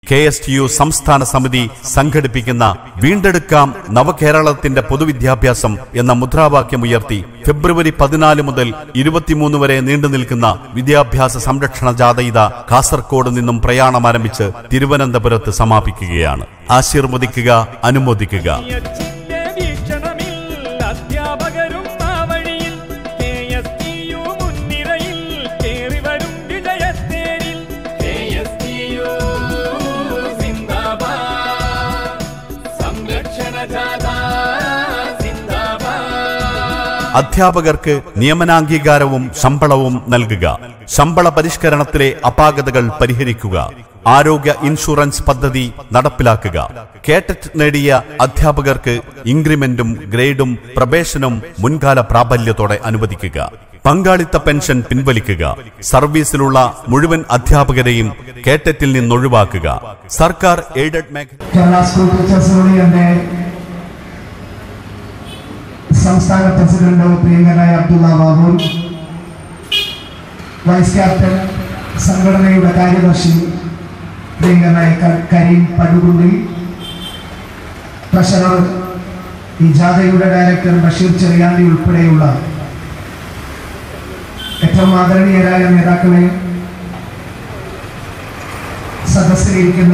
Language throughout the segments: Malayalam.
കെ എസ് ടി യു സംസ്ഥാന സമിതി സംഘടിപ്പിക്കുന്ന വീണ്ടെടുക്കാം നവകേരളത്തിന്റെ പൊതുവിദ്യാഭ്യാസം എന്ന മുദ്രാവാക്യമുയർത്തി ഫെബ്രുവരി പതിനാല് മുതൽ ഇരുപത്തിമൂന്ന് വരെ നീണ്ടുനിൽക്കുന്ന വിദ്യാഭ്യാസ സംരക്ഷണ ജാഥയിത കാസർകോട് നിന്നും പ്രയാണം ആരംഭിച്ച് തിരുവനന്തപുരത്ത് സമാപിക്കുകയാണ് ആശീർവദിക്കുക അനുമോദിക്കുക യച്ചിന്റെ വീക്ഷണമിൽ അധ്യാപകരും മാവഴിയിൽ കെ എസ് ടി യു മുൻനിരയിൽ കേറി വരും വിജയത്തേരിൽ കെ എസ് ടി യു സിന്ദാബാദ് സംരക്ഷണ ജാഥ സിന്ദാബാദ് അധ്യാപകർക്ക് നിയമനാംഗീകാരവും ശമ്പളവും നൽകുക ശമ്പള പരിഷ്കരണത്തിലെ അപാകതകൾ പരിഹരിക്കുക ആരോഗ്യ ഇൻഷുറൻസ് പദ്ധതി നടപ്പിലാക്കുക കേട്ടറ്റ് നേടിയ അധ്യാപകർക്ക് ഇൻക്രിമെന്റും ഗ്രേഡും പ്രവേശനവും മുൻകാല പ്രാബല്യത്തോടെ അനുവദിക്കുക പങ്കാളിത്ത പെൻഷൻ പിൻവലിക്കുക സർവീസിലുള്ള മുഴുവൻ അധ്യാപകരെയും കേട്ടറ്റിൽ നിന്നൊഴിവാക്കുക സർക്കാർ എയ്ഡഡ് മേഖല കേരള സ്കൂൾ ടീച്ചേഴ്സ് യൂണിയന്റെ സംസ്ഥാന പ്രസിഡന്റ് പ്രിയങ്കരനായ അബ്ദുള്ള ബാബു വൈസ് ക്യാപ്റ്റൻ സംഘടനയുടെ കാര്യദർശി പ്രിയങ്കരനായ ക- കരീം പടുകുണ്ടി ട്രഷറർ ഈ ജാഥയുടെ ഡയറക്ടർ ബഷീർ ചെറിയാണ്ടി ഉൾപ്പെടെയുള്ള ഏറ്റവും ആദരണീയരായ നേതാക്കളെ സദസ്സിലിരിക്കുന്ന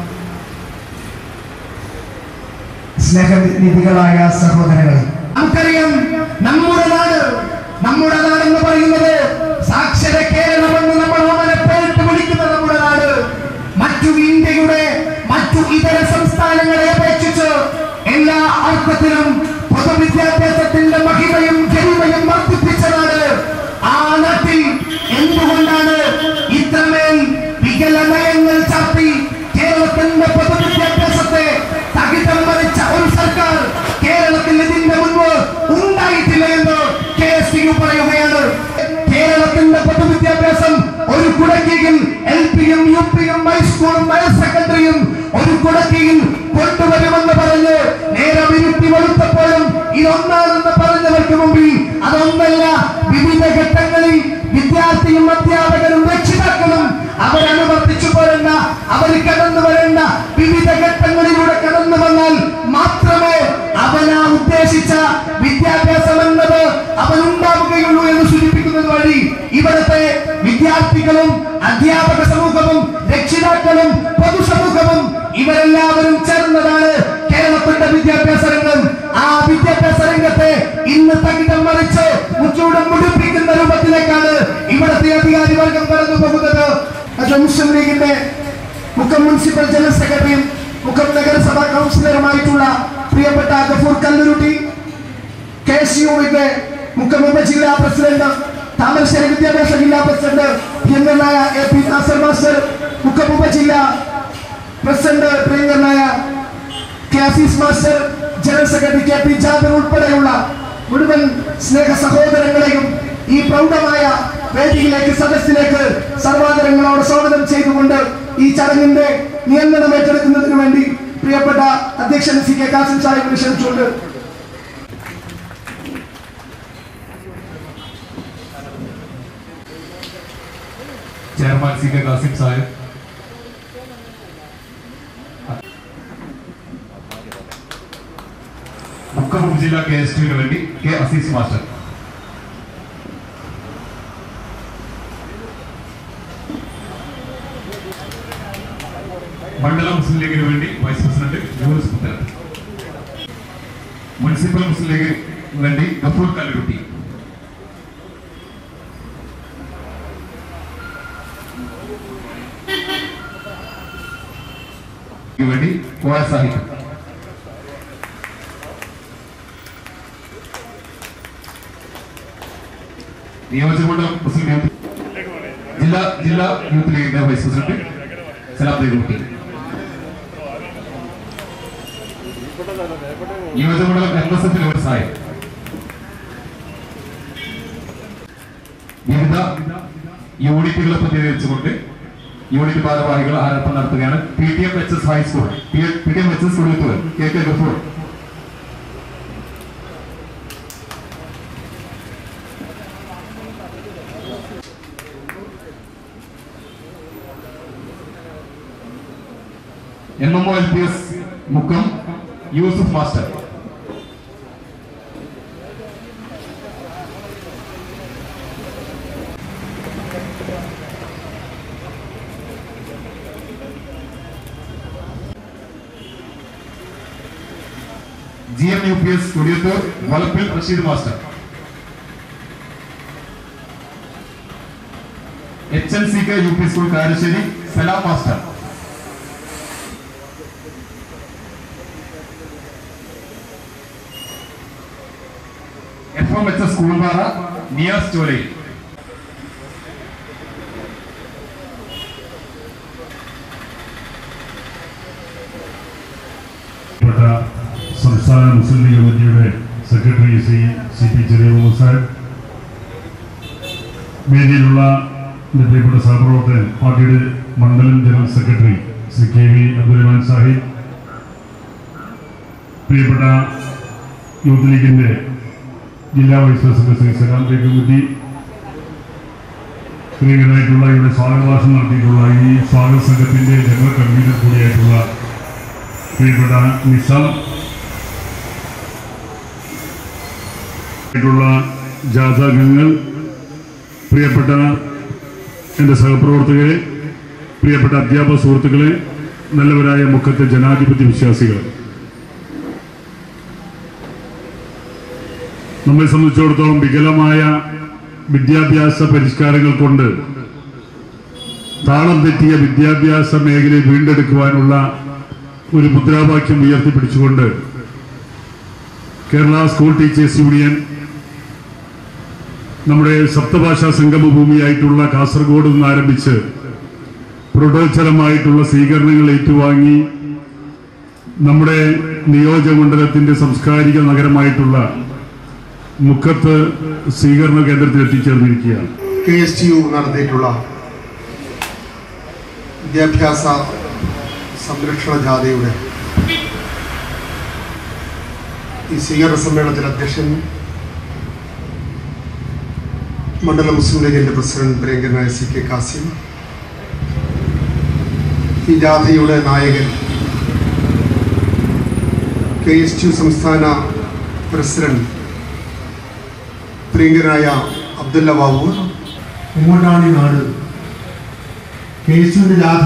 സ്നേഹനിധികളായ സഹോദരങ്ങളെ നമുക്കറിയാം നമ്മുടെ നാട് നമ്മുടെ നാടെന്ന് പറയുന്നത് സാക്ഷര കേരളമെന്ന് നമ്മൾ അവനെ പേരിട്ട് വിളിക്കുന്ന നമ്മുടെ നാട് മറ്റു ഇന്ത്യയുടെ മറ്റു ഇതര സംസ്ഥാനങ്ങളെ അപേക്ഷിച്ച് എല്ലാ അർത്ഥത്തിലും പൊതുവിദ്യാഭ്യാസത്തിന്റെ മഹിമയും ഗരിമയും വർദ്ധിപ്പിച്ച നാട് ആ നാട്ടിൽ എന്തുകൊണ്ടാണ് ഇത്രമേൽ വികല നയങ്ങൾ ചാർത്തി കേരളത്തിന്റെ പൊതുവിദ്യാഭ്യാസത്തെ തകിടം മറിച്ച ഒരു സർക്കാർ കേരളത്തിൽ ഇതിന്റെ മുൻപ് ഉണ്ടായിട്ടില്ല എന്ന് കെ എസ് യു പറയുകയാണ് കേരളത്തിന്റെ പൊതുവിദ്യാഭ്യാസം ഒരു കുടക്കീഴിൽ എൽ പിയും യു പിയും ഹൈസ്കൂളും ഹയർ സെക്കൻഡറിയും ഒരു കുടക്കീഴിൽ കൊണ്ടുവരുമെന്ന് പറഞ്ഞ് നേരെ വിരുത്തി വെളുത്തപ്പോഴും ഇതൊന്നാണെന്ന് പറഞ്ഞവർക്ക് മുമ്പിൽ അതൊന്നല്ല വിവിധ ഘട്ടങ്ങളിൽ വിദ്യാർത്ഥിയും അധ്യാപകരും രക്ഷിതാക്കളും അവരനുവർത്തിച്ചു പോരേണ്ട അവർ കടന്നു വരേണ്ട വിവിധ ഘട്ടങ്ങളിലൂടെ കടന്നു വന്നാൽ മാത്രമേ അവനാ ഉദ്ദേശിച്ച വിദ്യാഭ്യാസം എന്നത് അവനുണ്ടാവുകയുള്ളൂ എന്ന് സൂചിപ്പിക്കുന്നത് വഴി ഇവിടുത്തെ വിദ്യാർത്ഥികളും അധ്യാപക സമൂഹവും രക്ഷിതാക്കളും പൊതുസമൂഹവും ഇവരെല്ലാവരും ചേർന്നതാണ് കേരളത്തിന്റെ വിദ്യാഭ്യാസ രംഗം ആ വിദ്യാഭ്യാസ രംഗത്തെ ഇന്ന് തകിടം മറിച്ച് മുച്ചൂടും മുടിപ്പിക്കുന്ന രൂപത്തിലേക്കാണ് ഇവിടുത്തെ അധികാരി വർഗം കടന്നു പോകുന്നത് അത് മുസ്ലിം ലീഗിന്റെ മുക്കം മുനിസിപ്പൽ ജനറൽ സെക്രട്ടറിയും മുക്കം നഗരസഭാ കൗൺസിലറുമായിട്ടുള്ള പ്രിയപ്പെട്ട ഗഫൂർ കല്ലുരുട്ടി കെ എസ് യുവിന്റെ മുക്കം ഉപജില്ലാ പ്രസിഡന്റ് താമരശ്ശേരി വിദ്യാഭ്യാസ ജില്ലാ പ്രസിഡന്റ് പ്രിയങ്കരനായ A P Nasar master Mukkam ഉപജില്ലാ പ്രസിഡന്റ് പ്രിയങ്കരനായ K Azeez master general secretary K P Jabir ഉൾപ്പെടെയുള്ള മുഴുവൻ സ്നേഹ സഹോദരങ്ങളെയും ഈ പ്രൗഢമായ വേദിയിലേക്ക് സദസ്സിലേക്ക് സർവാദരങ്ങളോട് സ്വാഗതം ചെയ്തുകൊണ്ട് ഈ ചടങ്ങിന്റെ നിയന്ത്രണം ഏറ്റെടുക്കുന്നതിന് വേണ്ടി പ്രിയപ്പെട്ട അധ്യക്ഷൻ സി കെ കാസിം സാഹിബിനെ ക്ഷണിച്ചുകൊണ്ട് chairman C K Kasim Sahib Mukkam ഉപജില്ല കെ എസ് ടിന് വേണ്ടി കെ അസീസ് മാസ്റ്റർ മണ്ഡലം മുസ്ലിം ലീഗിന് വേണ്ടി വൈസ് പ്രസിഡന്റ് യൂനിസ് പുത്തൻ മുനിസിപ്പൽ മുസ്ലിം ലീഗിന് വേണ്ടി ഗഫൂർ കല്ലുരുട്ടി വേണ്ടി കോയ സാഹിബ് നിയോജകമണ്ഡലം മുസ്ലിം യൂത്ത് ജില്ലാ ജില്ലാ യൂത്ത് ലീഗിന്റെ വൈസ് പ്രസിഡന്റ് സലാം ദേവുട്ടി നിയോജകമണ്ഡലം എൻ എസ് എഫിലെ ഒരു സാഹിബ് വിവിധ യൂണിറ്റുകളെ പ്രതിനിധീകരിച്ചുകൊണ്ട് യൂണിറ്റ് ഭാരവാഹികൾ ആരോപണം നടത്തുകയാണ് P T M H S high school P T M H S സുഹൃത്തുക്കൾ K K Gafoor M M O L P S Mukkam Yusuf master G M U P S Kodiyathur Valappil Rasheed master H N C K U P school Karassery Salam master F M H S school Para Niyas Cholayil പ്രിയപ്പെട്ട സംസ്ഥാന മുസ്ലിം ലീഗ് കമ്മിറ്റിയുടെ secretary C C P Cheriya Muhammad Sahib വേദിയിലുള്ള എൻ്റെ പ്രിയപ്പെട്ട സഹപ്രവർത്തകൻ പാർട്ടിയുടെ മണ്ഡലം general secretary Shri K V Abdurahman Sahib പ്രിയപ്പെട്ട യൂത്ത് ലീഗിൻ്റെ ജില്ലാ വൈസ് പ്രസിഡന്റ് ശ്രീ സലാം ബേഗുദ്ദി പ്രിയങ്കരായിട്ടുള്ള ഇവിടെ സ്വാഗത ഭാഷണം നടത്തിയിട്ടുള്ള ഈ സ്വാഗത സംഘത്തിൻ്റെ ജനറൽ കൺവീനർ കൂടിയായിട്ടുള്ള പ്രിയപ്പെട്ട നിസാം ആയിട്ടുള്ള ജാഥാംഗങ്ങൾ പ്രിയപ്പെട്ട എൻ്റെ സഹപ്രവർത്തകരെ പ്രിയപ്പെട്ട അധ്യാപക സുഹൃത്തുക്കളെ നല്ലവരായ മുഖത്തെ ജനാധിപത്യ വിശ്വാസികൾ നമ്മെ സംബന്ധിച്ചിടത്തോളം വികലമായ വിദ്യാഭ്യാസ പരിഷ്കാരങ്ങൾ കൊണ്ട് താളം തെറ്റിയ വിദ്യാഭ്യാസ മേഖലയെ വീണ്ടെടുക്കുവാനുള്ള ഒരു മുദ്രാവാക്യം ഉയർത്തിപ്പിടിച്ചുകൊണ്ട് കേരള സ്കൂൾ ടീച്ചേഴ്സ് യൂണിയൻ നമ്മുടെ സപ്തഭാഷാ സംഗമ ഭൂമിയായിട്ടുള്ള കാസർഗോഡ് നിന്ന് ആരംഭിച്ച് പ്രൊഡോച്ചലമായിട്ടുള്ള സ്വീകരണങ്ങൾ ഏറ്റുവാങ്ങി നമ്മുടെ നിയോജകമണ്ഡലത്തിന്റെ സാംസ്കാരിക നഗരമായിട്ടുള്ള മുക്കത്ത് സ്വീകരണ കേന്ദ്രത്തിൽ എത്തിച്ചേർന്നിരിക്കുകയാണ് കെ എസ് ടി യു നടത്തിയിട്ടുള്ള വിദ്യാഭ്യാസ സംരക്ഷണ ജാഥയുടെ ഈ സ്വീകരണ സമ്മേളനത്തിൽ അധ്യക്ഷൻ മണ്ഡല മുസ്ലിം ലീഗിൻ്റെ പ്രസിഡന്റ് പ്രിയങ്കരനായ സി കെ കാസിം ഈ ജാഥയുടെ നായകൻ കെ എസ് ടി യു സംസ്ഥാന പ്രസിഡന്റ് പ്രിയങ്കരനായ അബ്ദുല്ല ബാബു എങ്ങോട്ടാണ് ഈ നാട് കേസുവിന്റെ ജാഥ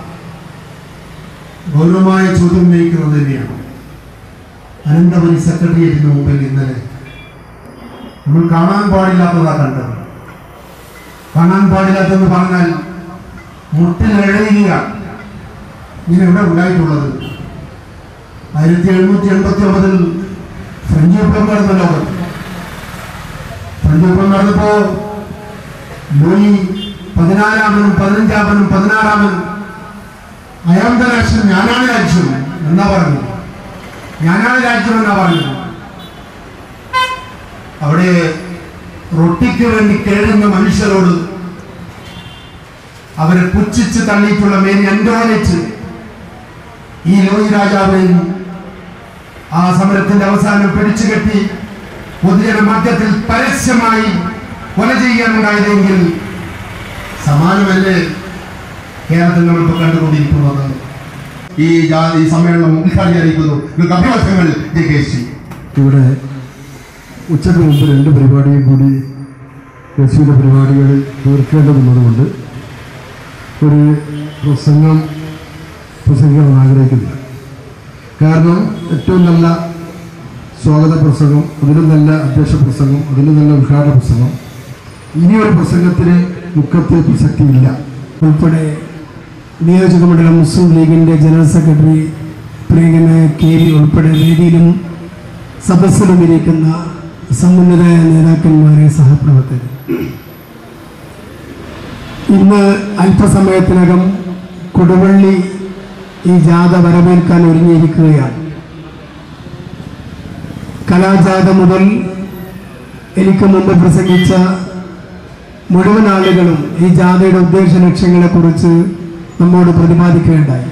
ഗൗരവമായ ചോദ്യം ഉന്നയിക്കുന്നത് തന്നെയാണ് അനന്തപുരി സെക്രട്ടേറിയറ്റിന് മുമ്പിൽ ഇന്നലെ നമ്മൾ കാണാൻ പാടില്ലാത്തതാ കണ്ടത് കാണാൻ പാടില്ലാത്തെന്ന് പറഞ്ഞാൽ മുട്ടിൽ എഴുതുക ഇങ്ങനെ ഇവിടെ ഉണ്ടായിട്ടുള്ളത് ആയിരത്തി എഴുന്നൂറ്റി എൺപത്തി ഒമ്പതിൽ ഫ്രഞ്ച് വിപ്ലവം നടന്ന ലോകത്ത് ഫ്രഞ്ച് വിപ്ലവം നടന്നപ്പോ ലൂയി പതിനാലാമനും പതിനഞ്ചാമനും പതിനാറാമനും അയാം ദ രാഷ്ട്രം ഞാനാണ് രാജ്യം എന്നാ പറഞ്ഞു ഞാനാണ് രാജ്യം എന്നാ പറഞ്ഞത് അവിടെ റൊട്ടിക്ക് വേണ്ടി കേഴുന്ന മനുഷ്യരോട് അവരെ പുച്ഛിച്ച് തള്ളിയിട്ടുള്ള മേനി അൻഡോണിച്ച് ഈ ലോയി രാജാവിനെയും ആ സമരത്തിന്റെ അവസാനം പിടിച്ചു കെട്ടി പൊതുജന മധ്യത്തിൽ പരസ്യമായി കൊല ചെയ്യാനുണ്ടായതെങ്കിൽ സമാനമല്ലേ കേരളത്തിൽ നമ്മളിപ്പോൾ കണ്ടുകൊണ്ടിരിക്കുന്നത് ഈ ജാ- ഈ സമ്മേളനം ഉദ്ഘാടനം അറിയിക്കുന്നു നിങ്ങൾക്ക് അഭിവാദ്യങ്ങൾ ജെ കെ സി ഇവിടെ ഉച്ചയ്ക്ക് മുമ്പ് രണ്ട് പരിപാടിയും കൂടി യെസിയുടെ പരിപാടികൾ തീർക്കേണ്ടതുള്ളതുകൊണ്ട് ഒരു പ്രസംഗം പ്രസംഗിക്കാൻ ആഗ്രഹിക്കുന്നില്ല കാരണം ഏറ്റവും നല്ല സ്വാഗത പ്രസംഗം അതിലും നല്ല അധ്യക്ഷ പ്രസംഗം അതിലും നല്ല ഉദ്ഘാടന പ്രസംഗം ഇനിയൊരു പ്രസംഗത്തിന് മുഖത്ത് പ്രസക്തിയില്ല ഉൾപ്പെടെ നിയോജകമണ്ഡലം മുസ്ലിം ലീഗിൻ്റെ ജനറൽ സെക്രട്ടറി പ്രിയങ്കനായ കെ വി ഉൾപ്പെടെ വേദിയിലും സദസ്സിലും ഇരിക്കുന്ന സമുന്നതരായ നേതാക്കന്മാരെ സഹപ്രവർത്തകർ ഇന്ന് അല്പസമയത്തിനകം കൊടുവള്ളി ഈ ജാഥ വരവേൽക്കാൻ ഒരുങ്ങിയിരിക്കുകയാണ് കലാജാഥ മുതൽ എനിക്ക് മുമ്പ് പ്രസംഗിച്ച മുഴുവൻ ആളുകളും ഈ ജാഥയുടെ ഉദ്ദേശ ലക്ഷ്യങ്ങളെക്കുറിച്ച് നമ്മോട് പ്രതിപാദിക്കുകയുണ്ടായി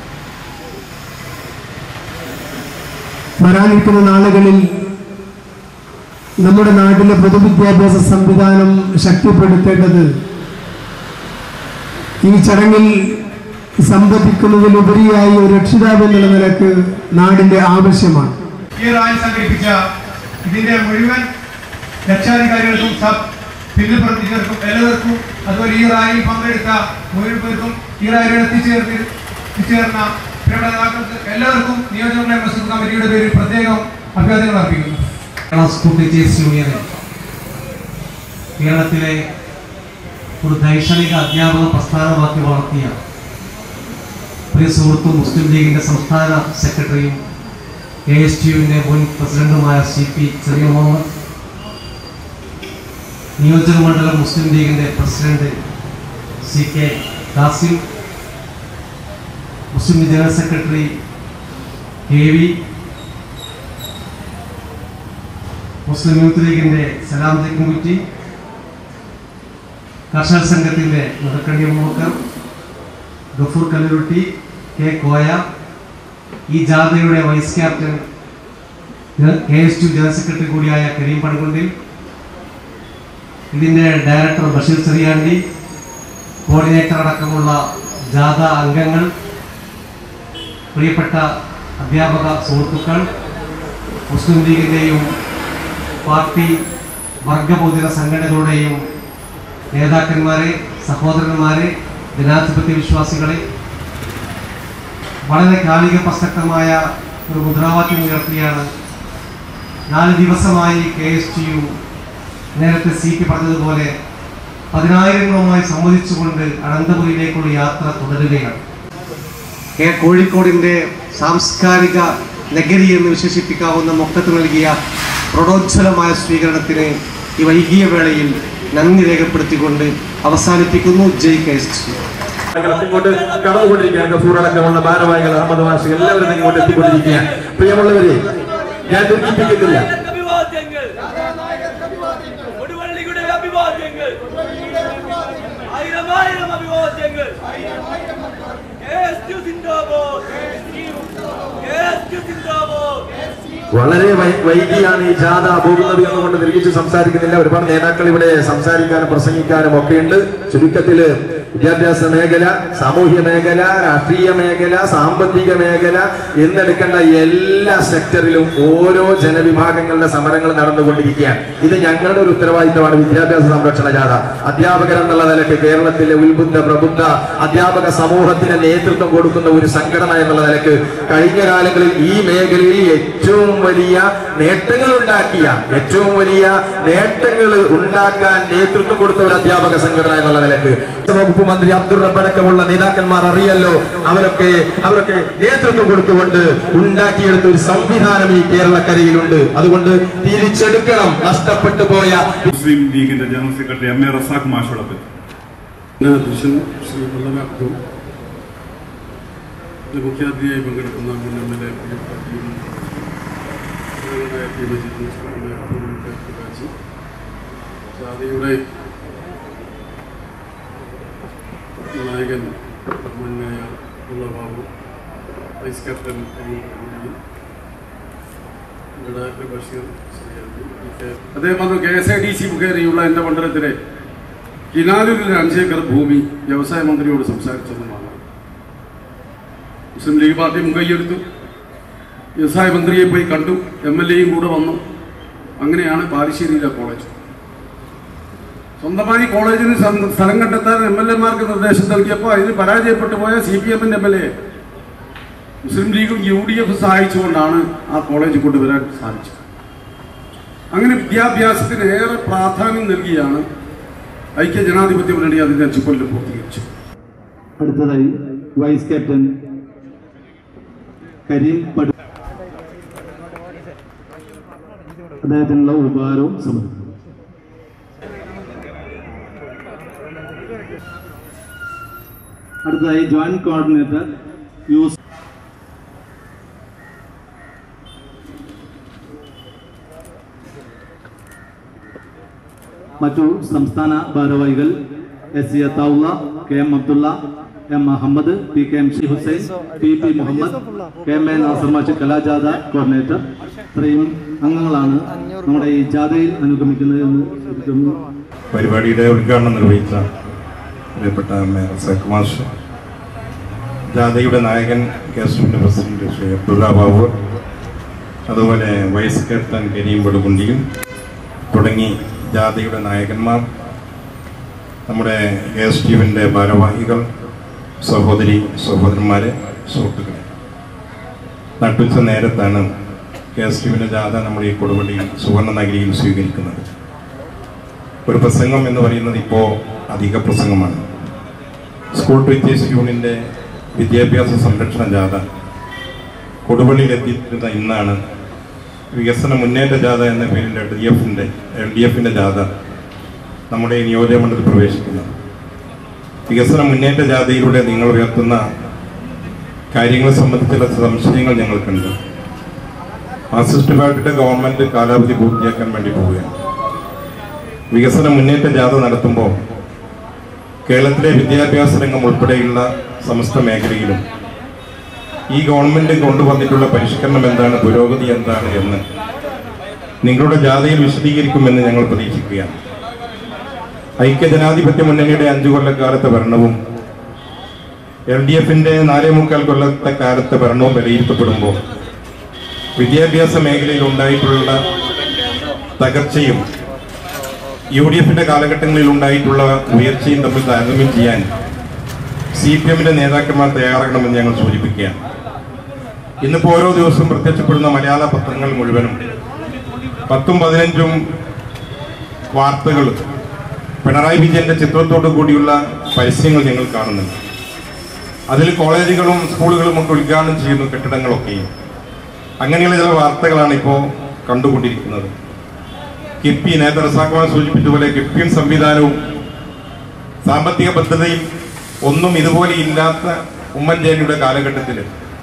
വരാനിരിക്കുന്ന നാളുകളിൽ നമ്മുടെ നാട്ടിലെ പൊതുവിദ്യാഭ്യാസ സംവിധാനം ശക്തിപ്പെടുത്തേണ്ടത് ഈ ചടങ്ങിൽ സംവദിക്കുന്നതിലുപരിയായി ഒരു രക്ഷിതാവ് എന്നുള്ള നിലക്ക് നാടിന്റെ ആവശ്യമാണ് ഈ റാലി സംഘടിപ്പിച്ച ഇതിന്റെ മുഴുവൻ രക്ഷാധികാരികൾക്കും സബ് പിന്നിൽ പ്രവർത്തിച്ചവർക്കും എല്ലാവർക്കും അതുപോലെ ഈ റാലിയിൽ പങ്കെടുത്ത മുഴുവൻ പേർക്കും ഈ റാലിയിൽ എത്തിച്ചേർന്ന് എത്തിച്ചേർന്ന പ്രിയപ്പെട്ട നേതാക്കൾക്ക് എല്ലാവർക്കും നിയോജകമണ്ഡലം പ്രസിഡന്റ് കമ്മിറ്റിയുടെ പേരിൽ പ്രത്യേകം അഭിവാദ്യങ്ങൾ അർപ്പിക്കുന്നു കേരള സ്കൂൾ ടീച്ചേഴ്സ് യൂണിയന് കേരളത്തിലെ ഒരു ദൈക്ഷണിക അധ്യാപക പ്രസ്ഥാനമാക്കി വളർത്തിയ പ്രിയ സുഹൃത്തും മുസ്ലിം ലീഗിന്റെ സംസ്ഥാന സെക്രട്ടറിയും എ എസ് ടി യുവിന്റെ മുൻ പ്രസിഡന്റുമായ സി പി ചെറിയ മുഹമ്മദ് നിയോജക മണ്ഡലം മുസ്ലിം ലീഗിന്റെ president C K Kasim Muslim league general secretary K V Muslim youth ലീഗിന്റെ സലാമത്തി കമ്മിറ്റി കർഷക സംഘത്തിന്റെ മുതക്കണ്ണി മുക്കർ ഗഫൂർ കല്ലുരുട്ടി കെ കോയ ഈ ജാഥയുടെ വൈസ് ക്യാപ്റ്റൻ കെ എസ് ടു ജനറൽ സെക്രട്ടറി കൂടിയായ കരീം പണികൊണ്ടിൽ ഇതിന്റെ ഡയറക്ടർ ബഷീർ ചെറിയാണ്ടി കോർഡിനേറ്റർ അടക്കമുള്ള ജാഥ അംഗങ്ങൾ പ്രിയപ്പെട്ട അധ്യാപക സുഹൃത്തുക്കൾ മുസ്ലിം ലീഗിന്റെയും പാർട്ടി വർഗബോധിത സംഘടനകളുടെയും നേതാക്കന്മാരെ സഹോദരന്മാരെ ജനാധിപത്യ വിശ്വാസികളെ വളരെ കാലിക പ്രസക്തമായ ഒരു മുദ്രാവാക്യം ഉയർത്തിയാണ് നാല് ദിവസമായി കെ എസ് ടി യു നേരത്തെ സി പി പറഞ്ഞതുപോലെ പതിനായിരങ്ങളുമായി സംവദിച്ചുകൊണ്ട് അനന്തപുരിയിലേക്കുള്ള യാത്ര തുടരുകയാണ് കെ കോഴിക്കോടിൻ്റെ സാംസ്കാരിക നഗരി എന്ന് വിശേഷിപ്പിക്കാവുന്ന മൊക്കത്ത് നൽകിയ പ്രൗഢോജ്വലമായ സ്വീകരണത്തിന് ഈ വൈകിയ വേളയിൽ നന്ദി രേഖപ്പെടുത്തിക്കൊണ്ട് അവസാനിപ്പിക്കുന്നു ജയ് കെ എസ് ടി ഇങ്ങോട്ട് കടന്നുകൊണ്ടിരിക്കുകയാണ് ഗഫൂർ അടക്കമുള്ള ഭാരവാഹികൾ അഹമ്മദ് വാസി എല്ലാവരും ഇങ്ങോട്ട് എത്തിക്കൊണ്ടിരിക്കുകയാണ് പ്രിയമുള്ളവരെ ഞാൻ ദുഃഖിപ്പിക്കുന്നില്ല അഭിവാദ്യങ്ങൾ കൊടുവള്ളിയുടെ അഭിവാദ്യങ്ങൾ ആയിരം ആയിരം അഭിവാദ്യങ്ങൾ KSU സിന്ദാബാദ് KSU സിന്ദാബാദ് വളരെ വൈ- വൈകിയാണ് ഈ ജാഥ പോകുന്നത് എന്നുകൊണ്ട് ദീർഘിച്ച് സംസാരിക്കുന്നില്ല ഒരുപാട് നേതാക്കൾ ഇവിടെ സംസാരിക്കാനും പ്രസംഗിക്കാനും ഒക്കെയുണ്ട് ചുരുക്കത്തില് വിദ്യാഭ്യാസ മേഖല സാമൂഹ്യ മേഖല രാഷ്ട്രീയ മേഖല സാമ്പത്തിക മേഖല എന്നെടുക്കേണ്ട എല്ലാ സെക്ടറിലും ഓരോ ജനവിഭാഗങ്ങളുടെ സമരങ്ങൾ നടന്നുകൊണ്ടിരിക്കുകയാണ് ഇത് ഞങ്ങളുടെ ഒരു ഉത്തരവാദിത്തമാണ് വിദ്യാഭ്യാസ സംരക്ഷണ ജാഥ അധ്യാപകർ എന്നുള്ള നിലയ്ക്ക് കേരളത്തിലെ ഉത്ബുദ്ധ പ്രബുദ്ധ അധ്യാപക സമൂഹത്തിന് നേതൃത്വം കൊടുക്കുന്ന ഒരു സംഘടന എന്നുള്ള നിലയ്ക്ക് കഴിഞ്ഞ കാലങ്ങളിൽ ഈ മേഖലയിൽ ഏറ്റവും വലിയ നേട്ടങ്ങൾ ഉണ്ടാക്കിയ ഏറ്റവും വലിയ നേട്ടങ്ങൾ ഉണ്ടാക്കാൻ നേതൃത്വം കൊടുത്ത ഒരു അധ്യാപക സംഘടന എന്നുള്ള നിലയ്ക്ക് വകുപ്പ് മന്ത്രി അബ്ദുൾ റബ്ബടക്കമുള്ള നേതാക്കന്മാർ അറിയല്ലോ അവരൊക്കെ അവരൊക്കെ നേതൃത്വം കൊടുത്തുകൊണ്ട് ഉണ്ടാക്കിയെടുത്ത ഒരു സംവിധാനം ഈ കേരളക്കരയിലുണ്ട് അതുകൊണ്ട് തിരിച്ചെടുക്കണം നഷ്ടപ്പെട്ടു പോയ മുസ്ലിം ലീഗിന്റെ general secretary M A Razak മാഷോടൊപ്പം അധ്യക്ഷൻ ശ്രീ വല്ലഭ അബ്ദു ഇത് മുഖ്യാതിഥിയായി പങ്കെടുക്കുന്ന മുൻ എം എൽ എ ജാതിയുടെ നായകൻ ബഹുമാനായ ഉള്ള Babu vice captain director Basheer Shri അതേപോലെ K S I D C മുഖേനയുള്ള എൻ്റെ മണ്ഡലത്തിലെ കിനാലൂരിലെ അഞ്ചേക്കർ ഭൂമി വ്യവസായ മന്ത്രിയോട് സംസാരിച്ചതുമാണ് മുസ്ലിം ലീഗ് പാർട്ടി മുൻകൈയെടുത്തു വ്യവസായ മന്ത്രിയെ പോയി കണ്ടു എം എൽ എയും കൂടെ വന്നു അങ്ങനെയാണ് ബാലുശ്ശേരിയിലെ കോളേജ് സ്വന്തമായി കോളേജിന് സം- സ്ഥലം കണ്ടെത്താൻ എം എൽ എമാർക്ക് നിർദ്ദേശം നൽകിയപ്പോൾ അതിന് പരാജയപ്പെട്ടു പോയ സി പി എമ്മിൻ്റെ എം എൽ എ മുസ്ലിം ലീഗും യു ഡി എഫ് സഹായിച്ചുകൊണ്ടാണ് ആ കോളേജ് കൊണ്ടുവരാൻ സാധിച്ചത് അങ്ങനെ വിദ്യാഭ്യാസത്തിന് ഏറെ പ്രാധാന്യം നൽകിയാണ് ഐക്യ ജനാധിപത്യ മുന്നണി അതിന്റെ അച്ചുകൊല്ലം പൂർത്തീകരിച്ചു അടുത്തതായി വൈസ് ക്യാപ്റ്റൻ കരീം പടു അദ്ദേഹത്തിനുള്ള ഉപഹാരവും സമർപ്പിക്കും അടുത്തതായി ജോയിന്റ് കോർഡിനേറ്റർ യൂസ് മറ്റു സംസ്ഥാന ഭാരവാഹികൾ S C Athaulla K M Abdulla M Ahmed P K M ഷി Hussain P P Muhammad K M A Nasar മാഷ് കലാജാഥ കോർഡിനേറ്റർ ഇത്രയും അംഗങ്ങളാണ് നമ്മുടെ ഈ ജാഥയിൽ അനുഗമിക്കുന്നത് എന്ന് ചുരുക്കുന്നു പരിപാടിയുടെ ഉദ്ഘാടനം നിർവഹിച്ച പ്രിയപ്പെട്ട എം എ റസാഖ് മാഷ് ജാഥയുടെ നായകൻ കെ എസ് യുവിൻ്റെ പ്രസിഡന്റ് ശ്രീ അബ്ദുള്ള ബാബു അതുപോലെ വൈസ് ക്യാപ്റ്റൻ കരീം ബടുകുണ്ടിയും തുടങ്ങി ജാഥയുടെ നായകന്മാർ നമ്മുടെ കെ എസ് ടിയുവിൻ്റെ ഭാരവാഹികൾ സഹോദരി സഹോദരന്മാരെ സുഹൃത്തുക്കളെ നട്ടുച്ച നേരത്താണ് കെ എസ് ടിയുവിൻ്റെ ജാഥ നമ്മുടെ ഈ കൊടുവള്ളിയിൽ സുവർണ നഗരിയിൽ സ്വീകരിക്കുന്നത് ഒരു പ്രസംഗം എന്ന് പറയുന്നത് ഇപ്പോൾ അധിക പ്രസംഗമാണ് സ്കൂൾ ടീച്ചേഴ്സ് യൂണിയൻ്റെ വിദ്യാഭ്യാസ സംരക്ഷണ ജാഥ കൊടുവള്ളിയിൽ എത്തിയിരുന്ന ഇന്നാണ് വികസന മുന്നേറ്റ ജാഥ എന്ന പേരിൽ എൽ ഡി എഫിൻ്റെ എൽ ഡി എഫിൻ്റെ ജാഥ നമ്മുടെ ഈ നിയോജകമണ്ഡലത്തിൽ പ്രവേശിക്കുന്നത് വികസന മുന്നേറ്റ ജാഥയിലൂടെ നിങ്ങൾ ഉയർത്തുന്ന കാര്യങ്ങളെ സംബന്ധിച്ചുള്ള സംശയങ്ങൾ ഞങ്ങൾക്കുണ്ട് മാർക്സിസ്റ്റ് പാർട്ടിയുടെ ഗവൺമെന്റ് കാലാവധി പൂർത്തിയാക്കാൻ വേണ്ടി പോവുകയാണ് വികസന മുന്നേറ്റ ജാഥ നടത്തുമ്പോൾ കേരളത്തിലെ വിദ്യാഭ്യാസ രംഗം ഉൾപ്പെടെയുള്ള സമസ്ത മേഖലയിലും ഈ ഗവൺമെന്റ് കൊണ്ടുവന്നിട്ടുള്ള പരിഷ്കരണം എന്താണ് പുരോഗതി എന്താണ് എന്ന് നിങ്ങളുടെ ജാഥയിൽ വിശദീകരിക്കുമെന്ന് ഞങ്ങൾ പ്രതീക്ഷിക്കുകയാണ് ഐക്യജനാധിപത്യ മുന്നണിയുടെ അഞ്ചു കൊല്ലക്കാലത്തെ ഭരണവും എൽ ഡി എഫിന്റെ നാലേ മുക്കാൽ കൊല്ലത്തെ കാലത്തെ ഭരണവും വിലയിരുത്തപ്പെടുമ്പോൾ വിദ്യാഭ്യാസ മേഖലയിൽ ഉണ്ടായിട്ടുള്ള തകർച്ചയും യു ഡി എഫിന്റെ കാലഘട്ടങ്ങളിൽ ഉണ്ടായിട്ടുള്ള ഉയർച്ചയും തമ്മിൽ താരതമ്യം ചെയ്യാൻ സി പി എമ്മിന്റെ നേതാക്കന്മാർ തയ്യാറാകണമെന്ന് ഞങ്ങൾ സൂചിപ്പിക്കുകയാണ് ഇന്നിപ്പോ ഓരോ ദിവസവും പ്രത്യക്ഷപ്പെടുന്ന മലയാള പത്രങ്ങൾ മുഴുവനും പത്തും പതിനഞ്ചും വാർത്തകൾ പിണറായി വിജയന്റെ ചിത്രത്തോടു കൂടിയുള്ള പരസ്യങ്ങൾ ഞങ്ങൾ കാണുന്നുണ്ട് അതിൽ കോളേജുകളും സ്കൂളുകളും ഒക്കെ ഉദ്ഘാടനം ചെയ്യുന്ന കെട്ടിടങ്ങളൊക്കെയും അങ്ങനെയുള്ള ചില വാർത്തകളാണ് ഇപ്പോൾ കണ്ടുകൊണ്ടിരിക്കുന്നത് കിഫ്ബി നേരത്തെ റസാഖ്മാൻ സൂചിപ്പിച്ചതുപോലെ കിഫ്ബിയും സംവിധാനവും സാമ്പത്തിക ഭദ്രതയും ഒന്നും ഇതുപോലെ ഇല്ലാത്ത ഉമ്മൻചാണ്ടിയുടെ കാലഘട്ടത്തിൽ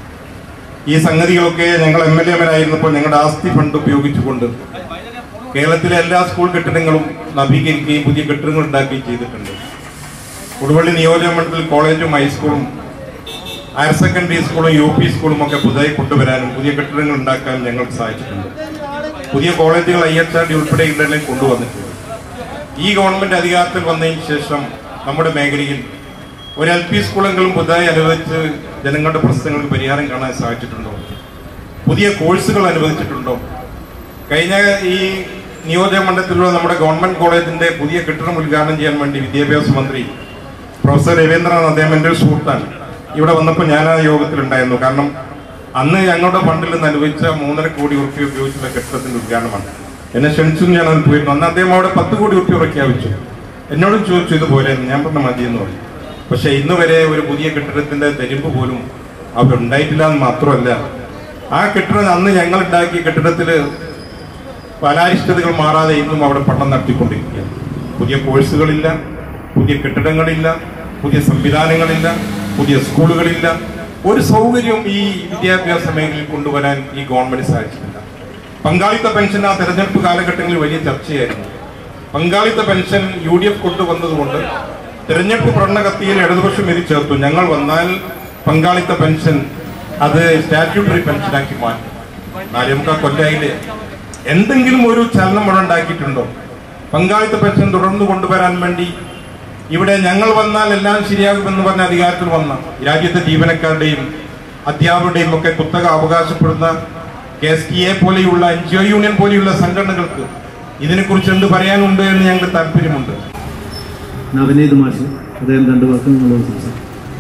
ഈ സംഗതികളൊക്കെ ഞങ്ങൾ എം എൽ എമാരായിരുന്നപ്പോൾ ഞങ്ങളുടെ ആസ്തി ഫണ്ട് ഉപയോഗിച്ചുകൊണ്ട് കേരളത്തിലെ എല്ലാ സ്കൂൾ കെട്ടിടങ്ങളും നവീകരിക്കുകയും പുതിയ കെട്ടിടങ്ങൾ ഉണ്ടാക്കുകയും ചെയ്തിട്ടുണ്ട് കൊടുവള്ളി നിയോജക മണ്ഡലത്തിൽ കോളേജും ഹൈസ്കൂളും ഹയർ സെക്കൻഡറി സ്കൂളും യു പി സ്കൂളും ഒക്കെ പുതുതായി കൊണ്ടുവരാനും പുതിയ കെട്ടിടങ്ങൾ ഉണ്ടാക്കാനും ഞങ്ങൾക്ക് സാധിച്ചിട്ടുണ്ട് പുതിയ കോളേജുകൾ ഐ എച്ച് ആർ ഡി ഉൾപ്പെടെയുള്ളതെല്ലാം കൊണ്ടുവന്നിട്ടുണ്ട് ഈ ഗവൺമെന്റ് അധികാരത്തിൽ വന്നതിന് ശേഷം നമ്മുടെ മേഖലയിൽ ഒരു എൽ പി സ്കൂളെങ്കിലും പുതുതായി അനുവദിച്ച് ജനങ്ങളുടെ പ്രശ്നങ്ങൾക്ക് പരിഹാരം കാണാൻ സാധിച്ചിട്ടുണ്ടോ പുതിയ കോഴ്സുകൾ അനുവദിച്ചിട്ടുണ്ടോ കഴിഞ്ഞ ഈ നിയോജക മണ്ഡലത്തിലുള്ള നമ്മുടെ ഗവൺമെന്റ് കോളേജിന്റെ പുതിയ കെട്ടിടം ഉദ്ഘാടനം ചെയ്യാൻ വേണ്ടി വിദ്യാഭ്യാസ മന്ത്രി പ്രൊഫസർ രവീന്ദ്രനാഥ് അദ്ദേഹം എൻ്റെ ഒരു സുഹൃത്താണ് ഇവിടെ വന്നപ്പോൾ ഞാൻ ആ യോഗത്തിലുണ്ടായിരുന്നു കാരണം അന്ന് ഞങ്ങളുടെ ഫണ്ടിൽ നിന്ന് അനുവദിച്ച മൂന്നര കോടി ഉറുപ്പ്യ ഉപയോഗിച്ചുള്ള കെട്ടിടത്തിന്റെ ഉദ്ഘാടനമാണ് എന്നെ ക്ഷണിച്ചു ഞാൻ അതിൽ പോയിരുന്നു അന്ന് അദ്ദേഹം അവിടെ പത്ത് കോടി ഉറുപ്പ്യ പ്രഖ്യാപിച്ചു എന്നോടും ചോദിച്ചു ഇതുപോലെ ഞാൻ പറഞ്ഞ മതി എന്ന് പറഞ്ഞു പക്ഷെ ഇന്ന് വരെ ഒരു പുതിയ കെട്ടിടത്തിന്റെ തെരുമ്പ് പോലും അവിടെ ഉണ്ടായിട്ടില്ല എന്ന് മാത്രമല്ല ആ കെട്ടിടം അന്ന് ഞങ്ങൾ ഉണ്ടാക്കിയ കെട്ടിടത്തില് പലാരിഷ്ടതകൾ മാറാതെ ഇന്നും അവിടെ പഠനം നടത്തിക്കൊണ്ടിരിക്കുകയാണ് പുതിയ കോഴ്സുകളില്ല പുതിയ കെട്ടിടങ്ങളില്ല പുതിയ സംവിധാനങ്ങളില്ല പുതിയ സ്കൂളുകളില്ല ഒരു സൗകര്യവും ഈ വിദ്യാഭ്യാസ മേഖലയിൽ കൊണ്ടുവരാൻ ഈ ഗവൺമെന്റ് സാധിച്ചിട്ടില്ല പങ്കാളിത്ത പെൻഷൻ ആ തെരഞ്ഞെടുപ്പ് കാലഘട്ടങ്ങളിൽ വലിയ ചർച്ചയായിരുന്നു പങ്കാളിത്ത പെൻഷൻ യു ഡി എഫ് കൊണ്ടുവന്നതുകൊണ്ട് തെരഞ്ഞെടുപ്പ് ഭരണകത്തിയിൽ ഇടതുപക്ഷം എതി ചേർത്തു ഞങ്ങൾ വന്നാൽ പങ്കാളിത്ത പെൻഷൻ അത് സ്റ്റാറ്റ്യൂട്ടറി പെൻഷനാക്കി മാറ്റും നാലേമുക്കാൽ കൊല്ലായില്ലേ എന്തെങ്കിലും ഒരു ചലനം ഇവിടെ ഉണ്ടാക്കിയിട്ടുണ്ടോ പങ്കാളിത്ത പെൻഷൻ തുടർന്ന് കൊണ്ടുവരാൻ വേണ്ടി ഇവിടെ ഞങ്ങൾ വന്നാൽ എല്ലാം ശരിയാകുമെന്ന് പറഞ്ഞ അധികാരത്തിൽ വന്ന രാജ്യത്തെ ജീവനക്കാരുടെയും അധ്യാപകരുടെയും ഒക്കെ കുത്തക അവകാശപ്പെടുന്ന കെ എസ് ടി എ പോലെയുള്ള എൻ ജി ഒ യൂണിയൻ പോലെയുള്ള സംഘടനകൾക്ക് ഇതിനെക്കുറിച്ച് എന്ത് പറയാനുണ്ട് എന്ന് ഞങ്ങൾക്ക് താല്പര്യമുണ്ട് നവനീത് മാഷ് അദ്ദേഹം രണ്ടു പേർക്കും നിങ്ങളോട് സംസാരിക്കും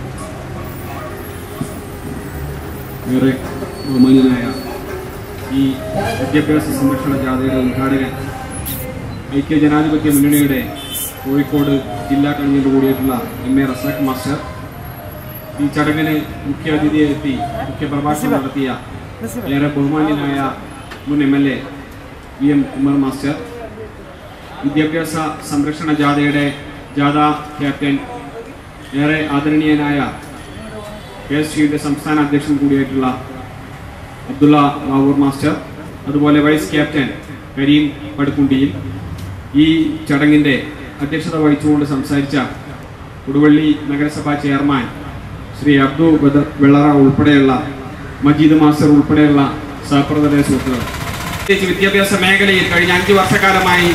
ഏറെ ബഹുമാന്യനായ ഈ വിദ്യാഭ്യാസ സംരക്ഷണ ജാഥയുടെ ഉദ്ഘാടകൻ ഐക്യ ജനാധിപത്യ മുന്നണിയുടെ കോഴിക്കോട് ജില്ലാ കൺവീനർ കൂടിയായിട്ടുള്ള എം എ റസാഖ് മാസ്റ്റർ ഈ ചടങ്ങിന് മുഖ്യ അതിഥിയെത്തി മുഖ്യ പ്രഭാഷണം നടത്തിയ ഏറെ ബഹുമാന്യനായ മുൻ M L A V M Umar master വിദ്യാഭ്യാസ സംരക്ഷണ ജാഥയുടെ ജാഥ ക്യാപ്റ്റൻ ഏറെ ആദരണീയനായ കെ എസ് യുവിൻ്റെ സംസ്ഥാന അധ്യക്ഷൻ കൂടിയായിട്ടുള്ള അബ്ദുള്ള റാവൂർ മാസ്റ്റർ അതുപോലെ വൈസ് ക്യാപ്റ്റൻ കരീം പടുക്കുണ്ടിയിൽ ഈ ചടങ്ങിൻ്റെ അധ്യക്ഷത വഹിച്ചുകൊണ്ട് സംസാരിച്ച കൊടുവള്ളി നഗരസഭാ ചെയർമാൻ ശ്രീ അബ്ദു ബദർ വെള്ളറ ഉൾപ്പെടെയുള്ള മജീദ് മാസ്റ്റർ ഉൾപ്പെടെയുള്ള സഹപ്രവർത്തക സുഹൃത്തുക്കൾ പ്രത്യേകിച്ച് വിദ്യാഭ്യാസ മേഖലയിൽ കഴിഞ്ഞ അഞ്ച് വർഷക്കാലമായി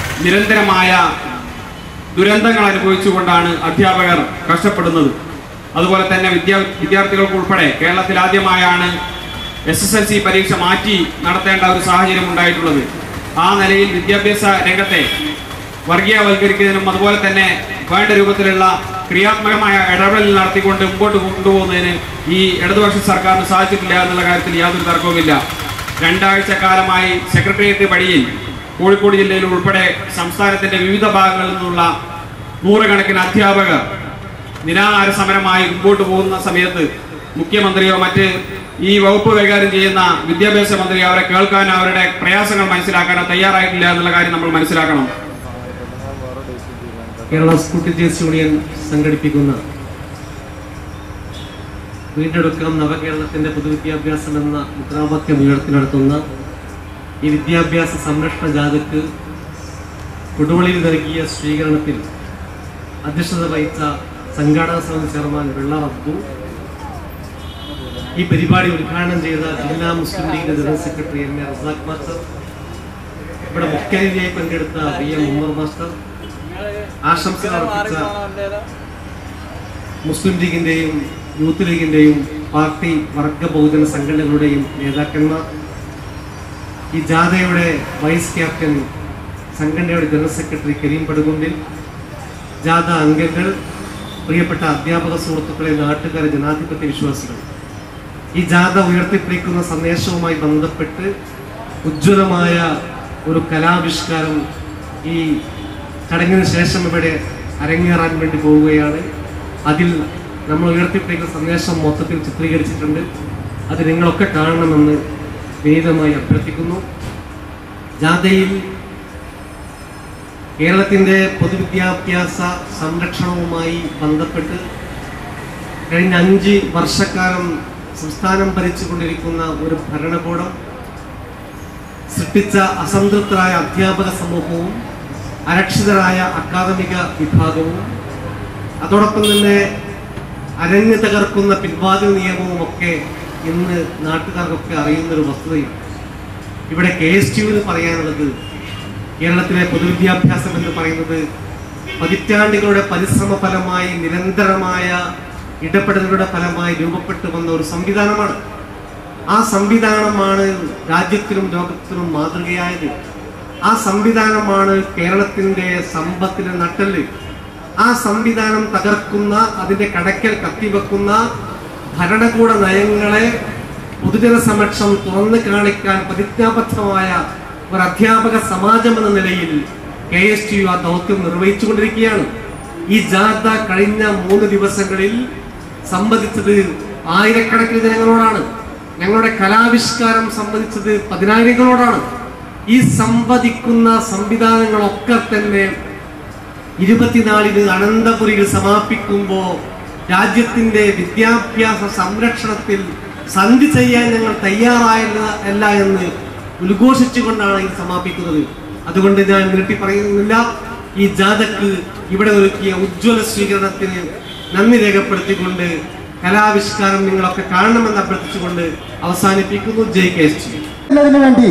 നിരന്തരമായ ദുരന്തങ്ങൾ അനുഭവിച്ചുകൊണ്ടാണ് അധ്യാപകർ കഷ്ടപ്പെടുന്നത് അതുപോലെ തന്നെ വിദ്യാ വിദ്യാർത്ഥികൾക്ക് ഉൾപ്പെടെ കേരളത്തിൽ ആദ്യമായാണ് എസ് എസ് എൽ സി പരീക്ഷ മാറ്റി നടത്തേണ്ട ഒരു സാഹചര്യം ഉണ്ടായിട്ടുള്ളത് ആ നിലയിൽ വിദ്യാഭ്യാസ രംഗത്തെ വർഗീയവൽക്കരിക്കുന്നതിനും അതുപോലെ തന്നെ വേണ്ട രൂപത്തിലുള്ള ക്രിയാത്മകമായ ഇടപെടൽ നടത്തിക്കൊണ്ട് മുമ്പോട്ട് കൊണ്ടുപോകുന്നതിന് ഈ ഇടതുപക്ഷ സർക്കാരിന് സാധിച്ചിട്ടില്ല എന്നുള്ള കാര്യത്തിൽ യാതൊരു തർക്കവുമില്ല രണ്ടാഴ്ച കാലമായി സെക്രട്ടേറിയറ്റ് വഴിയിൽ കോഴിക്കോട് ജില്ലയിൽ ഉൾപ്പെടെ സംസ്ഥാനത്തിന്റെ വിവിധ ഭാഗങ്ങളിൽ നിന്നുള്ള നൂറുകണക്കിന് അധ്യാപകർ നിരാഹാര സമരമായി മുമ്പോട്ട് പോകുന്ന സമയത്ത് മുഖ്യമന്ത്രിയോ മറ്റ് ഈ വകുപ്പ് കൈകാര്യം ചെയ്യുന്ന വിദ്യാഭ്യാസ മന്ത്രി അവരെ കേൾക്കാനോ അവരുടെ പ്രയാസങ്ങൾ മനസ്സിലാക്കാനോ തയ്യാറായിട്ടില്ല എന്നുള്ള കാര്യം നമ്മൾ മനസ്സിലാക്കണം കേരള സ്കൂൾ ടീച്ചേഴ്സ് യൂണിയൻ സംഘടിപ്പിക്കുന്ന വീണ്ടെടുക്കാം നവകേരളത്തിന്റെ പൊതുവിദ്യാഭ്യാസം എന്ന മുദ്രാവാക്യം ഉയർത്തി നടത്തുന്ന ഈ വിദ്യാഭ്യാസ സംരക്ഷണ ജാഥയ്ക്ക് കൊടുവള്ളിയിൽ നൽകിയ സ്വീകരണത്തിൽ അധ്യക്ഷത വഹിച്ച സംഘാടക സമിതി ചെയർമാൻ വെള്ളാർ അബ്ദു ഈ പരിപാടി ഉദ്ഘാടനം ചെയ്ത ജില്ലാ Muslim league general secretary M A Razak master ഇവിടെ മുഖ്യാതിഥിയായി പങ്കെടുത്ത വി എം ഉമ്മർ മാസ്റ്റർ ആശംസകൾ അർപ്പിച്ച മുസ്ലിം ലീഗിന്റെയും യൂത്ത് ലീഗിന്റെയും പാർട്ടി വർഗ ബഹുജന സംഘടനകളുടെയും നേതാക്കന്മാർ ഈ ജാഥയുടെ വൈസ് ക്യാപ്റ്റൻ സംഘടനയുടെ ജനറൽ സെക്രട്ടറി കരീം പടുകുണ്ടിൽ ജാഥ അംഗങ്ങൾ പ്രിയപ്പെട്ട അധ്യാപക സുഹൃത്തുക്കളെ നാട്ടുകാരെ ജനാധിപത്യ വിശ്വാസികൾ ഈ ജാഥ ഉയർത്തിപ്പിടിക്കുന്ന സന്ദേശവുമായി ബന്ധപ്പെട്ട് ഉജ്ജ്വലമായ ഒരു കലാവിഷ്കാരം ഈ ചടങ്ങിന് ശേഷം ഇവിടെ അരങ്ങേറാൻ വേണ്ടി പോവുകയാണ് അതിൽ നമ്മൾ ഉയർത്തിപ്പിടിക്കുന്ന സന്ദേശം മൊത്തത്തിൽ ചിത്രീകരിച്ചിട്ടുണ്ട് അത് നിങ്ങളൊക്കെ കാണണമെന്ന് വിനീതമായി അഭ്യർത്ഥിക്കുന്നു ജാഥയിൽ കേരളത്തിൻ്റെ പൊതുവിദ്യാഭ്യാസ സംരക്ഷണവുമായി ബന്ധപ്പെട്ട് കഴിഞ്ഞ അഞ്ച് വർഷക്കാലം സംസ്ഥാനം ഭരിച്ചുകൊണ്ടിരിക്കുന്ന ഒരു ഭരണകൂടം സൃഷ്ടിച്ച അസംതൃപ്തരായ അധ്യാപക സമൂഹവും അരക്ഷിതരായ അക്കാദമിക വിഭാഗവും അതോടൊപ്പം തന്നെ അരങ്ങ് തകർക്കുന്ന പിൻവാതിൽ നിയമവും ഒക്കെ ഇന്ന് നാട്ടുകാർക്കൊക്കെ അറിയുന്ന ഒരു വസ്തുതയാണ് ഇവിടെ കെ എസ് ടിയുവിന് പറയാനുള്ളത് കേരളത്തിലെ പൊതുവിദ്യാഭ്യാസം എന്ന് പറയുന്നത് പതിറ്റാണ്ടുകളുടെ പരിശ്രമ ഫലമായി നിരന്തരമായ ഇടപെടലുകളുടെ ഫലമായി രൂപപ്പെട്ടു വന്ന ഒരു സംവിധാനമാണ് ആ സംവിധാനമാണ് രാജ്യത്തിനും ലോകത്തിനും മാതൃകയായത് ആ സംവിധാനമാണ് കേരളത്തിന്റെ സമ്പത്തിന് നട്ടല് ആ സംവിധാനം തകർക്കുന്ന അതിന്റെ കടക്കൽ കത്തിവെക്കുന്ന ഭരണകൂട നയങ്ങളെ പൊതുജന സമക്ഷം തുറന്നു കാണിക്കാൻ പ്രതിജ്ഞാബദ്ധമായ ഒരു അധ്യാപക സമാജം എന്ന നിലയിൽ കെ എസ് ടി യു ആ ദൗത്യം നിർവഹിച്ചുകൊണ്ടിരിക്കുകയാണ് ഈ ജാഥ കഴിഞ്ഞ മൂന്ന് ദിവസങ്ങളിൽ സംബന്ധിച്ചത് ആയിരക്കണക്കിന് ജനങ്ങളോടാണ് ഞങ്ങളുടെ കലാവിഷ്കാരം സംബന്ധിച്ചത് പതിനായിരങ്ങളോടാണ് ഈ സംവദിക്കുന്ന സംവിധാനങ്ങളൊക്കെ തന്നെ ഇരുപത്തിനാലിന് അനന്തപുരിയിൽ സമാപിക്കുമ്പോൾ രാജ്യത്തിന്റെ വിദ്യാഭ്യാസ സംരക്ഷണത്തിൽ സന്ധി ചെയ്യാൻ ഞങ്ങൾ തയ്യാറായില്ല അല്ല എന്ന് ഉദ്ഘോഷിച്ചുകൊണ്ടാണ് ഇത് സമാപിക്കുന്നത് അതുകൊണ്ട് ഞാൻ നീട്ടി പറയുന്നില്ല ഈ ജാഥക്ക് ഇവിടെ ഒരുക്കിയ ഉജ്ജ്വല സ്വീകരണത്തിന് നന്ദി രേഖപ്പെടുത്തിക്കൊണ്ട് കലാവിഷ്കാരം നിങ്ങളൊക്കെ കാണണമെന്ന് അഭ്യർത്ഥിച്ചുകൊണ്ട് അവസാനിപ്പിക്കുന്നു ജയ് കെ എസ് ടി എന്നതിന് വേണ്ടി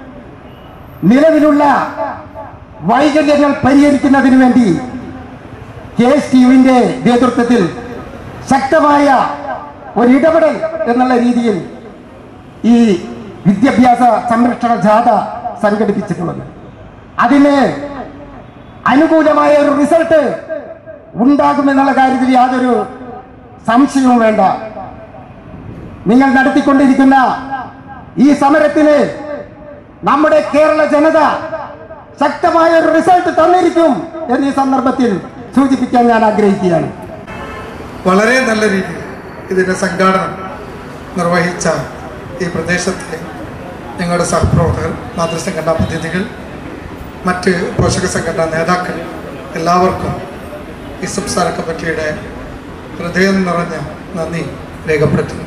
നിലവിലുള്ള വൈകല്യങ്ങൾ പരിഹരിക്കുന്നതിന് വേണ്ടി കെ എസ് ടി യുവിന്റെ നേതൃത്വത്തിൽ ശക്തമായ ഒരു ഇടപെടൽ എന്നുള്ള രീതിയിൽ ഈ വിദ്യാഭ്യാസ സംരക്ഷണ ജാഥ സംഘടിപ്പിച്ചിട്ടുള്ളത് അതിന് അനുകൂലമായ ഒരു റിസൾട്ട് ഉണ്ടാകുമെന്നുള്ള കാര്യത്തിൽ യാതൊരു സംശയവും വേണ്ട നിങ്ങൾ നടത്തിക്കൊണ്ടിരിക്കുന്ന ഈ സമരത്തിന് നമ്മുടെ കേരള ജനത ശക്തമായ ഒരു റിസൾട്ട് തന്നിരിക്കും എന്ന് ഈ സന്ദർഭത്തിൽ സൂചിപ്പിക്കാൻ ഞാൻ ആഗ്രഹിക്കുകയാണ് വളരെ നല്ല രീതിയിൽ ഇതിൻ്റെ സംഘാടനം നിർവഹിച്ച ഈ പ്രദേശത്തെ ഞങ്ങളുടെ സഹപ്രവർത്തകർ മാതൃസംഘടനാ പ്രതിനിധികൾ മറ്റ് പോഷക സംഘടനാ നേതാക്കൾ എല്ലാവർക്കും ഈ സംസ്ഥാന കമ്മിറ്റിയുടെ ഹൃദയം നിറഞ്ഞ നന്ദി രേഖപ്പെടുത്തുന്നു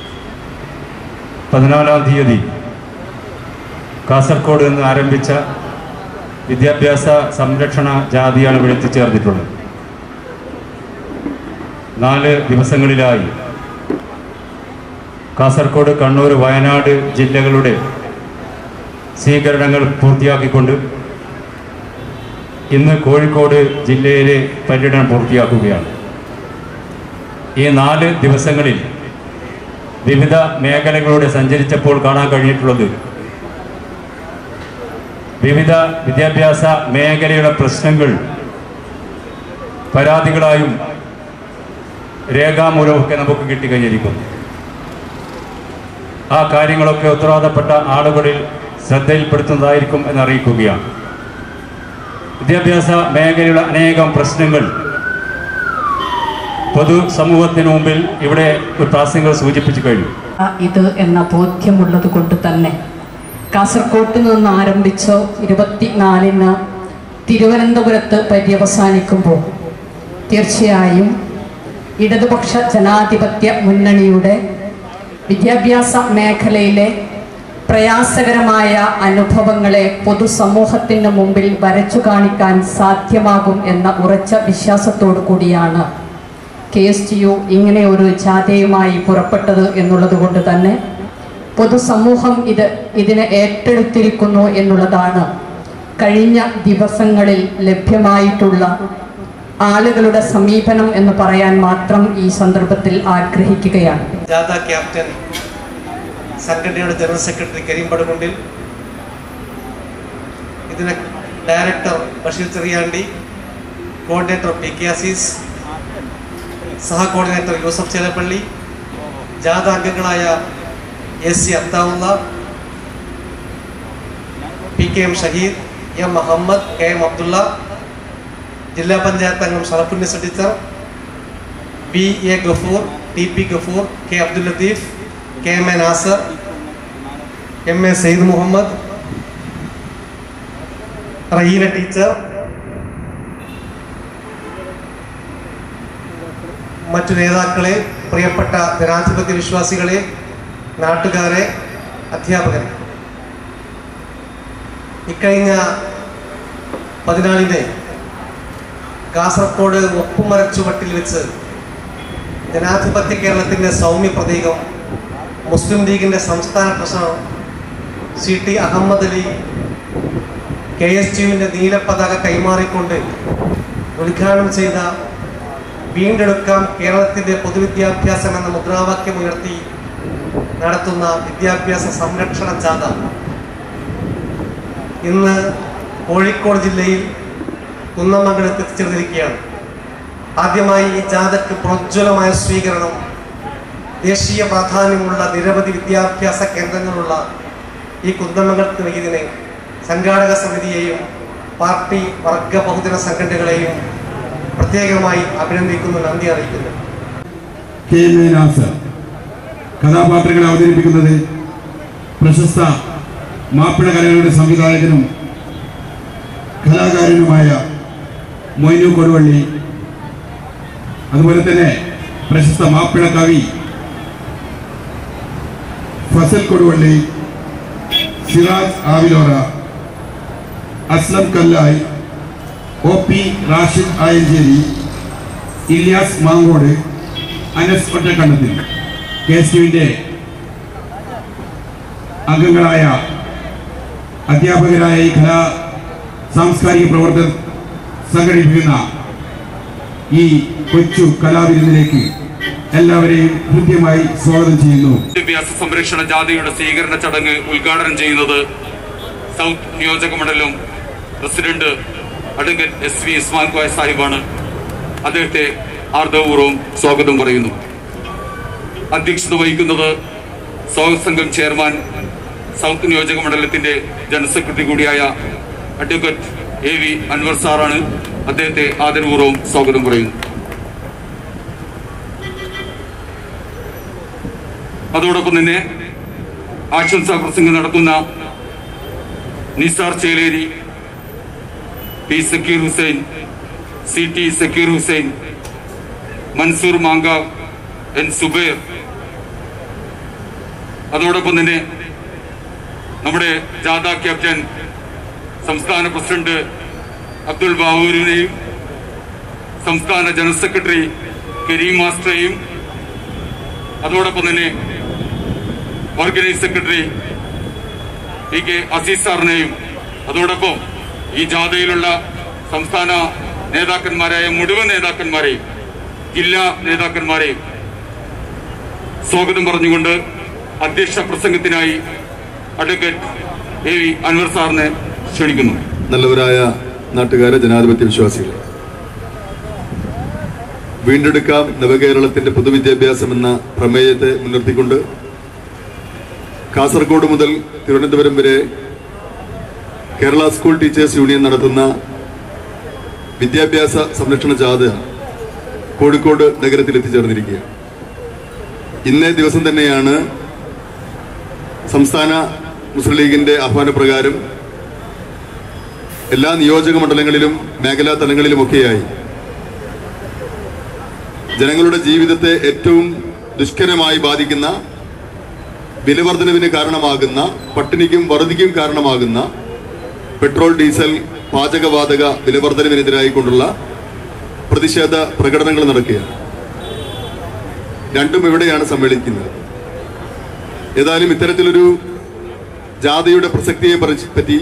പതിനാലാം തീയതി കാസർഗോഡ് നിന്ന് ആരംഭിച്ച വിദ്യാഭ്യാസ സംരക്ഷണ ജാതിയാണ് ഇവിടെ എത്തിച്ചേർന്നിട്ടുള്ളത് നാല് ദിവസങ്ങളിലായി കാസർഗോഡ് കണ്ണൂർ വയനാട് ജില്ലകളുടെ സ്വീകരണങ്ങൾ പൂർത്തിയാക്കിക്കൊണ്ട് ഇന്ന് കോഴിക്കോട് ജില്ലയിലെ പര്യടനം പൂർത്തിയാക്കുകയാണ് ഈ നാല് ദിവസങ്ങളിൽ വിവിധ മേഖലകളിലൂടെ സഞ്ചരിച്ചപ്പോൾ കാണാൻ കഴിഞ്ഞിട്ടുള്ളത് വിവിധ വിദ്യാഭ്യാസ മേഖലയുടെ പ്രശ്നങ്ങൾ പരാതികളായും രേഖാമൂലമൊക്കെ നമുക്ക് കിട്ടിക്കഴിഞ്ഞിരിക്കുന്നു ആ കാര്യങ്ങളൊക്കെ ഉത്തരവാദപ്പെട്ട ആളുകളിൽ ശ്രദ്ധയിൽപ്പെടുത്തുന്നതായിരിക്കും എന്നറിയിക്കുകയാണ് വിദ്യാഭ്യാസ മേഖലയുടെ അനേകം പ്രശ്നങ്ങൾ പൊതു സമൂഹത്തിന് മുമ്പിൽ ഇവിടെ ഒരു പ്രാസംഗികൾ സൂചിപ്പിച്ചു കഴിഞ്ഞു ഇത് എന്ന ബോധ്യമുള്ളത് കൊണ്ട് തന്നെ കാസർകോട്ട് നിന്ന് ആരംഭിച്ച് ഇരുപത്തിനാലിന് തിരുവനന്തപുരത്ത് പര്യവസാനിക്കുമ്പോൾ തീർച്ചയായും ഇടതുപക്ഷ ജനാധിപത്യ മുന്നണിയുടെ വിദ്യാഭ്യാസ മേഖലയിലെ പ്രയാസകരമായ അനുഭവങ്ങളെ പൊതുസമൂഹത്തിന് മുമ്പിൽ വരച്ചു കാണിക്കാൻ സാധ്യമാകും എന്ന ഉറച്ച വിശ്വാസത്തോടു കൂടിയാണ് കെ എസ് ടി യു ഇങ്ങനെ ഒരു ജാഥയുമായി പുറപ്പെട്ടത് എന്നുള്ളത് കൊണ്ട് തന്നെ പൊതുസമൂഹം ഇത് ഇതിനെ ഏറ്റെടുത്തിരിക്കുന്നു എന്നുള്ളതാണ് കഴിഞ്ഞ ദിവസങ്ങളിൽ ലഭ്യമായിട്ടുള്ള ആളുകളുടെ സമീപനം എന്ന് പറയാൻ മാത്രം ഈ സന്ദർഭത്തിൽ ആഗ്രഹിക്കുകയാണ് ജാഥ ക്യാപ്റ്റൻ സംഘടനയുടെ ജനറൽ സെക്രട്ടറി കരീം പടുകൊണ്ടിൽ ഇതിന് director Basheer Cheriyandi coordinator P K Azeez സഹ കോർഡിനേറ്റർ യൂസഫ് ചേലപ്പള്ളി ജാഥ അംഗങ്ങളായ S C Athaulla P K M Shaheed M Muhammad K M Abdulla ജില്ലാ പഞ്ചായത്ത് അംഗം Sharafunnisa teacher B A Gafoor T P Gafoor K Abdul Latheef K M A Nasar M A Syed Muhammad Raheena teacher മറ്റു നേതാക്കളെ പ്രിയപ്പെട്ട ജനാധിപത്യ വിശ്വാസികളെ നാട്ടുകാരെ അധ്യാപകരെ ഇക്കഴിഞ്ഞ പതിനാലിന് കാസർഗോഡ് ഒപ്പുമര ചുവട്ടിൽ വെച്ച് ജനാധിപത്യ കേരളത്തിൻ്റെ സൗമ്യ പ്രതീകം മുസ്ലിം ലീഗിൻ്റെ സംസ്ഥാന treasurer C T Ahmed Ali K S യുവിൻ്റെ നീലപ്പതാക കൈമാറിക്കൊണ്ട് ഉദ്ഘാടനം ചെയ്ത വീണ്ടെടുക്കാം കേരളത്തിൻ്റെ പൊതുവിദ്യാഭ്യാസം എന്ന മുദ്രാവാക്യം ഉയർത്തി നടത്തുന്ന വിദ്യാഭ്യാസ സംരക്ഷണ ജാഥ ഇന്ന് കോഴിക്കോട് ജില്ലയിൽ കുന്നമംഗലത്ത് എത്തിച്ചേർന്നിരിക്കുകയാണ് ആദ്യമായി ഈ ജാഥയ്ക്ക് പ്രോജ്വലമായ സ്വീകരണം ദേശീയ പ്രാധാന്യമുള്ള നിരവധി വിദ്യാഭ്യാസ കേന്ദ്രങ്ങളുള്ള ഈ കുന്നമംഗലത്ത് ഇതിനെ സംഘാടക സമിതിയെയും പാർട്ടി വർഗ ബഹുജന സംഘടനകളെയും പ്രത്യേകമായി അഭിനന്ദിക്കുന്നു നന്ദി അറിയിക്കുന്നു കെ എം എ നാസർ കഥാപാത്രങ്ങളെ അവതരിപ്പിക്കുന്നത് പ്രശസ്ത മാപ്പിള കലകളുടെ സംവിധായകനും കലാകാരനുമായ മൊയ്നു കൊടുവള്ളി അതുപോലെ തന്നെ പ്രശസ്ത മാപ്പിള കവി ഫസൽ കൊടുവള്ളി സിറാജ് ആവിലോറ അസ്ലം കല്ലായ് ഒ പി റാഷിദ് ആയഞ്ചേരി ഇലിയാസ് മാങ്കോട് അനസ് ഒറ്റക്കണ്ണത്തിൽ കെ എസ് യുവിൻ്റെ അംഗങ്ങളായ അധ്യാപകരായ ഈ കലാ സാംസ്കാരിക പ്രവർത്തകർ സംഘടിപ്പിക്കുന്ന ഈ കൊച്ചു കലാവിരുന്നിലേക്ക് എല്ലാവരെയും കൃത്യമായി സ്വാഗതം ചെയ്യുന്നു വിദ്യാഭ്യാസ സംരക്ഷണ ജാഥയുടെ സ്വീകരണ ചടങ്ങ് ഉദ്ഘാടനം ചെയ്യുന്നത് സൗത്ത് നിയോജക മണ്ഡലം പ്രസിഡന്റ് അഡ്വക്കേറ്റ് എസ് വി ഇസ്മാൻ കോയ സാഹിബാണ് അദ്ദേഹത്തെ ആർദവപൂർവ്വം സ്വാഗതം പറയുന്നു അധ്യക്ഷത വഹിക്കുന്നത് സ്വാഗത സംഘം ചെയർമാൻ സൗത്ത് നിയോജക മണ്ഡലത്തിന്റെ ജനറൽ സെക്രട്ടറി കൂടിയായ അഡ്വക്കേറ്റ് എ വി അൻവർ സാറാണ് അദ്ദേഹത്തെ ആദരപൂർവ്വം സ്വാഗതം പറയുന്നു അതോടൊപ്പം തന്നെ ആശംസാ പ്രസംഗം നടത്തുന്ന Nisar Cheleri P Sakeer Hussain C T Sakeer Hussain Mansoor Mankavu N Zubair അതോടൊപ്പം തന്നെ നമ്മുടെ ജാഥ ക്യാപ്റ്റൻ സംസ്ഥാന പ്രസിഡന്റ് അബ്ദുൾ ബാവൂരിനെയും സംസ്ഥാന ജനറൽ സെക്രട്ടറി കരീം മാസ്റ്ററെയും അതോടൊപ്പം തന്നെ organise secretary P K Azeez സാറിനെയും അതോടൊപ്പം ഈ ജാഥയിലുള്ള സംസ്ഥാന നേതാക്കന്മാരായ മുഴുവൻ നേതാക്കന്മാരെയും ജില്ലാ നേതാക്കന്മാരെ സ്വാഗതം പറഞ്ഞുകൊണ്ട് അധ്യക്ഷ പ്രസംഗത്തിനായി അഡ്വക്കേറ്റ് എ വി അൻവർ സാറിനെ ക്ഷണിക്കുന്നു നല്ലവരായ നാട്ടുകാരെ ജനാധിപത്യ വിശ്വാസികളെ വീണ്ടെടുക്കാം നവകേരളത്തിന്റെ പൊതുവിദ്യാഭ്യാസം എന്ന പ്രമേയത്തെ മുൻനിർത്തിക്കൊണ്ട് കാസർഗോഡ് മുതൽ തിരുവനന്തപുരം വരെ കേരള സ്കൂൾ ടീച്ചേഴ്സ് യൂണിയൻ നടത്തുന്ന വിദ്യാഭ്യാസ സംരക്ഷണ ജാഥ കോഴിക്കോട് നഗരത്തിൽ എത്തിച്ചേർന്നിരിക്കുകയാണ് ഇന്നേ ദിവസം തന്നെയാണ് സംസ്ഥാന മുസ്ലിം ലീഗിന്റെ ആഹ്വാനപ്രകാരം എല്ലാ നിയോജക മണ്ഡലങ്ങളിലും മേഖലാ തലങ്ങളിലുമൊക്കെയായി ജനങ്ങളുടെ ജീവിതത്തെ ഏറ്റവും ദുഷ്കരമായി ബാധിക്കുന്ന വിലവർദ്ധനവിന് കാരണമാകുന്ന പട്ടിണിക്കും വറുതിക്കും കാരണമാകുന്ന പെട്രോൾ ഡീസൽ പാചകവാതക വിലവർദ്ധനവിനെതിരായി കൊണ്ടുള്ള പ്രതിഷേധ പ്രകടനങ്ങൾ നടക്കുകയാണ് രണ്ടും ഇവിടെയാണ് സമ്മേളിക്കുന്നത് ഏതായാലും ഇത്തരത്തിലൊരു ജാഥയുടെ പ്രസക്തിയെ പറി- പറ്റി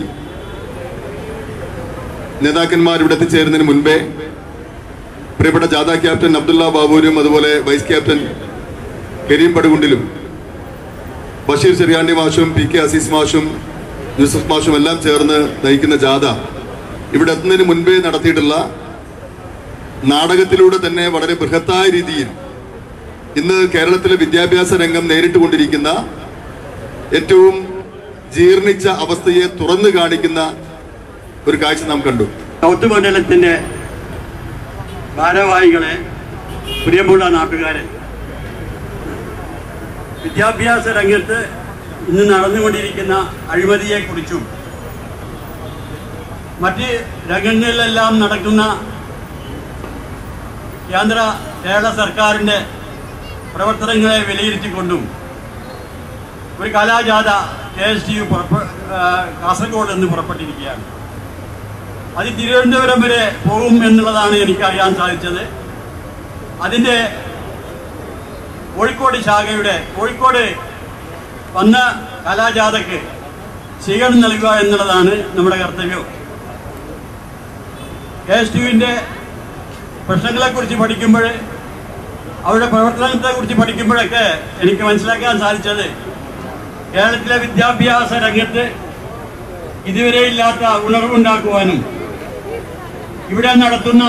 നേതാക്കന്മാർ ഇവിടെ എത്തിച്ചേരുന്നതിന് മുൻപേ പ്രിയപ്പെട്ട ജാഥ ക്യാപ്റ്റൻ അബ്ദുള്ള ബാബൂരും അതുപോലെ വൈസ് ക്യാപ്റ്റൻ കരീം പടുകുണ്ടിലും ബഷീർ ചെറിയാണ്ടി മാഷും പി കെ അസീസ് മാഷും യൂസഫ് മാഷും എല്ലാം ചേർന്ന് നയിക്കുന്ന ജാഥ ഇവിടെ എത്തുന്നതിന് മുൻപേ നടത്തിയിട്ടുള്ള നാടകത്തിലൂടെ തന്നെ വളരെ ബൃഹത്തായ രീതിയിൽ ഇന്ന് കേരളത്തിലെ വിദ്യാഭ്യാസ രംഗം നേരിട്ടുകൊണ്ടിരിക്കുന്ന ഏറ്റവും ജീർണിച്ച അവസ്ഥയെ തുറന്നു കാണിക്കുന്ന ഒരു കാഴ്ച നാം കണ്ടു സൗത്ത് മണ്ഡലത്തിന്റെ ഭാരവാഹികളെ പ്രിയമുള്ള നാട്ടുകാരെ വിദ്യാഭ്യാസ രംഗത്ത് ഇന്ന് നടന്നുകൊണ്ടിരിക്കുന്ന അഴിമതിയെക്കുറിച്ചും മറ്റ് രംഗങ്ങളിലെല്ലാം നടക്കുന്ന കേന്ദ്ര കേരള സർക്കാരിൻ്റെ പ്രവർത്തനങ്ങളെ വിലയിരുത്തിക്കൊണ്ടും ഒരു കലാജാഥ കെ എസ് ടി യു പുറപ്പെ ആ, കാസർഗോഡ് നിന്ന് പുറപ്പെട്ടിരിക്കുകയാണ് അത് തിരുവനന്തപുരം വരെ പോകും എന്നുള്ളതാണ് എനിക്കറിയാൻ സാധിച്ചത് അതിൻ്റെ കോഴിക്കോട് ശാഖയുടെ കോഴിക്കോട് വന്ന കലാജാഥയ്ക്ക് സ്വീകരണം നൽകുക എന്നുള്ളതാണ് നമ്മുടെ കർത്തവ്യം കെ എസ് ടിയുവിൻ്റെ പ്രശ്നങ്ങളെക്കുറിച്ച് പഠിക്കുമ്പോൾ അവരുടെ പ്രവർത്തനത്തെക്കുറിച്ച് പഠിക്കുമ്പോഴൊക്കെ എനിക്ക് മനസ്സിലാക്കാൻ സാധിച്ചത് കേരളത്തിലെ വിദ്യാഭ്യാസ രംഗത്ത് ഇതുവരെ ഇല്ലാത്ത ഉണർവുണ്ടാക്കുവാനും ഇവിടെ നടത്തുന്ന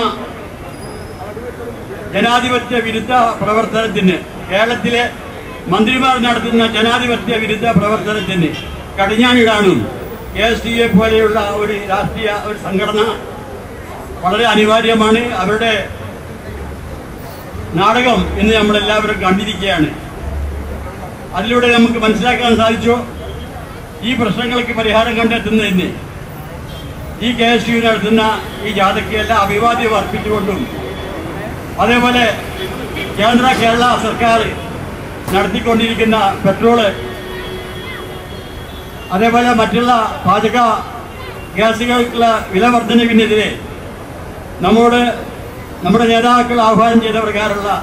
ജനാധിപത്യ വിരുദ്ധ പ്രവർത്തനത്തിന് കേരളത്തിലെ മന്ത്രിമാർ നടത്തുന്ന ജനാധിപത്യ വിരുദ്ധ പ്രവർത്തനത്തിന് കടിഞ്ഞാണിടാനും കെ എസ് ടി എ പോലെയുള്ള ഒരു രാഷ്ട്രീയ ഒരു സംഘടന വളരെ അനിവാര്യമാണ് അവരുടെ നാടകം ഇന്ന് നമ്മളെല്ലാവരും കണ്ടിരിക്കുകയാണ് അതിലൂടെ നമുക്ക് മനസ്സിലാക്കാൻ സാധിച്ചു ഈ പ്രശ്നങ്ങൾക്ക് പരിഹാരം കണ്ടെത്തുന്നതിന് ഈ കെ എസ് യു നടത്തുന്ന ഈ ജാഥയ്ക്ക് എല്ലാ അഭിവാദ്യം അർപ്പിച്ചുകൊണ്ടും അതേപോലെ കേന്ദ്ര കേരള സർക്കാർ നടത്തിക്കൊണ്ടിരിക്കുന്ന പെട്രോള് അതേപോലെ മറ്റുള്ള പാചക ഗ്യാസുകൾക്കുള്ള വില വർധനവിനെതിരെ നമ്മോട് നമ്മുടെ നേതാക്കൾ ആഹ്വാനം ചെയ്ത പ്രകാരമുള്ള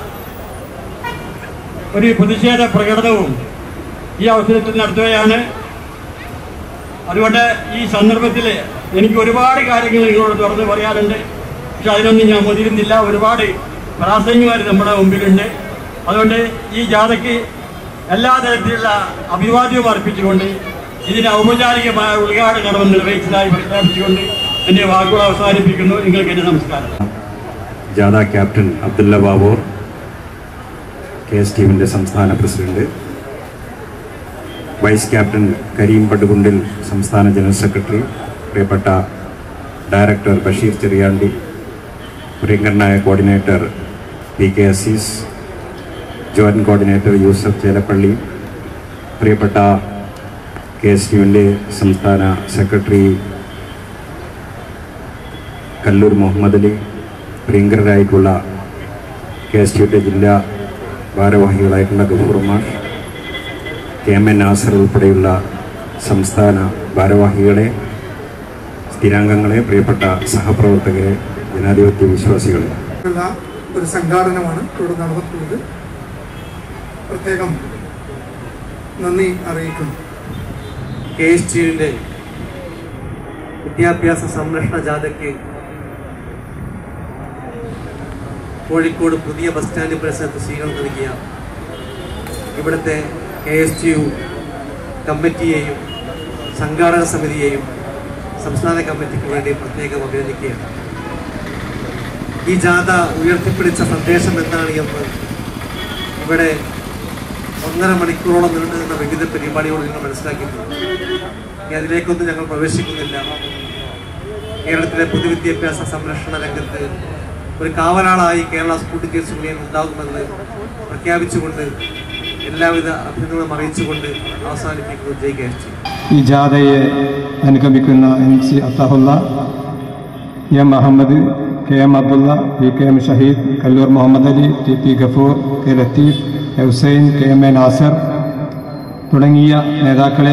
ഒരു പ്രതിഷേധ പ്രകടനവും ഈ അവസരത്തിൽ നടത്തുകയാണ് അതുകൊണ്ട് ഈ സന്ദർഭത്തിൽ എനിക്ക് ഒരുപാട് കാര്യങ്ങൾ നിങ്ങളോട് തുറന്ന് പറയാനുണ്ട് പക്ഷെ അതിനൊന്നും ഞാൻ മുതിരുന്നില്ല ഒരുപാട് പ്രാസംഗികർ നമ്മുടെ മുമ്പിലുണ്ട് അതുകൊണ്ട് ഈ ജാഥയ്ക്ക് എല്ലാ തരത്തിലുള്ള അഭിവാദ്യവും അർപ്പിച്ചുകൊണ്ട് ഇതിന് ഔപചാരികമായ ഉദ്ഘാടന കടമം നിർവഹിച്ചതായി പ്രഖ്യാപിച്ചുകൊണ്ട് എൻ്റെ വാക്കുകൾ അവസാനിപ്പിക്കുന്നു നിങ്ങൾക്ക് എൻ്റെ നമസ്കാരം ജാഥ captain Abdulla Baboor K S ടീമിൻ്റെ സംസ്ഥാന president vice captain Kareem Padukundil സംസ്ഥാന ജനറൽ സെക്രട്ടറി പ്രിയപ്പെട്ട ഡയറക്ടർ ബഷീർ ചെറിയാണ്ടി പ്രിയങ്കരനായ coordinator P K Azeez joint coordinator Yusuf Chelappally പ്രിയപ്പെട്ട കെ എസ് യുവിൻ്റെ സംസ്ഥാന സെക്രട്ടറി കല്ലൂർ മുഹമ്മദ് അലി പ്രിയങ്കരായിട്ടുള്ള കെ എസ് യുടെ ജില്ലാ ഭാരവാഹികളായിട്ടുള്ള ഗഫൂർ മാഷ് കെ എം എൻ നാസർ ഉൾപ്പെടെയുള്ള സംസ്ഥാന ഭാരവാഹികളെ സ്ഥിരാംഗങ്ങളെ പ്രിയപ്പെട്ട സഹപ്രവർത്തകരെ ജനാധിപത്യ വിശ്വാസികളെ ഉള്ള ഒരു സംഘാടനമാണ് ഇവിടെ നടന്നിട്ടുള്ളത് പ്രത്യേകം നന്ദി അറിയിക്കുന്നു കെ എസ് ടിയുടെ വിദ്യാഭ്യാസ സംരക്ഷണ ജാഥയ്ക്ക് കോഴിക്കോട് പുതിയ ബസ് സ്റ്റാൻഡ് പരിസരത്ത് സ്വീകരണം നൽകിയ ഇവിടുത്തെ കെ എസ് ടി യു കമ്മിറ്റിയെയും സംഘാടക സമിതിയെയും സംസ്ഥാന കമ്മിറ്റിക്ക് വേണ്ടി പ്രത്യേകം അഭിനന്ദിക്കുകയാണ് ഈ ജാഥ ഉയർത്തിപ്പിടിച്ച സന്ദേശം എന്താണ് എന്ന് ഇവിടെ ഒന്നര മണിക്കൂറോളം നീണ്ടു നിന്ന വിവിധ പരിപാടിയോട് നിങ്ങൾ മനസ്സിലാക്കിയിട്ടുണ്ട് ഇനി അതിലേക്കൊന്നും ഞങ്ങൾ പ്രവേശിക്കുന്നില്ല കേരളത്തിലെ പൊതുവിദ്യാഭ്യാസ സംരക്ഷണ രംഗത്ത് ഒരു കാവലാളായി കേരള സ്കൂൾ ടീച്ചേഴ്സ് യൂണിയൻ ഉണ്ടാകുമെന്ന് പ്രഖ്യാപിച്ചുകൊണ്ട് എല്ലാവിധ അഭിനന്ദനം അറിയിച്ചുകൊണ്ട് അവസാനിപ്പിക്കുന്നു ജയ് കെ എസ് ടി ഈ ജാഥയെ അനുഗമിക്കുന്ന M C Athaulla M Ahmed K M Abdulla P K M Shaheed Kallur Muhammad Ali T P Gafoor K Latheef Hussain K M A Nasar തുടങ്ങിയ നേതാക്കളെ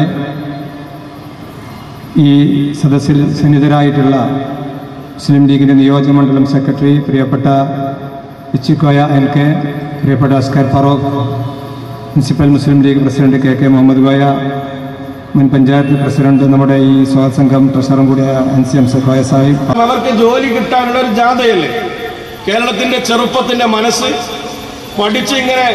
ഈ സദസ്സിൽ സന്നിധരായിട്ടുള്ള മുസ്ലിം ലീഗിൻ്റെ നിയോജകമണ്ഡലം സെക്രട്ടറി പ്രിയപ്പെട്ട ഇച്ചിക്കോയ എൻ കെ പ്രിയപ്പെട്ട അസ്കർ ഫറൂഖ് മുനിസിപ്പൽ മുസ്ലിം League president K K Muhammad Koya മുൻ പഞ്ചായത്ത് പ്രസിഡന്റ് നമ്മുടെ ഈ സ്വാഗത സംഘം ട്രഷറും കൂടിയ എൻ സി എം സഖോയ സാഹിബ് അവർക്ക് ജോലി കിട്ടാനുള്ള ഒരു ജാഥയല്ലേ കേരളത്തിന്റെ ചെറുപ്പത്തിന്റെ മനസ്സ് പഠിച്ച് ഇങ്ങനെ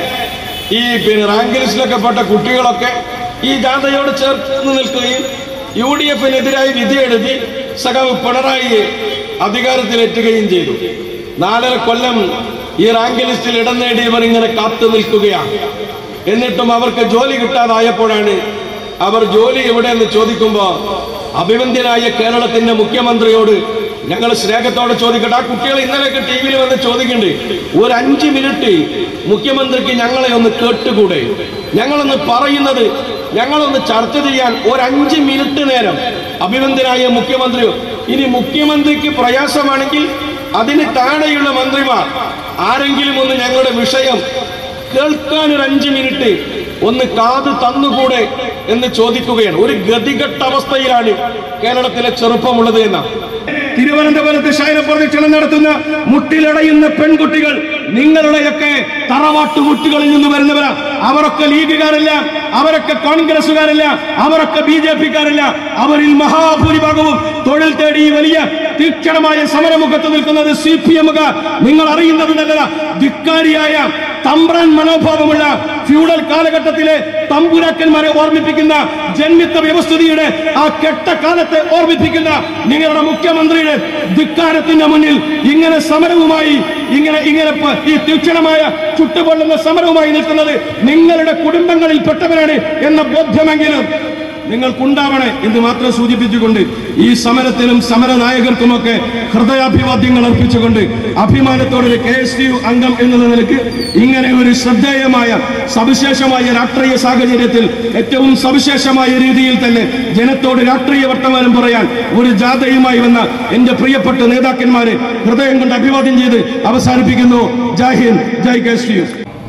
ഈ പിന്നെ റാങ്ക് ലിസ്റ്റിലൊക്കെ പെട്ട കുട്ടികളൊക്കെ ഈ ജാഥയോട് ചേർന്ന് നിൽക്കുകയും യു ഡി എഫിനെതിരായി വിധി എഴുതി സഖാവ് പിണറായിയെ അധികാരത്തിലെത്തുകയും ചെയ്തു നാലര കൊല്ലം ഈ റാങ്ക് ലിസ്റ്റിൽ ഇടം നേടിയവർ ഇങ്ങനെ കാത്തു നിൽക്കുകയാണ് എന്നിട്ടും അവർക്ക് ജോലി കിട്ടാതായപ്പോഴാണ് അവർ ജോലി എവിടെയെന്ന് ചോദിക്കുമ്പോൾ അഭിവന്ദ്യനായ കേരളത്തിന്റെ മുഖ്യമന്ത്രിയോട് ഞങ്ങൾ സ്നേഹത്തോടെ ചോദിക്കട്ടെ ആ കുട്ടികൾ ഇന്നലെയൊക്കെ ടി വിയിൽ വന്ന് ചോദിക്കുന്നുണ്ട് ഒരു അഞ്ച് മിനിറ്റ് മുഖ്യമന്ത്രിക്ക് ഞങ്ങളെ ഒന്ന് കേട്ടുകൂടെ ഞങ്ങളൊന്ന് പറയുന്നത് ഞങ്ങളൊന്ന് ചർച്ച ചെയ്യാൻ ഒരു അഞ്ച് മിനിറ്റ് നേരം അഭിനന്ദനായ മുഖ്യമന്ത്രി ഇനി മുഖ്യമന്ത്രിക്ക് പ്രയാസമാണെങ്കിൽ അതിന് താഴെയുള്ള മന്ത്രിമാർ ആരെങ്കിലും ഒന്ന് ഞങ്ങളുടെ വിഷയം കേൾക്കാൻ ഒരു അഞ്ച് മിനിറ്റ് ഒന്ന് കാത് തന്നുകൂടെ എന്ന് ചോദിക്കുകയാണ് ഒരു ഗതികെട്ട അവസ്ഥയിലാണ് കേരളത്തിലെ ചെറുപ്പമുള്ളത് എന്നാണ് തിരുവനന്തപുരത്ത് ശയന പ്രദക്ഷിണം നടത്തുന്ന മുട്ടിലടയുന്ന പെൺകുട്ടികൾ നിങ്ങളുടെയൊക്കെ തറവാട്ടു മുട്ടുകളിൽ നിന്ന് വരുന്നവരാ അവരൊക്കെ ലീഗുകാരല്ല അവരൊക്കെ കോൺഗ്രസുകാരല്ല അവരൊക്കെ ബി ജെ പിക്കാരല്ല അവരിൽ മഹാഭൂരിഭാഗവും തൊഴിൽ തേടി ഈ വലിയ തീക്ഷണമായ സമരമുഖത്ത് നിൽക്കുന്നത് സി പി എമ്മുകാർ നിങ്ങൾ അറിയുന്നത് നല്ലതാ ധിക്കാരിയായ തമ്പ്രൻ മനോഭാവമുള്ള ഫ്യൂഡൽ കാലഘട്ടത്തിലെ തമ്പുരാക്കന്മാരെ ഓർമ്മിപ്പിക്കുന്ന ജന്മിത്ത വ്യവസ്ഥിതിയുടെ ആ കെട്ട കാലത്തെ ഓർമ്മിപ്പിക്കുന്ന നിങ്ങളുടെ മുഖ്യമന്ത്രിയുടെ ധിക്കാരത്തിന്റെ മുന്നിൽ ഇങ്ങനെ സമരവുമായി ഇങ്ങനെ ഇങ്ങനെ പ- ഈ തീക്ഷണമായ ചുട്ടുപൊള്ളുന്ന സമരവുമായി നിൽക്കുന്നത് നിങ്ങളുടെ കുടുംബങ്ങളിൽ പെട്ടവരാണ് എന്ന ബോധ്യമെങ്കിലും നിങ്ങൾക്കുണ്ടാവണേ എന്ന് മാത്രം സൂചിപ്പിച്ചുകൊണ്ട് ഈ സമരത്തിനും സമര നായകർക്കുമൊക്കെ ഹൃദയാഭിവാദ്യങ്ങൾ അർപ്പിച്ചുകൊണ്ട് അഭിമാനത്തോടെ കെ എസ് ടി യു അംഗം എന്നുള്ള നിലയ്ക്ക് ഇങ്ങനെ ഒരു ശ്രദ്ധേയമായ സവിശേഷമായ രാഷ്ട്രീയ സാഹചര്യത്തിൽ ഏറ്റവും സവിശേഷമായ രീതിയിൽ തന്നെ ജനത്തോട് രാഷ്ട്രീയ വർത്തമാനം പറയാൻ ഒരു ജാഥയുമായി വന്ന എന്റെ പ്രിയപ്പെട്ട നേതാക്കന്മാരെ ഹൃദയം കൊണ്ട് അഭിവാദ്യം ചെയ്ത് അവസാനിപ്പിക്കുന്നു ജയ് ഹിന്ദ് ജയ് കെ എസ് ടി യു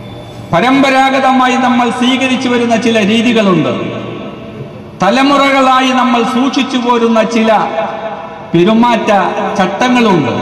പരമ്പരാഗതമായി നമ്മൾ സ്വീകരിച്ചു വരുന്ന ചില രീതികളുണ്ട് തലമുറകളായി നമ്മൾ സൂക്ഷിച്ചു പോരുന്ന ചില പെരുമാറ്റ ചട്ടങ്ങളുണ്ട്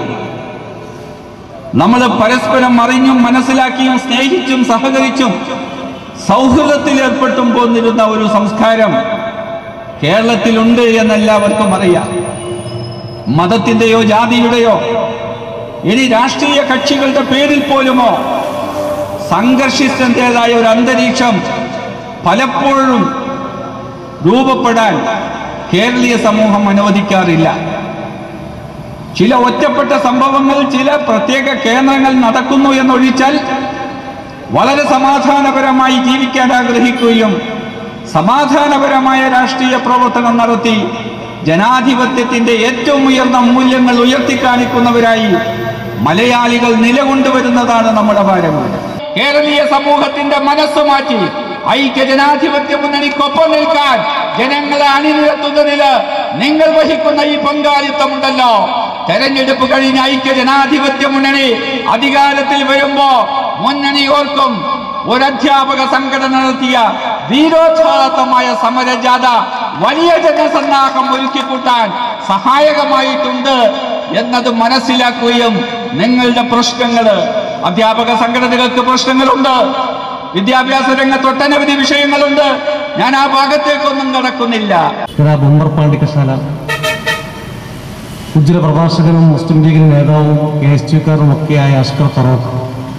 നമ്മൾ പരസ്പരം അറിഞ്ഞും മനസ്സിലാക്കിയും സ്നേഹിച്ചും സഹകരിച്ചും സൗഹൃദത്തിൽ ഏർപ്പെട്ടും പോന്നിരുന്ന ഒരു സംസ്കാരം കേരളത്തിലുണ്ട് എന്നെല്ലാവർക്കും അറിയാം മതത്തിന്റെയോ ജാതിയുടെയോ ഇനി രാഷ്ട്രീയ കക്ഷികളുടെ പേരിൽ പോലുമോ സംഘർഷിച്ചതിൻ്റെതായ ഒരു അന്തരീക്ഷം പലപ്പോഴും രൂപപ്പെടാൻ കേരളീയ സമൂഹം അനുവദിക്കാറില്ല ചില ഒറ്റപ്പെട്ട സംഭവങ്ങൾ ചില പ്രത്യേക കേന്ദ്രങ്ങൾ നടക്കുന്നു എന്നൊഴിച്ചാൽ വളരെ സമാധാനപരമായി ജീവിക്കാൻ ആഗ്രഹിക്കുകയും സമാധാനപരമായ രാഷ്ട്രീയ പ്രവർത്തനം നടത്തി ജനാധിപത്യത്തിന്റെ ഏറ്റവും ഉയർന്ന മൂല്യങ്ങൾ ഉയർത്തിക്കാണിക്കുന്നവരായി മലയാളികൾ നിലകൊണ്ടുവരുന്നതാണ് നമ്മുടെ പാരമ്പര്യം കേരളീയ സമൂഹത്തിന്റെ മനസ്സ് മാറ്റി ഐക്യ ജനാധിപത്യ മുന്നണിക്കൊപ്പം നിൽക്കാൻ ജനങ്ങളെ അണിനിരത്തുന്നതിന് നിങ്ങൾ വഹിക്കുന്ന ഈ പങ്കാളിത്തമുണ്ടല്ലോ തെരഞ്ഞെടുപ്പ് കഴിഞ്ഞ ഐക്യ ജനാധിപത്യ മുന്നണി അധികാരത്തിൽ വരുമ്പോ മുന്നണി ഓർക്കും ഒരു അധ്യാപക സംഘടന നടത്തിയ വീരോത്സാഹമായ സമരജാഥ വലിയ ജനസന്നാഹം ഒരുക്കിക്കൂട്ടാൻ സഹായകമായിട്ടുണ്ട് എന്നത് മനസ്സിലാക്കുകയും നിങ്ങളുടെ പ്രശ്നങ്ങള് അധ്യാപക സംഘടനകൾക്ക് പ്രശ്നങ്ങളുണ്ട് വിദ്യാഭ്യാസ രംഗത്ത് ഒട്ടനവധി വിഷയങ്ങളുണ്ട് ഞാൻ ആ ഭാഗത്തേക്കൊന്നും കടക്കുന്നില്ല जनाब उमर पांडे का साला ഉജ്ജ്വല പ്രഭാഷകനും മുസ്ലിം ലീഗിന് നേതാവും കെ എസ് ടിക്കാരനും ഒക്കെയായ അഷ്കർ ഫറൂഖ്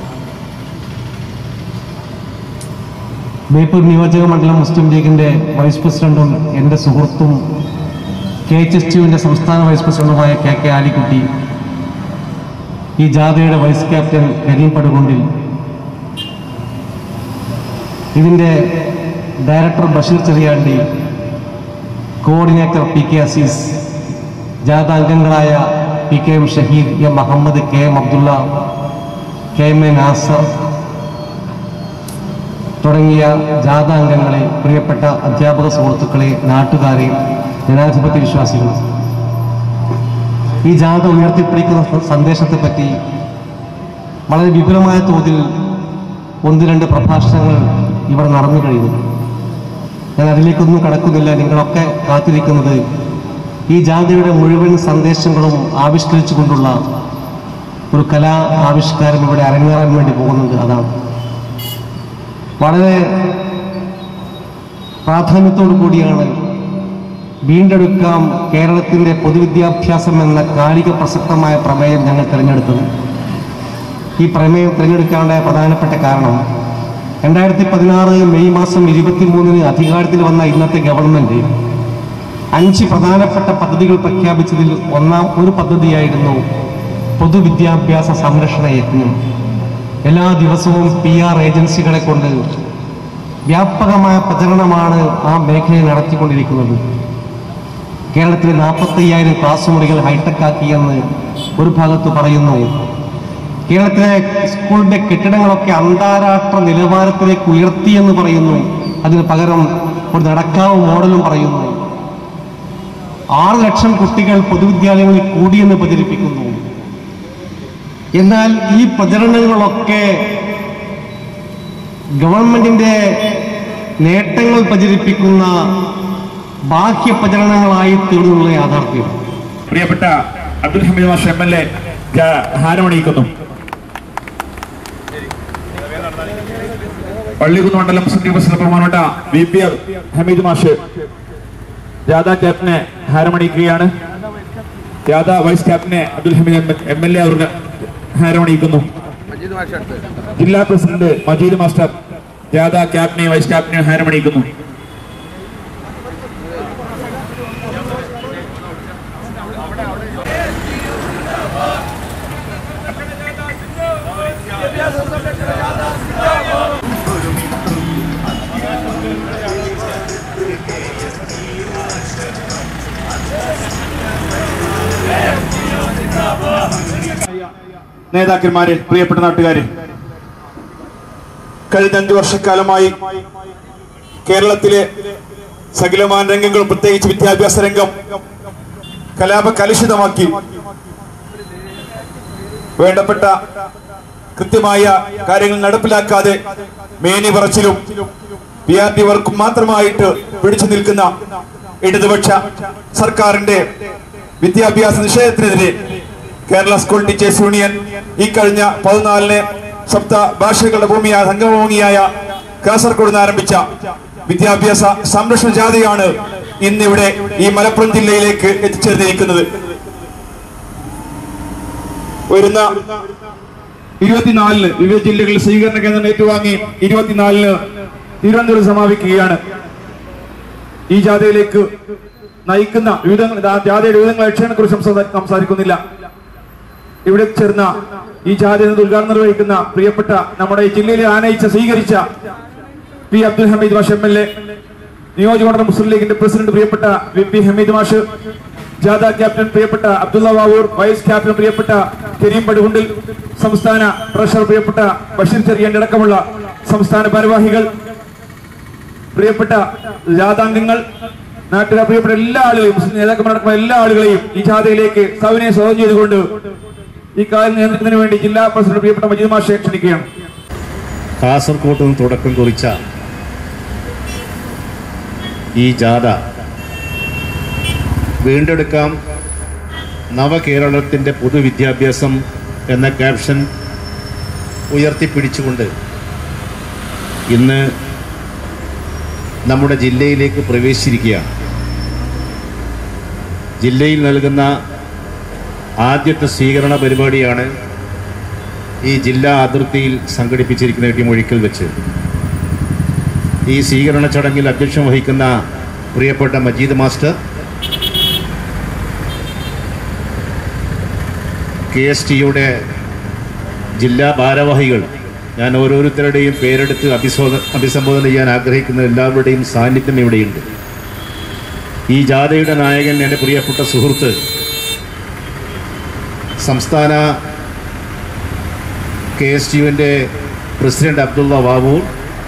ബേപ്പൂർ നിയോജക മണ്ഡലം മുസ്ലിം ലീഗിന്റെ വൈസ് പ്രസിഡന്റും എൻ്റെ സുഹൃത്തും കെ എച്ച് എസ് ടിയുവിൻ്റെ സംസ്ഥാന വൈസ് പ്രസിഡന്റുമായ കെ കെ ആലിക്കുട്ടി ഈ ജാഥയുടെ വൈസ് ക്യാപ്റ്റൻ കരീം പടുകൊണ്ടിൽ ഇതിൻ്റെ director Basheer Cheriyandi coordinator P K Azeez ജാഥ അംഗങ്ങളായ P K M Shaheed M Muhammad K M Abdulla K M A Nasar തുടങ്ങിയ ജാഥ അംഗങ്ങളെ പ്രിയപ്പെട്ട അധ്യാപക സുഹൃത്തുക്കളെ നാട്ടുകാരെ ജനാധിപത്യ വിശ്വാസികൾ ഈ ജാഥ ഉയർത്തിപ്പിടിക്കുന്ന സ- സന്ദേശത്തെപ്പറ്റി വളരെ വിപുലമായ തോതിൽ ഒന്ന് രണ്ട് പ്രഭാഷണങ്ങൾ ഇവിടെ നടന്നു കഴിഞ്ഞു ഞാൻ അതിലേക്കൊന്നും കടക്കുന്നില്ല നിങ്ങളൊക്കെ കാത്തിരിക്കുന്നത് ഈ ജാഥയുടെ മുഴുവൻ സന്ദേശങ്ങളും ആവിഷ്കരിച്ചുകൊണ്ടുള്ള ഒരു കലാ ആവിഷ്കാരം ഇവിടെ അരങ്ങേറാൻ വേണ്ടി പോകുന്നത് അതാണ് വളരെ പ്രാധാന്യത്തോടു കൂടിയാണ് വീണ്ടെടുക്കാം കേരളത്തിൻ്റെ പൊതുവിദ്യാഭ്യാസം എന്ന കാലിക പ്രസക്തമായ പ്രമേയം ഞങ്ങൾ തിരഞ്ഞെടുത്തത് ഈ പ്രമേയം തിരഞ്ഞെടുക്കാനുള്ള പ്രധാനപ്പെട്ട കാരണം രണ്ടായിരത്തി പതിനാറ് മെയ് മാസം ഇരുപത്തി മൂന്നിന് അധികാരത്തിൽ വന്ന ഇന്നത്തെ ഗവൺമെന്റ് അഞ്ച് പ്രധാനപ്പെട്ട പദ്ധതികൾ പ്രഖ്യാപിച്ചതിൽ ഒന്നാം ഒരു പദ്ധതിയായിരുന്നു പൊതുവിദ്യാഭ്യാസ സംരക്ഷണ യജ്ഞം എല്ലാ ദിവസവും പി ആർ ഏജൻസികളെ കൊണ്ട് വ്യാപകമായ പ്രചരണമാണ് ആ മേഖലയിൽ നടത്തിക്കൊണ്ടിരിക്കുന്നത് കേരളത്തിലെ നാൽപ്പത്തയ്യായിരം ക്ലാസ് മുറികൾ ഹൈടെക് ആക്കിയെന്ന് ഒരു ഭാഗത്ത് പറയുന്നു കേരളത്തിലെ സ്കൂളിന്റെ കെട്ടിടങ്ങളൊക്കെ അന്താരാഷ്ട്ര നിലവാരത്തിലേക്ക് ഉയർത്തിയെന്ന് പറയുന്നു അതിന് പകരം ഒരു നടക്കാവ് മോഡലും പറയുന്നു ആറ് ലക്ഷം കുട്ടികൾ പൊതുവിദ്യാലയങ്ങളിൽ കൂടിയെന്ന് പ്രചരിപ്പിക്കുന്നു എന്നാൽ ഈ പ്രചരണങ്ങളൊക്കെ ഗവൺമെന്റിന്റെ നേട്ടങ്ങൾ പ്രചരിപ്പിക്കുന്ന ബാഹ്യ പ്രചരണങ്ങളായി തീർന്നുള്ള യാഥാർത്ഥ്യം പ്രിയപ്പെട്ട അബ്ദുൽ ഹമീദ് മാഷ് എം എൽ എ ഹാരമണിയിക്കുന്നു പള്ളിക്കുന്ന് മണ്ഡലം മുസ്ലിം ലീഗ് പ്രസിഡന്റ് ബഹുമാനപ്പെട്ട വി പി ഹമീദ് മാഷ് ജാഥ ക്യാപ്റ്റനെ ഹാരമണിയിക്കുകയാണ് ജാഥ വൈസ് ക്യാപ്റ്റനെ Abdul Hameed M L A അവർക്ക് ഹാരമണിയിക്കുന്നു ജില്ലാ പ്രസിഡന്റ് മജീദ് മാസ്റ്റർ ജാഥ ക്യാപ്റ്റനെ വൈസ് ക്യാപ്റ്റനെ ഹാരമണിയിക്കുന്നു നേതാക്കന്മാരെ പ്രിയപ്പെട്ട നാട്ടുകാരെ കഴിഞ്ഞ അഞ്ചു വർഷക്കാലമായി കേരളത്തിലെ സകലമാന രംഗങ്ങളും പ്രത്യേകിച്ച് വിദ്യാഭ്യാസ രംഗം കലാപ കലുഷിതമാക്കി വേണ്ടപ്പെട്ട കൃത്യമായ കാര്യങ്ങൾ നടപ്പിലാക്കാതെ മേനി പറച്ചിലും പി ആർ ടി വർക്കും മാത്രമായിട്ട് പിടിച്ചു നിൽക്കുന്ന ഇടതുപക്ഷ സർക്കാരിന്റെ വിദ്യാഭ്യാസ നിഷേധത്തിനെതിരെ കേരള സ്കൂൾ ടീച്ചേഴ്സ് യൂണിയൻ ഈ കഴിഞ്ഞ പതിനാലിന് സപ്ത ഭാഷകളുടെ ഭൂമിയായ സംഗമഭൂമിയായ കാസർഗോഡ് നിന്ന് ആരംഭിച്ച വിദ്യാഭ്യാസ സംരക്ഷണ ജാഥയാണ് ഇന്നിവിടെ ഈ മലപ്പുറം ജില്ലയിലേക്ക് എത്തിച്ചേർന്നിരിക്കുന്നത് വരുന്ന ഇരുപത്തിനാലിന് വിവിധ ജില്ലകളിൽ സ്വീകരണ കേന്ദ്രം ഏറ്റുവാങ്ങി ഇരുപത്തിനാലിന് തിരുവനന്തപുരം സമാപിക്കുകയാണ് ഈ ജാഥയിലേക്ക് നയിക്കുന്ന വിവിധ ജാഥയുടെ വിവിധ ലക്ഷ്യങ്ങളെ കുറിച്ച് സംസാരിക്കുന്നില്ല ഇവിടെ ചേർന്ന ഈ ജാഥയിൽ ഉദ്ഘാടനം നിർവഹിക്കുന്ന പ്രിയപ്പെട്ട നമ്മുടെ ഈ ജില്ലയിലെ ആനയിച്ച സ്വീകരിച്ച പി അബ്ദുൽ ഹമീദ് മാഷ് എം എൽ എ നിയോജകമണ്ഡലം മുസ്ലിം ലീഗിന്റെ പ്രസിഡന്റ് പ്രിയപ്പെട്ട വി പി ഹമീദ് മാഷ് ജാഥ ക്യാപ്റ്റൻ പ്രിയപ്പെട്ട അബ്ദുള്ള വാവൂർ വൈസ് ക്യാപ്റ്റൻ പ്രിയപ്പെട്ട കരീം പടുകുണ്ടിൽ സംസ്ഥാന ട്രഷറർ പ്രിയപ്പെട്ട ബഷീർ ചെറിയാൻ അടക്കമുള്ള സംസ്ഥാന ഭാരവാഹികൾ പ്രിയപ്പെട്ട ജാഥാംഗങ്ങൾ നാട്ടിലെ പ്രിയപ്പെട്ട എല്ലാ ആളുകളെയും മുസ്ലിം നേതാക്കന്മാരടക്കമുള്ള എല്ലാ ആളുകളെയും ഈ ജാഥയിലേക്ക് സവിനയെ സ്വാഗതം ചെയ്തുകൊണ്ട് ഈ കാര്യം നിയന്ത്രിക്കുന്നതിന് വേണ്ടി ജില്ലാ പ്രസിഡന്റ് പ്രിയപ്പെട്ട മജീദ് മാഷെ ക്ഷണിക്കുകയാണ് കാസർകോട്ട് നിന്ന് തുടക്കം കുറിച്ച ഈ ജാഥ വീണ്ടെടുക്കാം നവകേരളത്തിൻ്റെ പൊതുവിദ്യാഭ്യാസം എന്ന ക്യാപ്ഷൻ ഉയർത്തിപ്പിടിച്ചുകൊണ്ട് ഇന്ന് നമ്മുടെ ജില്ലയിലേക്ക് പ്രവേശിച്ചിരിക്കുകയാണ് ജില്ലയിൽ നൽകുന്ന ആദ്യത്തെ സ്വീകരണ പരിപാടിയാണ് ഈ ജില്ലാ അതിർത്തിയിൽ സംഘടിപ്പിച്ചിരിക്കുന്ന ഇടിമൊഴിക്കൽ വെച്ച് ഈ സ്വീകരണ ചടങ്ങിൽ അധ്യക്ഷം വഹിക്കുന്ന പ്രിയപ്പെട്ട മജീദ് മാസ്റ്റർ കെ എസ് ടിയുടെ ജില്ലാ ഭാരവാഹികൾ ഞാൻ ഓരോരുത്തരുടെയും പേരെടുത്ത് അഭിസോധ അഭിസംബോധന ചെയ്യാൻ ആഗ്രഹിക്കുന്ന എല്ലാവരുടെയും സാന്നിധ്യം ഇവിടെയുണ്ട് ഈ ജാഥയുടെ നായകൻ എൻ്റെ പ്രിയപ്പെട്ട സുഹൃത്ത് സംസ്ഥാന കെ എസ് യുവിൻ്റെ പ്രസിഡന്റ് അബ്ദുള്ള വാവൂർ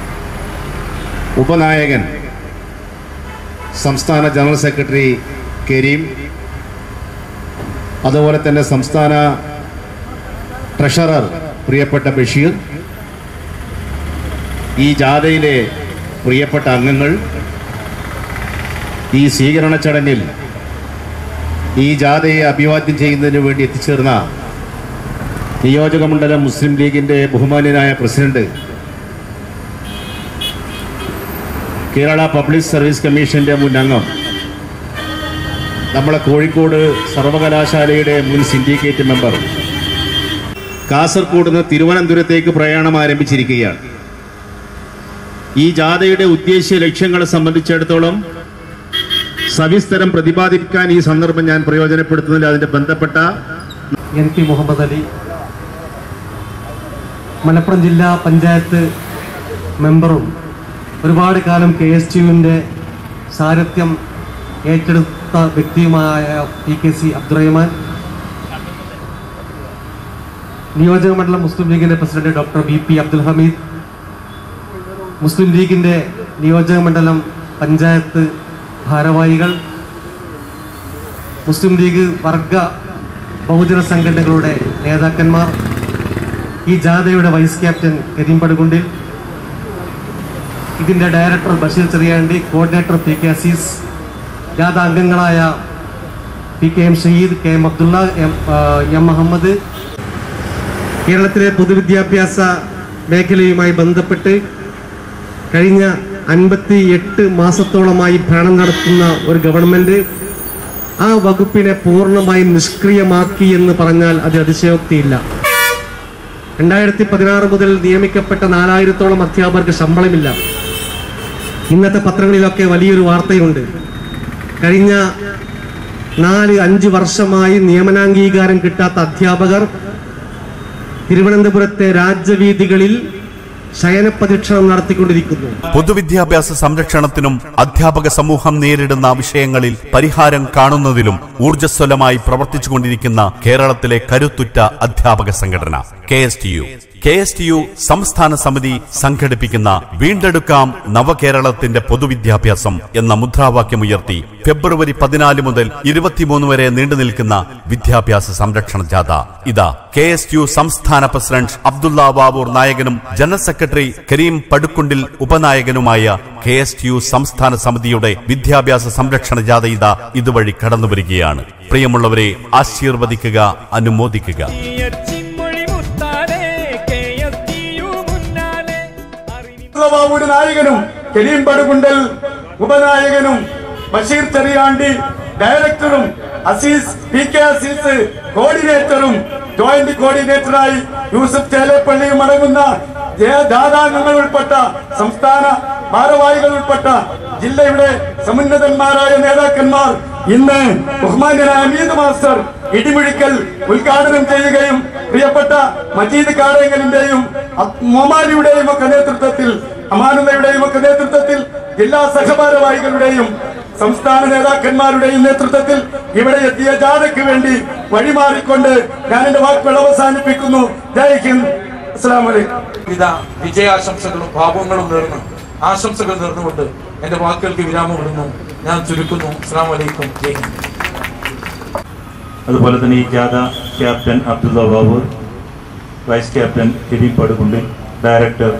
ഉപനായകൻ സംസ്ഥാന ജനറൽ സെക്രട്ടറി കരീം അതുപോലെ തന്നെ സംസ്ഥാന ട്രഷറർ പ്രിയപ്പെട്ട ബഷീർ ഈ ജാഥയിലെ പ്രിയപ്പെട്ട അംഗങ്ങൾ ഈ സ്വീകരണ ചടങ്ങിൽ ഈ ജാഥയെ അഭിവാദ്യം ചെയ്യുന്നതിന് വേണ്ടി എത്തിച്ചേർന്ന നിയോജക മണ്ഡലം മുസ്ലിം ലീഗിൻ്റെ ബഹുമാന്യനായ പ്രസിഡന്റ് കേരള പബ്ലിക് സർവീസ് കമ്മീഷന്റെ മുൻ അംഗം നമ്മളെ കോഴിക്കോട് സർവകലാശാലയുടെ മുൻ സിൻഡിക്കേറ്റ് മെമ്പർ കാസർഗോഡ് നിന്ന് തിരുവനന്തപുരത്തേക്ക് പ്രയാണം ആരംഭിച്ചിരിക്കുകയാണ് ഈ ജാഥയുടെ ഉദ്ദേശ്യ ലക്ഷ്യങ്ങളെ സംബന്ധിച്ചിടത്തോളം സവിസ്തരം പ്രതിപാദിക്കാൻ ഈ സന്ദർഭം ഞാൻ പ്രയോജനപ്പെടുത്തുന്നില്ല അതിന്റെ ബന്ധപ്പെട്ട എൻ പി മുഹമ്മദ് അലി മലപ്പുറം ജില്ലാ പഞ്ചായത്ത് മെമ്പറും ഒരുപാട് കാലം കെ എസ് യുവിൻ്റെ സാരഥ്യം ഏറ്റെടുത്ത വ്യക്തിയുമായ പി കെ സി അബ്ദുറഹ്മാൻ നിയോജക മണ്ഡലം മുസ്ലിം ലീഗിൻ്റെ president doctor V P Abdul Hameed Muslim ലീഗിൻ്റെ നിയോജക മണ്ഡലം പഞ്ചായത്ത് ഭാരവാഹികൾ മുസ്ലിം ലീഗ് വർഗ ബഹുജന സംഘടനകളുടെ നേതാക്കന്മാർ ഈ ജാഥയുടെ വൈസ് ക്യാപ്റ്റൻ കരീം പടുകുണ്ടിൽ ഇതിൻ്റെ director Basheer Cheriyandi coordinator P K Azeez ജാഥ അംഗങ്ങളായ P K M Shaheed K M Abdulla M ആ, എം മുഹമ്മദ് കേരളത്തിലെ പൊതുവിദ്യാഭ്യാസ മേഖലയുമായി ബന്ധപ്പെട്ട് കഴിഞ്ഞ അൻപത്തി എട്ട് മാസത്തോളമായി ഭരണം നടത്തുന്ന ഒരു ഗവൺമെന്റ് ആ വകുപ്പിനെ പൂർണ്ണമായും നിഷ്ക്രിയമാക്കി എന്ന് പറഞ്ഞാൽ അത് അതിശയോക്തിയില്ല രണ്ടായിരത്തി പതിനാറ് മുതൽ നിയമിക്കപ്പെട്ട നാലായിരത്തോളം അധ്യാപകർക്ക് ശമ്പളമില്ല ഇന്നത്തെ പത്രങ്ങളിലൊക്കെ വലിയൊരു വാർത്തയുണ്ട് കഴിഞ്ഞ നാല് അഞ്ച് വർഷമായി നിയമനാംഗീകാരം കിട്ടാത്ത അധ്യാപകർ തിരുവനന്തപുരത്തെ രാജ്യവീഥികളിൽ ശയനപരീക്ഷണം നടത്തിക്കൊണ്ടിരിക്കുന്നു പൊതുവിദ്യാഭ്യാസ സംരക്ഷണത്തിനും അധ്യാപക സമൂഹം നേരിടുന്ന വിഷയങ്ങളിൽ പരിഹാരം കാണുന്നതിലും ഊർജ്ജസ്വലമായി പ്രവർത്തിച്ചുകൊണ്ടിരിക്കുന്ന കേരളത്തിലെ കരുത്തുറ്റ അധ്യാപക സംഘടന K S T U K S T U സംസ്ഥാന സമിതി സംഘടിപ്പിക്കുന്ന വീണ്ടെടുക്കാം നവകേരളത്തിന്റെ പൊതുവിദ്യാഭ്യാസം എന്ന മുദ്രാവാക്യമുയർത്തി ഫെബ്രുവരി പതിനാല് മുതൽ ഇരുപത്തിമൂന്ന് വരെ നീണ്ടു നിൽക്കുന്ന വിദ്യാഭ്യാസ സംരക്ഷണ ജാഥ ഇതാ കെ എസ് യു സംസ്ഥാന പ്രസിഡന്റ് അബ്ദുള്ള ബാബൂർ നായകനും ജനറൽ സെക്രട്ടറി കരീം പടുക്കുണ്ടിൽ ഉപനായകനുമായ കെ എസ് യു സംസ്ഥാന സമിതിയുടെ വിദ്യാഭ്യാസ സംരക്ഷണ ജാഥ ഇതാ ഇതുവഴി കടന്നുവരികയാണ് പ്രിയമുള്ളവരെ ആശീർവദിക്കുക അനുമോദിക്കുക ബാബുവിന്റെ നായകനും കരീം പടുകുണ്ടൽ ഉപനായകനും ബഷീർ ചെറിയാണ്ടി ഡയറക്ടറും അസീസ് പി കെ അസീസ് കോർഡിനേറ്ററും ജോയിന്റ് കോർഡിനേറ്ററായി യൂസഫ് ചേലപ്പള്ളിയും അടങ്ങുന്ന ദാതാംഗങ്ങൾ ഉൾപ്പെട്ട സംസ്ഥാന ഭാരവാഹികൾ ഉൾപ്പെട്ട ജില്ലയുടെ സമുന്നതന്മാരായ നേതാക്കന്മാർ ഇന്ന് ബഹുമാന്യനായ അമീദ് മാസ്റ്റർ ഇടിമുഴിക്കൽ ഉദ്ഘാടനം ചെയ്യുകയും പ്രിയപ്പെട്ട മജീദ് കാടേങ്കലിന്റെയും മൊമാലിയുടെയും ഒക്കെ നേതൃത്വത്തിൽ അമാനുതയുടെയും ഒക്കെ നേതൃത്വത്തിൽ ജില്ലാ സഹഭാരവാഹികളുടെയും സംസ്ഥാന നേതാക്കന്മാരുടെയും നേതൃത്വത്തിൽ ഇവിടെ എത്തിയ ജാഥയ്ക്ക് വേണ്ടി വഴിമാറിക്കൊണ്ട് ഞാൻ എന്റെ വാക്കുകൾ അവസാനിപ്പിക്കുന്നു ജയ് ഹിന്ദ് അസ്സാം വലൈക്കും വിധ വിജയാശംസകളും ഭാവങ്ങളും നേർന്ന് ആശംസകൾ നേർന്നുകൊണ്ട് എന്റെ വാക്കുകൾക്ക് വിരാമം ഇടുന്നു ഞാൻ ചുരുക്കുന്നു അസ്സാം വലൈക്കും ജയ് ഹിന്ദ് അതുപോലെ തന്നെ ഈ ജാഥ captain Abdulla Baboor vice captain Kareem Padukundil director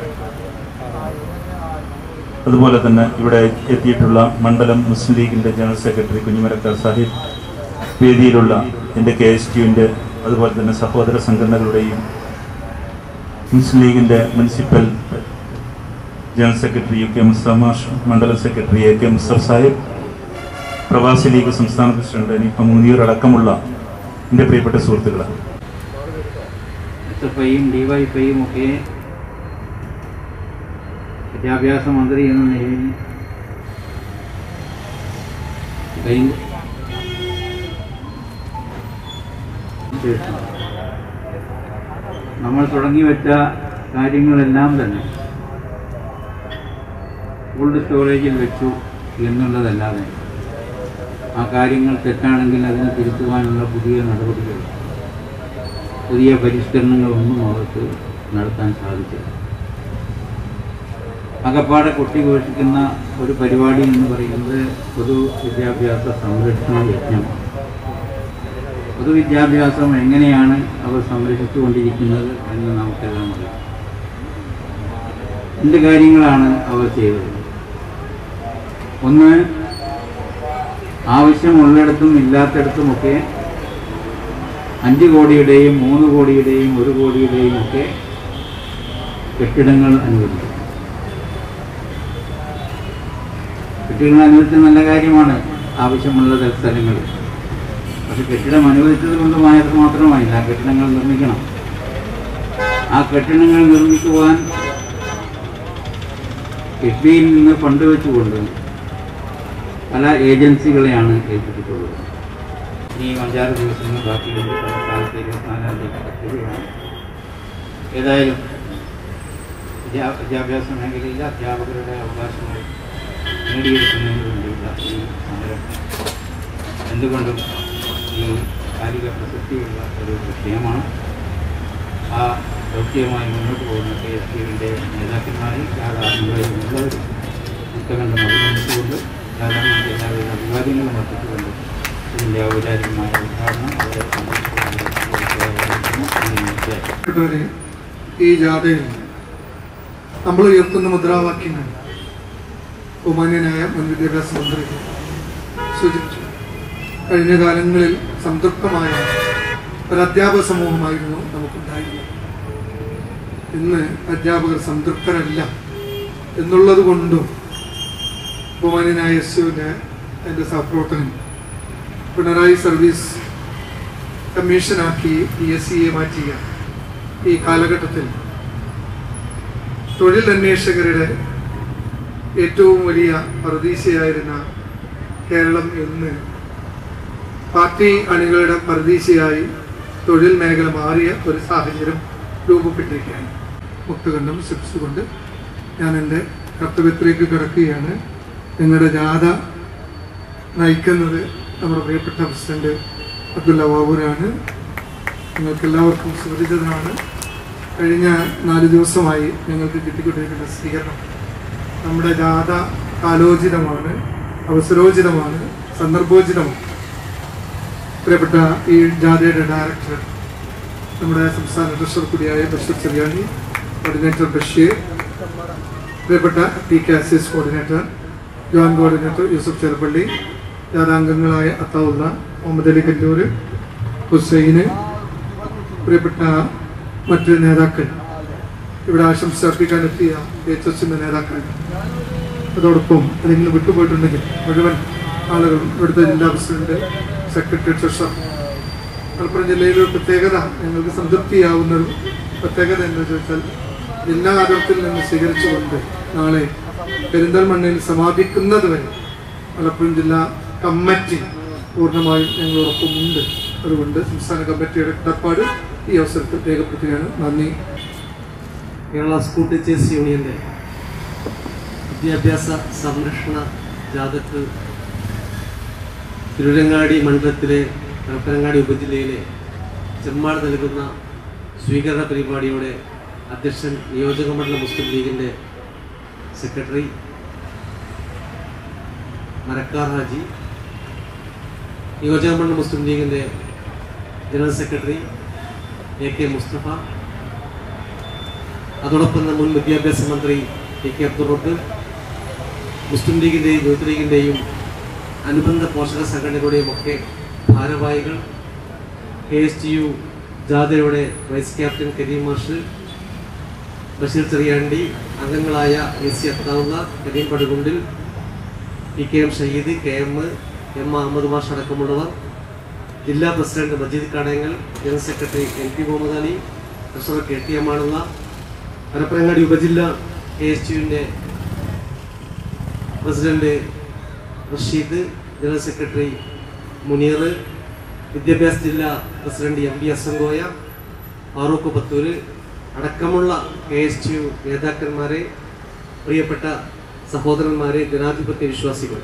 അതുപോലെ തന്നെ ഇവിടെ എത്തിയിട്ടുള്ള മണ്ഡലം മുസ്ലിം ലീഗിൻ്റെ ജനറൽ സെക്രട്ടറി കുഞ്ഞുമരക്കാർ സാഹിബ് വേദിയിലുള്ള എൻ്റെ കെ എസ് ടിയുവിൻ്റെ അതുപോലെ തന്നെ സഹോദര സംഘടനകളുടെയും മുസ്ലിം ലീഗിൻ്റെ municipal general secretary U K Musthafa മാഷ് മണ്ഡലം secretary A K Musthafa Sahib പ്രവാസി ലീഗ് സംസ്ഥാന പ്രസിഡന്റ് അനീഫ മുനീർ അടക്കമുള്ള എൻ്റെ പ്രിയപ്പെട്ട സുഹൃത്തുക്കളാണ് എസ് എഫ് ഐയും ഡിവൈഎഫ്ഐയും ഒക്കെ വിദ്യാഭ്യാസ മന്ത്രി എന്ന നിലയിൽ കഴിഞ്ഞ- ശേഷം നമ്മൾ തുടങ്ങി വെച്ച കാര്യങ്ങളെല്ലാം തന്നെ കോൾഡ് സ്റ്റോറേജിൽ വെച്ചു എന്നുള്ളതല്ലാതെ ആ കാര്യങ്ങൾ തെറ്റാണെങ്കിൽ അതിനെ തിരുത്തുവാനുള്ള പുതിയ നടപടികൾ പുതിയ പരിഷ്കരണങ്ങളൊന്നും അവർക്ക് നടത്താൻ സാധിച്ചില്ല അകപ്പാടെ കൊട്ടിഘോഷിക്കുന്ന ഒരു പരിപാടി എന്ന് പറയുന്നത് പൊതു വിദ്യാഭ്യാസ സംരക്ഷണ യജ്ഞമാണ് പൊതുവിദ്യാഭ്യാസം എങ്ങനെയാണ് അവർ സംരക്ഷിച്ചുകൊണ്ടിരിക്കുന്നത് എന്ന് നമുക്കെല്ലാം അറിയാം എന്ത് കാര്യങ്ങളാണ് അവർ ചെയ്തത് ഒന്ന് ആവശ്യമുള്ളിടത്തും ഇല്ലാത്തിടത്തുമൊക്കെ അഞ്ച് കോടിയുടെയും മൂന്ന് കോടിയുടെയും ഒരു കോടിയുടെയും ഒക്കെ കെട്ടിടങ്ങൾ അനുവദിച്ചു കെട്ടിടങ്ങൾ അനുവദിച്ചത് നല്ല കാര്യമാണ് ആവശ്യമുള്ള സ്ഥലങ്ങളിൽ പക്ഷെ കെട്ടിടം അനുവദിച്ചത് കൊണ്ട് മാ- മാത്രമായില്ല ആ കെട്ടിടങ്ങൾ നിർമ്മിക്കണം ആ കെട്ടിടങ്ങൾ നിർമ്മിക്കുവാൻ കിഫ്ബിയിൽ നിന്ന് ഫണ്ട് വെച്ചുകൊണ്ട് പല ഏജൻസികളെയാണ് ഏൽപ്പിച്ചിട്ടുള്ളത് ഈ അഞ്ചാറ് ദിവസങ്ങൾ ബാക്കിയുണ്ട് തലസ്ഥാനത്ത് ഇരുപത്തിനാലാം തീയതി പദ്ധതിയാണ് ഏതായാലും വിദ്യാ- വിദ്യാഭ്യാസ മേഖലയിൽ അധ്യാപകരുടെ അവകാശങ്ങൾ നേടിയെടുക്കുന്നതിന് വേണ്ടിയുള്ള ഈ സമരം എന്തുകൊണ്ടും ഈ കാലിക പ്രസക്തിയുള്ള ഒരു വിഷയമാണ് ആ ദൗത്യമായി മുന്നോട്ട് പോകുന്ന കെ എസ് യുവിൻ്റെ നേതാക്കന്മാരിൽ ധാരാളം ഉള്ളവർ മുത്തകണ്ഠം അഭിനന്ദിച്ചുകൊണ്ട് ധാരാളം എല്ലാവിധ അഭിവാദ്യങ്ങളും അർപ്പിച്ചുകൊണ്ട് ഇതിൻ്റെ ഔപചാരികമായ ഉദ്ഘാടനം വളരെ സന്തോഷത്തോടെ പ്രിയപ്പെട്ടവരെ, ഈ ജാഥയിൽ നമ്മൾ ഉയർത്തുന്ന മുദ്രാവാക്യങ്ങൾ ബഹുമാന്യനായ മുൻ വിദ്യാഭ്യാസ മന്ത്രി സൂചിപ്പിച്ചു കഴിഞ്ഞ കാലങ്ങളിൽ സംതൃപ്തമായ ഒരു അധ്യാപക സമൂഹമായിരുന്നു നമുക്കുണ്ടായിരുന്നത് ഇന്ന് അധ്യാപകർ സംതൃപ്തരല്ല എന്നുള്ളത് കൊണ്ടും ബഹുമാന്യനായ യേശുവിൻ്റെ എൻ്റെ സഹപ്രവർത്തകൻ പിണറായി സർവീസ് കമ്മീഷനാക്കി പി എസ് സിയെ മാറ്റിയ ഈ കാലഘട്ടത്തിൽ തൊഴിൽ അന്വേഷകരുടെ ഏറ്റവും വലിയ പ്രതീക്ഷയായിരുന്ന കേരളം എന്ന് പാർട്ടി അണികളുടെ പ്രതീക്ഷയായി തൊഴിൽ മേഖല മാറിയ ഒരു സാഹചര്യം രൂപപ്പെട്ടിരിക്കുകയാണ് മുക്തകണ്ഠം ശിപ്പിച്ചുകൊണ്ട് ഞാൻ എൻ്റെ കർത്തവ്യത്തിലേക്ക് കിടക്കുകയാണ് നിങ്ങളുടെ ജാഥ നയിക്കുന്നത് നമ്മുടെ പ്രിയപ്പെട്ട പ്രസിഡന്റ് അബ്ദുല്ല ബാബുരാണ് നിങ്ങൾക്ക് എല്ലാവർക്കും സുപരിചിതനാണ് കഴിഞ്ഞ നാല് ദിവസമായി ഞങ്ങൾക്ക് കിട്ടിക്കൊണ്ടിരിക്കുന്ന സ്വീകരണം നമ്മുടെ ജാഥ കാലോചിതമാണ് അവസരോചിതമാണ് സന്ദർഭോചിതമാണ് പ്രിയപ്പെട്ട ഈ ജാഥയുടെ ഡയറക്ടർ നമ്മുടെ സംസ്ഥാന ട്രഷറർ കൂടിയായ ബഷീർ ചെറിയാണി കോർഡിനേറ്റർ ബഷീർ പ്രിയപ്പെട്ട T K Azeez coordinator joint coordinator Yusuf Cherupalli ജാഥാംഗങ്ങളായ അത്താവുള്ള മുഹമ്മദ് അലി കല്ലൂര് ഹുസൈന് പ്രിയപ്പെട്ട മറ്റ് നേതാക്കൾ ഇവിടെ ആശംസ അർപ്പിക്കാനെത്തിയ എച്ച് എസിന്റെ നേതാക്കൾ അതോടൊപ്പം അതെങ്കിലും വിട്ടുപോയിട്ടുണ്ടെങ്കിൽ മുഴുവൻ ആളുകളും ഇവിടുത്തെ ജില്ലാ പ്രസിഡന്റ് സെക്രട്ടറി ട്രഷറർ മലപ്പുറം ജില്ലയിലെ ഒരു പ്രത്യേകത ഞങ്ങൾക്ക് സംതൃപ്തിയാവുന്ന ഒരു പ്രത്യേകത എന്ന് ചോദിച്ചാൽ ജില്ലാ അതിർത്തിയിൽ നിന്ന് സ്വീകരിച്ചുകൊണ്ട് നാളെ പെരിന്തൽമണ്ണയിൽ സമാപിക്കുന്നത് വരെ മലപ്പുറം ജില്ലാ കമ്മിറ്റി പൂർണ്ണമായും ഞങ്ങളോടൊപ്പമുണ്ട് അതുകൊണ്ട് സംസ്ഥാന കമ്മിറ്റിയുടെ കടപ്പാട് ഈ അവസരത്തിൽ രേഖപ്പെടുത്തുകയാണ് നന്ദി കേരള സ്കൂൾ ടീച്ചേഴ്സ് യൂണിയന്റെ വിദ്യാഭ്യാസ സംരക്ഷണ ജാഥക്ക് തിരുരങ്ങാടി മണ്ഡലത്തിലെ കൽപ്പനങ്ങാടി ഉപജില്ലയിലെ ചെമ്മാട് നൽകുന്ന സ്വീകരണ പരിപാടിയുടെ അധ്യക്ഷൻ നിയോജക മണ്ഡലം മുസ്ലിം ലീഗിൻ്റെ സെക്രട്ടറി മരക്കാർ ഹാജി നിയോജക മണ്ഡലം മുസ്ലിം ലീഗിൻ്റെ general secretary A K Mustafa അതോടൊപ്പം തന്നെ മുൻ വിദ്യാഭ്യാസ മന്ത്രി എ കെ അബ്ദുൾ റബ്ബ് മുസ്ലിം ലീഗിൻ്റെയും യൂത്ത് ലീഗിൻ്റെയും അനുബന്ധ പോഷക സംഘടനകളുടെയും ഒക്കെ ഭാരവാഹികൾ കെ എസ് ടി യു ജാഥയുടെ വൈസ് ക്യാപ്റ്റൻ കരീം മാഷ് ബഷീർ ചെറിയാണ്ടി അംഗങ്ങളായ A C Athaulla Karim Padukundil P K M Shaheed K M M Ahmed മാഷ് അടക്കമുള്ളവർ ജില്ലാ president Majeed Kadayangal general secretary N P Muhammad Ali treasurer K T Amanulla Parappanangadi ഉപജില്ല കെ എസ് യുവിൻ്റെ president Rasheed general secretary Muneer വിദ്യാഭ്യാസ ജില്ലാ president M B Asankoya Farooq Pathur അടക്കമുള്ള കെ എസ് യു നേതാക്കന്മാരെ പ്രിയപ്പെട്ട സഹോദരന്മാരെ ജനാധിപത്യ വിശ്വാസികൾ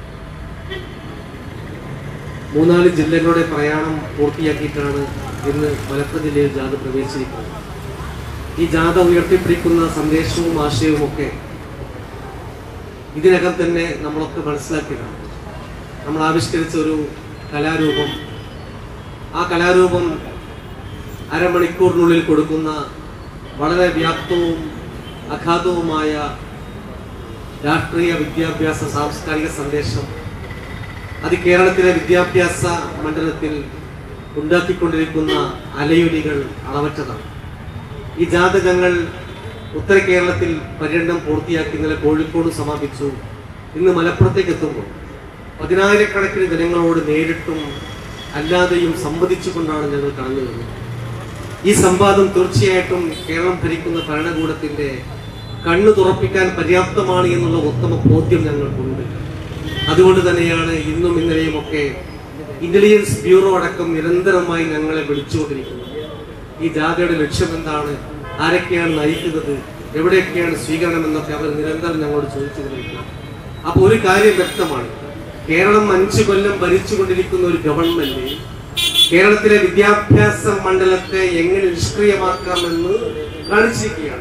മൂന്നാല് ജില്ലകളുടെ പ്രയാണം പൂർത്തിയാക്കിയിട്ടാണ് ഇന്ന് മലപ്പുറം ജില്ലയിൽ ജാഥ പ്രവേശിച്ചിരിക്കുന്നത് ഈ ജാഥ ഉയർത്തിപ്പിടിക്കുന്ന സന്ദേശവും ആശയവും ഒക്കെ ഇതിനകം തന്നെ നമ്മളൊക്കെ മനസ്സിലാക്കിയതാണ് നമ്മൾ ആവിഷ്കരിച്ച ഒരു കലാരൂപം ആ കലാരൂപം അരമണിക്കൂറിനുള്ളിൽ കൊടുക്കുന്ന വളരെ വ്യാപ്തവും അഗാധവുമായ രാഷ്ട്രീയ വിദ്യാഭ്യാസ സാംസ്കാരിക സന്ദേശം അത് കേരളത്തിലെ വിദ്യാഭ്യാസ മണ്ഡലത്തിൽ ഉണ്ടാക്കിക്കൊണ്ടിരിക്കുന്ന അലയൊലികൾ അളവറ്റതാണ് ഈ ജാതകങ്ങൾ ഉത്തര കേരളത്തിൽ പര്യടനം പൂർത്തിയാക്കി ഇന്നലെ കോഴിക്കോട് സമാപിച്ചു ഇന്ന് മലപ്പുറത്തേക്ക് എത്തുമ്പോൾ പതിനായിരക്കണക്കിന് ജനങ്ങളോട് നേരിട്ടും അല്ലാതെയും സംവദിച്ചുകൊണ്ടാണ് ഞങ്ങൾ കടന്നു വരുന്നത് ഈ സംവാദം തീർച്ചയായിട്ടും കേരളം ഭരിക്കുന്ന ഭരണകൂടത്തിന്റെ കണ്ണു തുറപ്പിക്കാൻ പര്യാപ്തമാണ് എന്നുള്ള ഉത്തമ ബോധ്യം ഞങ്ങൾക്കുണ്ട് അതുകൊണ്ട് തന്നെയാണ് ഇന്നും ഇന്നലെയും ഒക്കെ ഇന്റലിജൻസ് ബ്യൂറോ അടക്കം നിരന്തരമായി ഞങ്ങളെ വിളിച്ചുകൊണ്ടിരിക്കുന്നത് ഈ ജാഥയുടെ ലക്ഷ്യം എന്താണ് ആരൊക്കെയാണ് നയിക്കുന്നത് എവിടെയൊക്കെയാണ് സ്വീകരണം എന്നൊക്കെ അവർ നിരന്തരം ഞങ്ങളോട് ചോദിച്ചുകൊണ്ടിരിക്കുന്നത് അപ്പോൾ ഒരു കാര്യം വ്യക്തമാണ് കേരളം അഞ്ചു കൊല്ലം ഭരിച്ചുകൊണ്ടിരിക്കുന്ന ഒരു ഗവൺമെന്റ് കേരളത്തിലെ വിദ്യാഭ്യാസ മണ്ഡലത്തെ എങ്ങനെ നിഷ്ക്രിയമാക്കാമെന്ന് കാണിച്ചിരിക്കുകയാണ്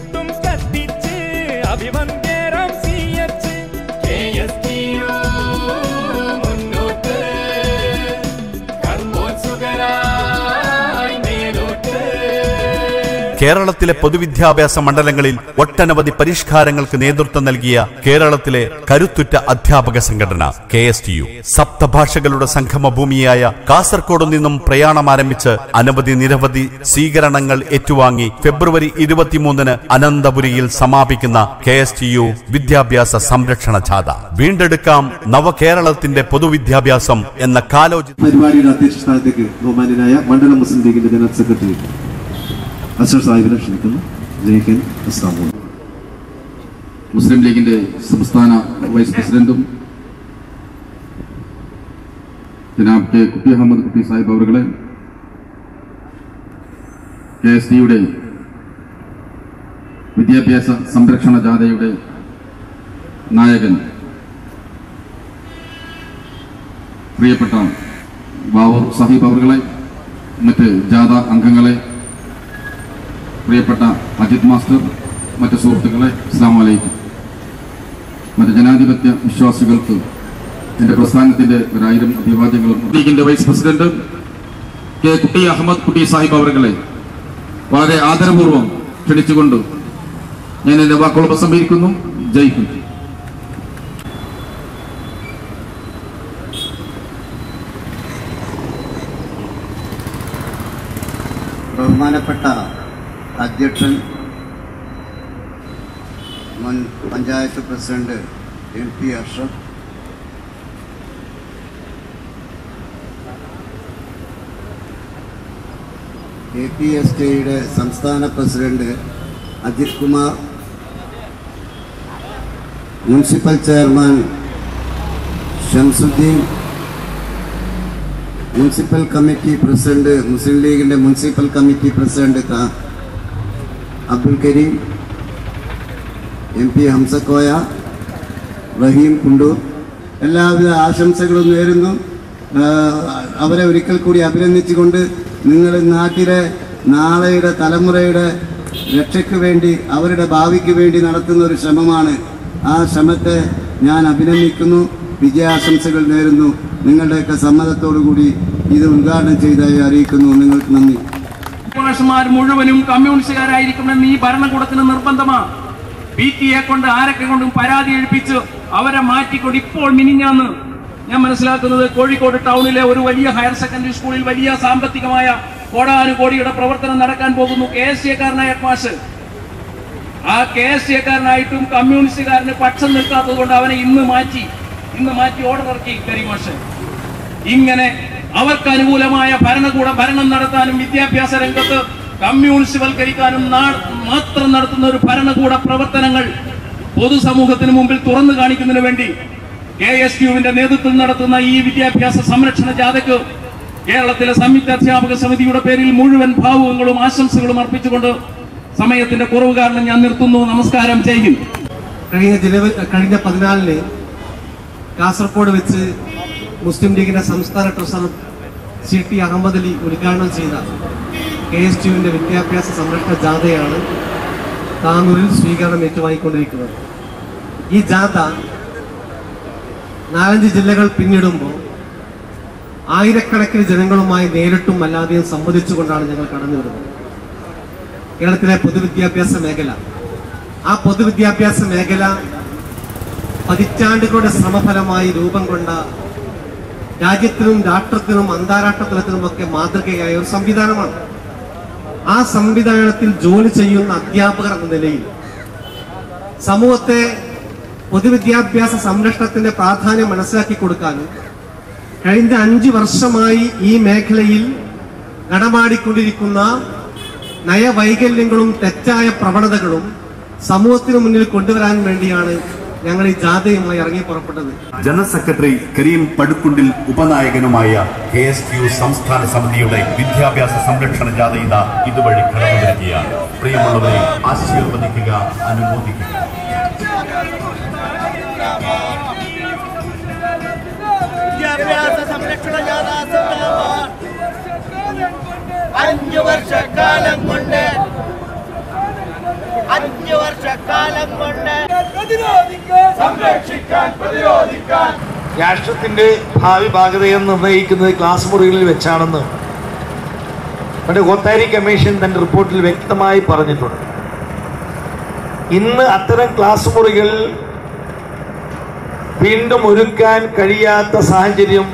അഭിവന്ദേരം C H K S T U മുന്നോട്ട് കർമ്മോത്സുകരായി മേലോട്ട് കേരളത്തിലെ പൊതുവിദ്യാഭ്യാസ മണ്ഡലങ്ങളിൽ ഒട്ടനവധി പരിഷ്കാരങ്ങൾക്ക് നേതൃത്വം നൽകിയ കേരളത്തിലെ കരുത്തുറ്റ അധ്യാപക സംഘടന കെ എസ് ടി യു സപ്തഭാഷകളുടെ സംഗമഭൂമിയായ കാസർഗോഡ് നിന്നും പ്രയാണം ആരംഭിച്ച് അനവധി നിരവധി സ്വീകരണങ്ങൾ ഏറ്റുവാങ്ങി ഫെബ്രുവരി ഇരുപത്തിമൂന്നിന് അനന്തപുരിയിൽ സമാപിക്കുന്ന കെ എസ് ടി യു വിദ്യാഭ്യാസ സംരക്ഷണ ജാഥ വീണ്ടെടുക്കാം നവകേരളത്തിന്റെ പൊതുവിദ്യാഭ്യാസം എന്ന കാലോചിത പരിപാടിയുടെ അധ്യക്ഷ സ്ഥാനത്തേക്ക് ബഹുമാന്യനായ മണ്ഡലം മുസ്ലിം ലീഗിന്റെ ജനറൽ സെക്രട്ടറി അസർ സാഹിബിനെ ക്ഷണിക്കുന്നു ജയ് ഹിന്ദ് അസ്ലാം മുസ്ലിം ലീഗിന്റെ സംസ്ഥാന വൈസ് പ്രസിഡന്റും ജനാബ് കെ കുട്ടി അഹമ്മദ് കുട്ടി സാഹിബ് അവരുടെ കെ എസ് ടിയുടെ വിദ്യാഭ്യാസ സംരക്ഷണ ജാഥയുടെ നായകൻ പ്രിയപ്പെട്ട ബാവൂർ സാഹിബ് അവറുകളെ മറ്റ് ജാഥ അംഗങ്ങളെ പ്രിയപ്പെട്ട അജിത് മാസ്റ്റർ മറ്റ് സുഹൃത്തുക്കളെ അസ്സാം വലൈക്കും മറ്റ് ജനാധിപത്യ വിശ്വാസികൾക്ക് എന്റെ പ്രസ്ഥാനത്തിന്റെ ഒരായിരം അഭിവാദ്യങ്ങളും ലീഗിന്റെ വൈസ് പ്രസിഡന്റ് കെ കുട്ടി അഹമ്മദ് കുട്ടി സാഹിബ് അവറുകളെ വളരെ ആദരപൂർവ്വം ക്ഷണിച്ചുകൊണ്ട് ഞാൻ എന്റെ വാക്കുകൾ ഉപസംഹരിക്കുന്നു ജയ് ഹിന്ദ് ബഹുമാനപ്പെട്ട അധ്യക്ഷൻ മുൻ panchayat president M P Ashraf K P S കെയുടെ സംസ്ഥാന president Ajith Kumar municipal chairman Shamsuddin municipal committee president Muslim ലീഗിന്റെ മുനിസിപ്പൽ കമ്മിറ്റി പ്രസിഡന്റ് ക- അബ്ദുൽ കരീം എം പി ഹംസക്കോയ റഹീം കുണ്ടൂർ എല്ലാവിധ ആശംസകളും നേരുന്നു ആ, അവരെ ഒരിക്കൽ കൂടി അഭിനന്ദിച്ചുകൊണ്ട് നിങ്ങൾ നാട്ടിലെ നാളെയുടെ തലമുറയുടെ രക്ഷയ്ക്ക് വേണ്ടി അവരുടെ ഭാവിക്ക് വേണ്ടി നടത്തുന്ന ഒരു ശ്രമമാണ് ആ ശ്രമത്തെ ഞാൻ അഭിനന്ദിക്കുന്നു വിജയാശംസകൾ നേരുന്നു നിങ്ങളുടെയൊക്കെ സമ്മതത്തോടു കൂടി ഇത് ഉദ്ഘാടനം ചെയ്തതായി അറിയിക്കുന്നു നിങ്ങൾക്ക് നന്ദി മാഷന്മാർ മുഴുവനും കമ്മ്യൂണിസ്റ്റുകാരായിരിക്കണമെന്ന് ഈ ഭരണകൂടത്തിന് നിർബന്ധമാണ് പി ടി എ കൊണ്ട് ആരൊക്കെ കൊണ്ടും പരാതി എഴുപ്പിച്ച് അവരെ മാറ്റിക്കൊണ്ട് ഇപ്പോൾ മിനിഞ്ഞാന്ന് ഞാൻ മനസ്സിലാക്കുന്നത് കോഴിക്കോട് ടൗണിലെ ഒരു വലിയ ഹയർ സെക്കൻഡറി സ്കൂളിൽ വലിയ സാമ്പത്തികമായ കോടാനുകോടിയുടെ പ്രവർത്തനം നടക്കാൻ പോകുന്നു കെ എസ് സിക്കാരനായ മാഷ് ആ കെ എസ് സിക്കാരനായിട്ടും കമ്മ്യൂണിസ്റ്റുകാരന് പക്ഷം നിൽക്കാത്തത് കൊണ്ട് അവനെ ഇന്ന് മാറ്റി ഇന്ന് മാറ്റി ഓർഡർ ഇറക്കി കരീമാഷ് ഇങ്ങനെ അവർക്ക് അനുകൂലമായ ഭരണകൂട ഭരണം നടത്താനും വിദ്യാഭ്യാസ രംഗത്ത് കമ്മ്യൂണിസ്റ്റ്വൽക്കരിക്കാനും നാ- മാത്രം നടത്തുന്ന ഒരു ഭരണകൂട പ്രവർത്തനങ്ങൾ പൊതുസമൂഹത്തിന് മുമ്പിൽ തുറന്നു കാണിക്കുന്നതിന് വേണ്ടി കെ എസ് യുവിന്റെ നേതൃത്വം നടത്തുന്ന ഈ വിദ്യാഭ്യാസ സംരക്ഷണ ജാഥയ്ക്ക് കേരളത്തിലെ സംയുക്ത അധ്യാപക സമിതിയുടെ പേരിൽ മുഴുവൻ ഭാവുകങ്ങളും ആശംസകളും അർപ്പിച്ചുകൊണ്ട് സമയത്തിന്റെ കുറവ് കാരണം ഞാൻ നിർത്തുന്നു നമസ്കാരം ചെയ്യും കഴിഞ്ഞ ജനുവരി കഴിഞ്ഞ പതിനാലിന് കാസർഗോഡ് വെച്ച് മുസ്ലിം ലീഗിന്റെ സംസ്ഥാന treasurer C T Ahmed Ali ഉദ്ഘാടനം ചെയ്ത കെ എസ് ടിയുവിന്റെ വിദ്യാഭ്യാസ സംരക്ഷണ ജാഥയാണ് താനൂരിൽ സ്വീകരണം ഏറ്റുവാങ്ങിക്കൊണ്ടിരിക്കുന്നത് ഈ ജാഥ നാലഞ്ച് ജില്ലകൾ പിന്നിടുമ്പോൾ ആയിരക്കണക്കിന് ജനങ്ങളുമായി നേരിട്ടും അല്ലാതെയും സംവദിച്ചുകൊണ്ടാണ് ഞങ്ങൾ കടന്നു വരുന്നത് കേരളത്തിലെ പൊതുവിദ്യാഭ്യാസ മേഖല ആ പൊതുവിദ്യാഭ്യാസ മേഖല പതിറ്റാണ്ടുകളുടെ ശ്രമഫലമായി രൂപം കൊണ്ട രാജ്യത്തിനും രാഷ്ട്രത്തിനും അന്താരാഷ്ട്ര തലത്തിലുമൊക്കെ മാതൃകയായ ഒരു സംവിധാനമാണ് ആ സംവിധാനത്തിൽ ജോലി ചെയ്യുന്ന അധ്യാപകർ എന്ന നിലയിൽ സമൂഹത്തെ പൊതുവിദ്യാഭ്യാസ സംരക്ഷണത്തിന്റെ പ്രാധാന്യം മനസ്സിലാക്കി കൊടുക്കാനും കഴിഞ്ഞ അഞ്ചു വർഷമായി ഈ മേഖലയിൽ നടമാടിക്കൊണ്ടിരിക്കുന്ന നയവൈകല്യങ്ങളും തെറ്റായ പ്രവണതകളും സമൂഹത്തിന് മുന്നിൽ കൊണ്ടുവരാൻ വേണ്ടിയാണ് ഞങ്ങൾ ഈ ജാഥയുമായി ഇറങ്ങി പുറപ്പെട്ടത് ജനറൽ സെക്രട്ടറി കരീം പടുക്കുണ്ടിൽ ഉപനായകനുമായ കെ എസ് യു സംസ്ഥാന സമിതിയുടെ വിദ്യാഭ്യാസ സംരക്ഷണ ജാഥ ഇതാ ഇതുവഴി കടന്നു വരികയാണ് പ്രിയമുള്ളവരെ ആശീർവദിക്കുക അനുമോദിക്കുക വിദ്യാഭ്യാസ സംരക്ഷണ ജാഥ സിന്ദാബാദ്. അഞ്ചു വർഷക്കാലം കൊണ്ട് അഞ്ചു വർഷക്കാലം കൊണ്ട് പ്രതിരോധിക്കാൻ സംരക്ഷിക്കാൻ പ്രതിരോധിക്കാൻ രാഷ്ട്രത്തിന്റെ ഭാവി ഭാഗതയെ നിർണ്ണയിക്കുന്നത് ക്ലാസ് മുറികളിൽ വെച്ചാണെന്ന് പണ്ട് കോത്താരി കമ്മീഷൻ തന്റെ റിപ്പോർട്ടിൽ വ്യക്തമായി പറഞ്ഞിട്ടുണ്ട് ഇന്ന് അത്തരം ക്ലാസ് മുറികൾ വീണ്ടും ഒരുക്കാൻ കഴിയാത്ത സാഹചര്യം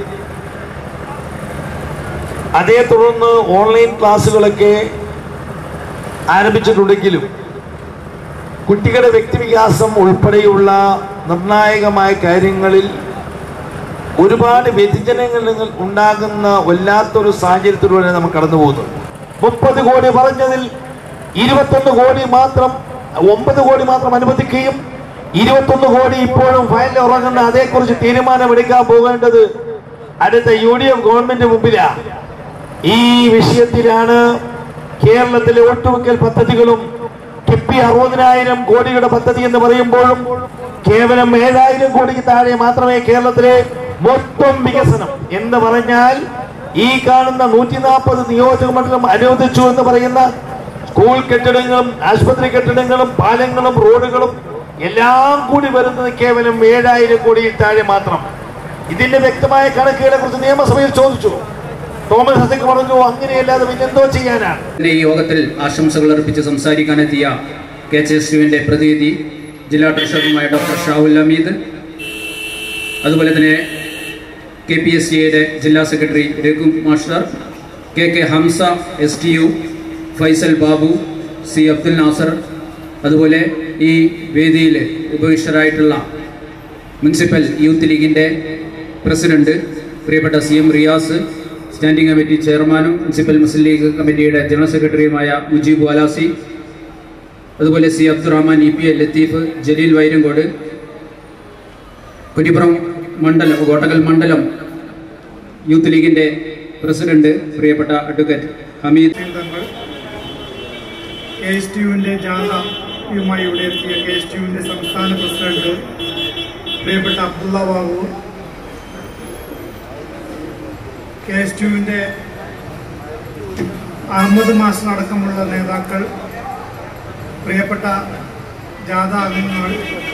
അതേ തുടർന്ന് ഓൺലൈൻ ക്ലാസ്സുകളൊക്കെ ആരംഭിച്ചിട്ടുണ്ടെങ്കിലും കുട്ടികളുടെ വ്യക്തിവികാസം ഉൾപ്പെടെയുള്ള നിർണായകമായ കാര്യങ്ങളിൽ ഒരുപാട് വ്യതിചനങ്ങൾ ഉണ്ടാകുന്ന വല്ലാത്തൊരു സാഹചര്യത്തിലൂടെ നമ്മൾ കടന്നു പോകുന്നത് മുപ്പത് കോടി പറഞ്ഞതിൽ ഇരുപത്തൊന്ന് കോടി മാത്രം ഒമ്പത് കോടി മാത്രം അനുവദിക്കുകയും ഇരുപത്തൊന്ന് കോടി ഇപ്പോഴും ഫയലിൽ ഉറങ്ങുന്ന അതേക്കുറിച്ച് തീരുമാനമെടുക്കാൻ പോകേണ്ടത് അടുത്ത യു ഡി എഫ് ഗവൺമെന്റ് മുമ്പിലാണ് ഈ വിഷയത്തിലാണ് കേരളത്തിലെ ഒട്ടുമിക്കൽ പദ്ധതികളും കിപ്പി അറുപതിനായിരം കോടിയുടെ പദ്ധതി എന്ന് പറയുമ്പോഴും കേവലം ഏഴായിരം കോടിക്ക് താഴെ മാത്രമേ കേരളത്തിലെ മൊത്തം വികസനം എന്ന് പറഞ്ഞാൽ ഈ കാണുന്ന നൂറ്റി നാൽപ്പത് നിയോജക മണ്ഡലം അനുവദിച്ചു എന്ന് പറയുന്ന സ്കൂൾ കെട്ടിടങ്ങളും ആശുപത്രി കെട്ടിടങ്ങളും പാലങ്ങളും റോഡുകളും എല്ലാം കൂടി വരുന്നത് കേവലം ഏഴായിരം കോടിയിൽ താഴെ മാത്രം ഇതിന്റെ വ്യക്തമായ കണക്കുകളെ കുറിച്ച് നിയമസഭയിൽ ചോദിച്ചു തോമസ് ഹസക്ക് പറഞ്ഞു അങ്ങനെയല്ലാതെ പിന്നെന്തോ ചെയ്യാനാണ് ഇതിന്റെ ഈ യോഗത്തിൽ ആശംസകൾ അർപ്പിച്ച് സംസാരിക്കാനെത്തിയ കെ എച്ച് എസ് യുവിന്റെ പ്രതിനിധി ജില്ലാ ട്രഷററുമായ ഡോക്ടർ ഷാവുൽ അമീദ് അതുപോലെ തന്നെ കെ പി എസ് സിയുടെ ജില്ലാ secretary Raghu master K K Hamsa S T U Faisal Babu C Abdul Nasar അതുപോലെ ഈ വേദിയിൽ ഉപവിഷ്ടരായിട്ടുള്ള മുനിസിപ്പൽ യൂത്ത് ലീഗിൻ്റെ പ്രസിഡന്റ് പ്രിയപ്പെട്ട C M Riyas standing committee ചെയർമാനും മുനിസിപ്പൽ മുസ്ലിം ലീഗ് കമ്മിറ്റിയുടെ ജനറൽ സെക്രട്ടറിയുമായ മുജീബ് വാലാസി അതുപോലെ C Abdurahman E P L Latheef Jaleel Vairankode Kuttippuram മണ്ഡലം കോട്ടകൽ മണ്ഡലം യൂത്ത് ലീഗിൻ്റെ പ്രസിഡന്റ് പ്രിയപ്പെട്ട അഡ്വക്കേറ്റ് ഹമീദ് തങ്ങൾ കെ എസ് ടി യുവിൻ്റെ ജാഥയുമായി ഇവിടെ എത്തിയ കെ എസ് ടി യുവിൻ്റെ സംസ്ഥാന പ്രസിഡന്റ് പ്രിയപ്പെട്ട Abdulla Babu K S T യുവിൻ്റെ അഹമ്മദ് മാസ്റ്റർ അടക്കമുള്ള നേതാക്കൾ പ്രിയപ്പെട്ട ജാഥ അംഗങ്ങൾ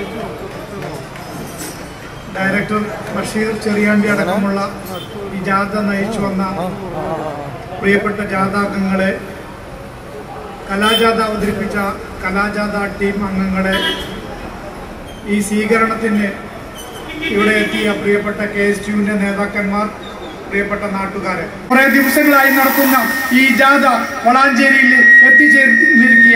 ഡയറക്ടർ ബഷീർ ചെറിയാണ്ടി അടക്കമുള്ള ഈ ജാഥ നയിച്ചു വന്ന പ്രിയപ്പെട്ട ജാഥാംഗങ്ങളെ കലാജാഥ അവതരിപ്പിച്ച കലാജാഥ ടീം അംഗങ്ങളെ ഈ സ്വീകരണത്തിന് ഇവിടെ എത്തിയ പ്രിയപ്പെട്ട കെ എസ് യുവിന്റെ നേതാക്കന്മാർ പ്രിയപ്പെട്ട നാട്ടുകാരെ കുറെ ദിവസങ്ങളായി നടത്തുന്ന ഈ ജാഥ വളാഞ്ചേരിയിൽ എത്തിച്ചേർന്നിരിക്കുകയാണ്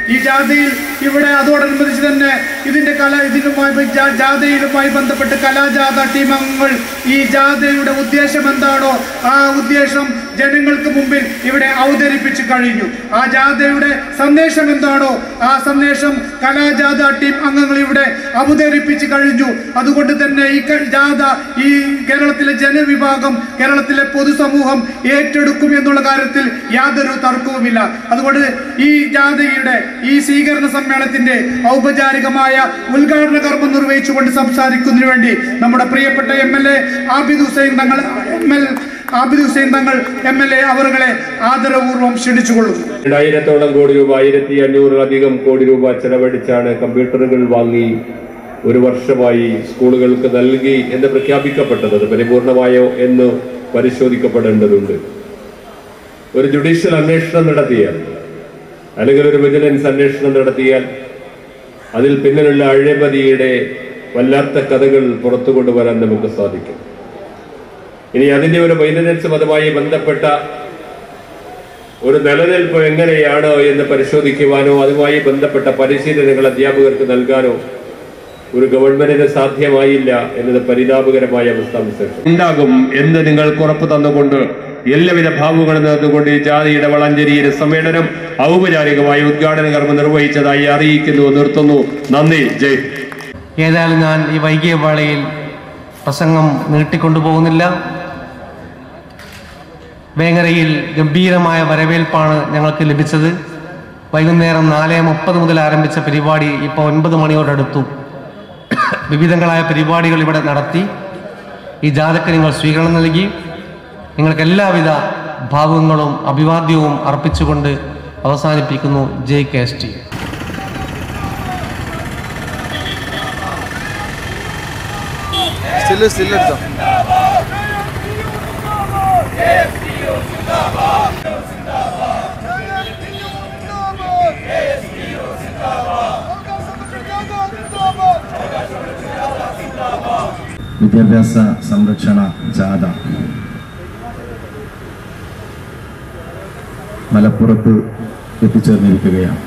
ഈ ജാഥയിൽ ഇവിടെ അതോടനുബന്ധിച്ച് തന്നെ ഇതിന്റെ കല ഇതിനുമായി ജാ- ജാഥയിലുമായി ബന്ധപ്പെട്ട് കലാജാഥ ടീം അംഗങ്ങൾ ഈ ജാഥയുടെ ഉദ്ദേശം എന്താണോ ആ ഉദ്ദേശം ജനങ്ങൾക്ക് മുമ്പിൽ ഇവിടെ അവതരിപ്പിച്ചു കഴിഞ്ഞു ആ ജാഥയുടെ സന്ദേശം എന്താണോ ആ സന്ദേശം കലാജാഥ ടീം അംഗങ്ങൾ ഇവിടെ അവതരിപ്പിച്ചു കഴിഞ്ഞു അതുകൊണ്ട് തന്നെ ഈ ക- ജാഥ ഈ കേരളത്തിലെ ജനവിഭാഗം കേരളത്തിലെ പൊതുസമൂഹം ഏറ്റെടുക്കും എന്നുള്ള കാര്യത്തിൽ യാതൊരു തർക്കവുമില്ല അതുകൊണ്ട് ഈ ജാഥയുടെ ഈ സ്വീകരണ സമ്മേളനത്തിന്റെ ഔപചാരികമായ ഉദ്ഘാടന കർമ്മം നിർവഹിച്ചുകൊണ്ട് സംസാരിക്കുന്നതിന് വേണ്ടി നമ്മുടെ പ്രിയപ്പെട്ട M L A Abid Hussain Thangal M L Abid Hussain Thangal M L A അവറുകളെ ആദരപൂർവ്വം ക്ഷണിച്ചുകൊള്ളുന്നു രണ്ടായിരത്തോളം കോടി രൂപ ആയിരത്തി അഞ്ഞൂറിലധികം കോടി രൂപ ചെലവഴിച്ചാണ് കമ്പ്യൂട്ടറുകൾ വാങ്ങി ഒരു വർഷമായി സ്കൂളുകൾക്ക് നൽകി എന്ന് പ്രഖ്യാപിക്കപ്പെട്ടത് അത് പരിപൂർണമായോ എന്ന് പരിശോധിക്കപ്പെടേണ്ടതുണ്ട് ഒരു ജുഡീഷ്യൽ അന്വേഷണം നടത്തിയാൽ അല്ലെങ്കിൽ ഒരു വിജിലൻസ് അന്വേഷണം നടത്തിയാൽ അതിൽ പിന്നിലുള്ള അഴിമതിയുടെ വല്ലാത്ത കഥകൾ പുറത്തു കൊണ്ടുവരാൻ നമുക്ക് സാധിക്കും ഇനി അതിന്റെ ഒരു മൈനനൻസും അതുമായി ബന്ധപ്പെട്ട ഒരു നിലനിൽപ്പ് എങ്ങനെയാണ് എന്ന് പരിശോധിക്കുവാനോ അതുമായി ബന്ധപ്പെട്ട പരിശീലനങ്ങൾ അധ്യാപകർക്ക് നൽകാനോ ഒരു ഗവൺമെന്റിന് സാധ്യമായില്ല എന്നത് പരിതാപകരമായ അവസ്ഥാവിശേഷം ഉണ്ടാകും എന്ന് നിങ്ങൾക്ക് ഉറപ്പ് തന്നുകൊണ്ട് എല്ലാവിധ ഭാവുകളും നേർന്നുകൊണ്ട് ഈ ജാതിയുടെ വളഞ്ചേരിയിലെ സമ്മേളനം ഔപചാരികമായ ഉദ്ഘാടന കർമ്മം നിർവഹിച്ചതായി അറിയിക്കുന്നു നിർത്തുന്നു നന്ദി ജയ് ഏതായാലും ഞാൻ ഈ വൈകിയ വേളയിൽ പ്രസംഗം നീട്ടിക്കൊണ്ടുപോകുന്നില്ല വേങ്ങരയിൽ ഗംഭീരമായ വരവേൽപ്പാണ് ഞങ്ങൾക്ക് ലഭിച്ചത് വൈകുന്നേരം നാല് മുപ്പത് മുതൽ ആരംഭിച്ച പരിപാടി ഇപ്പോൾ ഒൻപത് മണിയോടടുത്തു വിവിധങ്ങളായ പരിപാടികൾ ഇവിടെ നടത്തി ഈ ജാഥയ്ക്ക് നിങ്ങൾ സ്വീകരണം നൽകി നിങ്ങൾക്ക് എല്ലാവിധ ഭാവുകങ്ങളും അഭിവാദ്യവും അർപ്പിച്ചുകൊണ്ട് അവസാനിപ്പിക്കുന്നു ജെ K S T still still എടുത്തോ വിദ്യാഭ്യാസ സംരക്ഷണ ജാഥ മലപ്പുറത്ത് എത്തിച്ചേർന്നിരിക്കുകയാണ്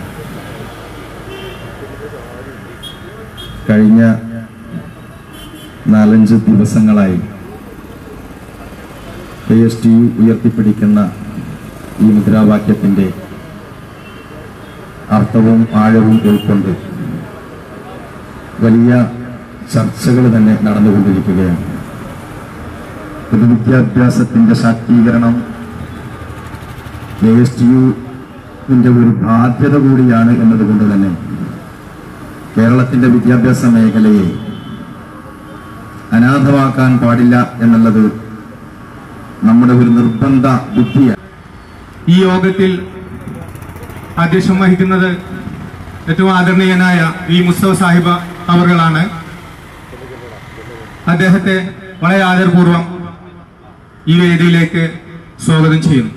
കഴിഞ്ഞ നാലഞ്ച് ദിവസങ്ങളായി കെ എസ് ടി യു ഉയർത്തിപ്പിടിക്കുന്ന ഈ മുദ്രാവാക്യത്തിൻ്റെ അർത്ഥവും ആഴവും ഉൾക്കൊണ്ട് വലിയ ചർച്ചകൾ തന്നെ നടന്നുകൊണ്ടിരിക്കുകയാണ് പൊതുവിദ്യാഭ്യാസത്തിന്റെ ശാക്തീകരണം കെ എസ് ടി യുവിന്റെ ഒരു ബാധ്യത കൂടിയാണ് എന്നതുകൊണ്ട് തന്നെ കേരളത്തിന്റെ വിദ്യാഭ്യാസ മേഖലയെ അനാഥമാക്കാൻ പാടില്ല എന്നുള്ളത് നമ്മുടെ ഒരു നിർബന്ധ ബുദ്ധിയാണ് ഈ യോഗത്തിൽ അധ്യക്ഷം വഹിക്കുന്നത് ഏറ്റവും ആദരണീയനായ വി മുസ്തഫ സാഹിബ് അവറുകളാണ് അദ്ദേഹത്തെ വളരെ ആദരപൂർവം ഈ വേദിയിലേക്ക് സ്വാഗതം ചെയ്യുന്നു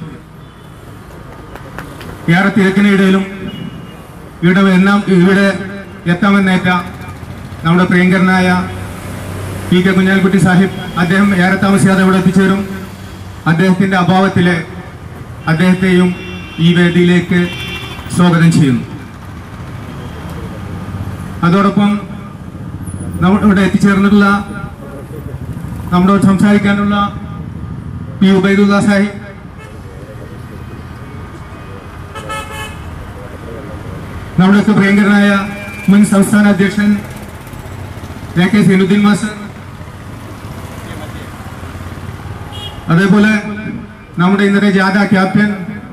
ഏറെ തിരക്കിനിടയിലും ഇവിടെ എല്ലാം ഇവിടെ എത്താമെന്നേറ്റ നമ്മുടെ പ്രിയങ്കരനായ പി കെ കുഞ്ഞാലിക്കുട്ടി സാഹിബ് അദ്ദേഹം ഏറെ താമസിയാതെ ഇവിടെ എത്തിച്ചേരും അദ്ദേഹത്തിന്റെ അഭാവത്തില് അദ്ദേഹത്തെയും ഈ വേദിയിലേക്ക് സ്വാഗതം ചെയ്യുന്നു അതോടൊപ്പം നമ്മൾ ഇവിടെ എത്തിച്ചേർന്നിട്ടുള്ള നമ്മളോട് സംസാരിക്കാനുള്ള പി ഉബൈദുല്ല സാഹിബ് നമ്മുടെയൊക്കെ പ്രിയങ്കരനായ മുൻ സംസ്ഥാന അധ്യക്ഷൻ എ കെ സൈനുദ്ദീൻ മാസ്റ്റർ അതേപോലെ നമ്മുടെ ഇന്നത്തെ ജാഥ ക്യാപ്റ്റൻ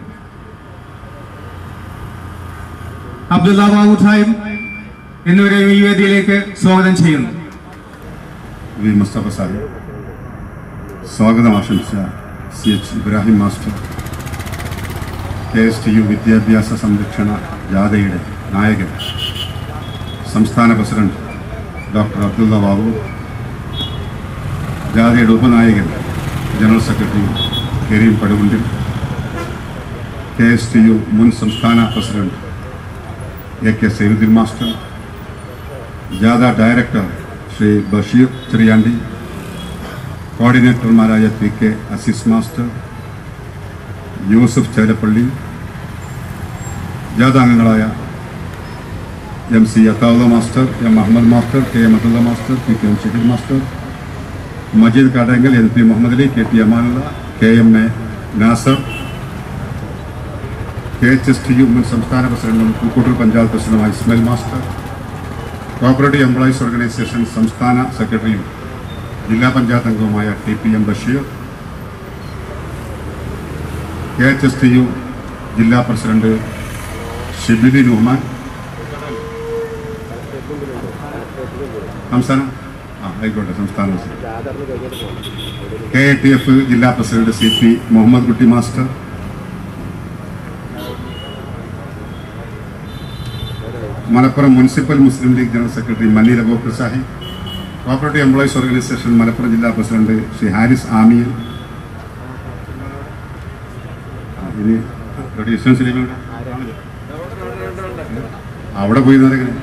അബ്ദുള്ള ബാബു സാഹിബ് എന്നിവരെയും ഈ വേദിയിലേക്ക് സ്വാഗതം ചെയ്യുന്നു വി മുസ്തഫ സാഹിബ് സ്വാഗതം ആശംസ C H Ibrahim master K S T U വിദ്യാഭ്യാസ സംരക്ഷണ ജാഥയുടെ നായകൻ സംസ്ഥാന പ്രസിഡന്റ് ഡോക്ടർ അബ്ദുള്ള ബാബു ജാഥയുടെ ഉപനായകൻ general secretary Kareem Padukundil K S T U മുൻ സംസ്ഥാന president A K Zainuddin master ജാഥ ഡയറക്ടർ ശ്രീ ബഷീർ ചെറിയാണ്ടി കോർഡിനേറ്റർമാരായ P K Azeez master Yusuf Chelappalli ജാഥാംഗങ്ങളായ M C Athaulla master M Ahmed master K M Abdulla master P K M Shaheed master Majeed Kadangal N P Muhammad Ali K T Amanulla K M A Nasar K H S T U മുൻ സംസ്ഥാന പ്രസിഡന്റും പൂക്കോട്ടൂർ പഞ്ചായത്ത് പ്രസിഡന്റുമായ Ismail master cooperative employees organisation സംസ്ഥാന സെക്രട്ടറിയും ജില്ലാ പഞ്ചായത്ത് അംഗവുമായ T P M Basheer K H S T U ജില്ലാ പ്രസിഡന്റ് ഷിബിലി നുഹ്മാൻ സംസ്ഥാനം ആ ആയിക്കോട്ടെ സംസ്ഥാന president K A T F ജില്ലാ president C P Muhammad Kutty master Malappuram municipal മുസ്ലിം league general secretary Malil Abubacker Sahib cooperative employees organisation Malappuram ജില്ലാ പ്രസിഡന്റ് ശ്രീ ഹാരിസ് ആമിയൻ ആ, ഇനി ഇവിടെ യുസ്മാൻ സലീം എവിടെ? അവിടെ പോയി നിറങ്ങനെ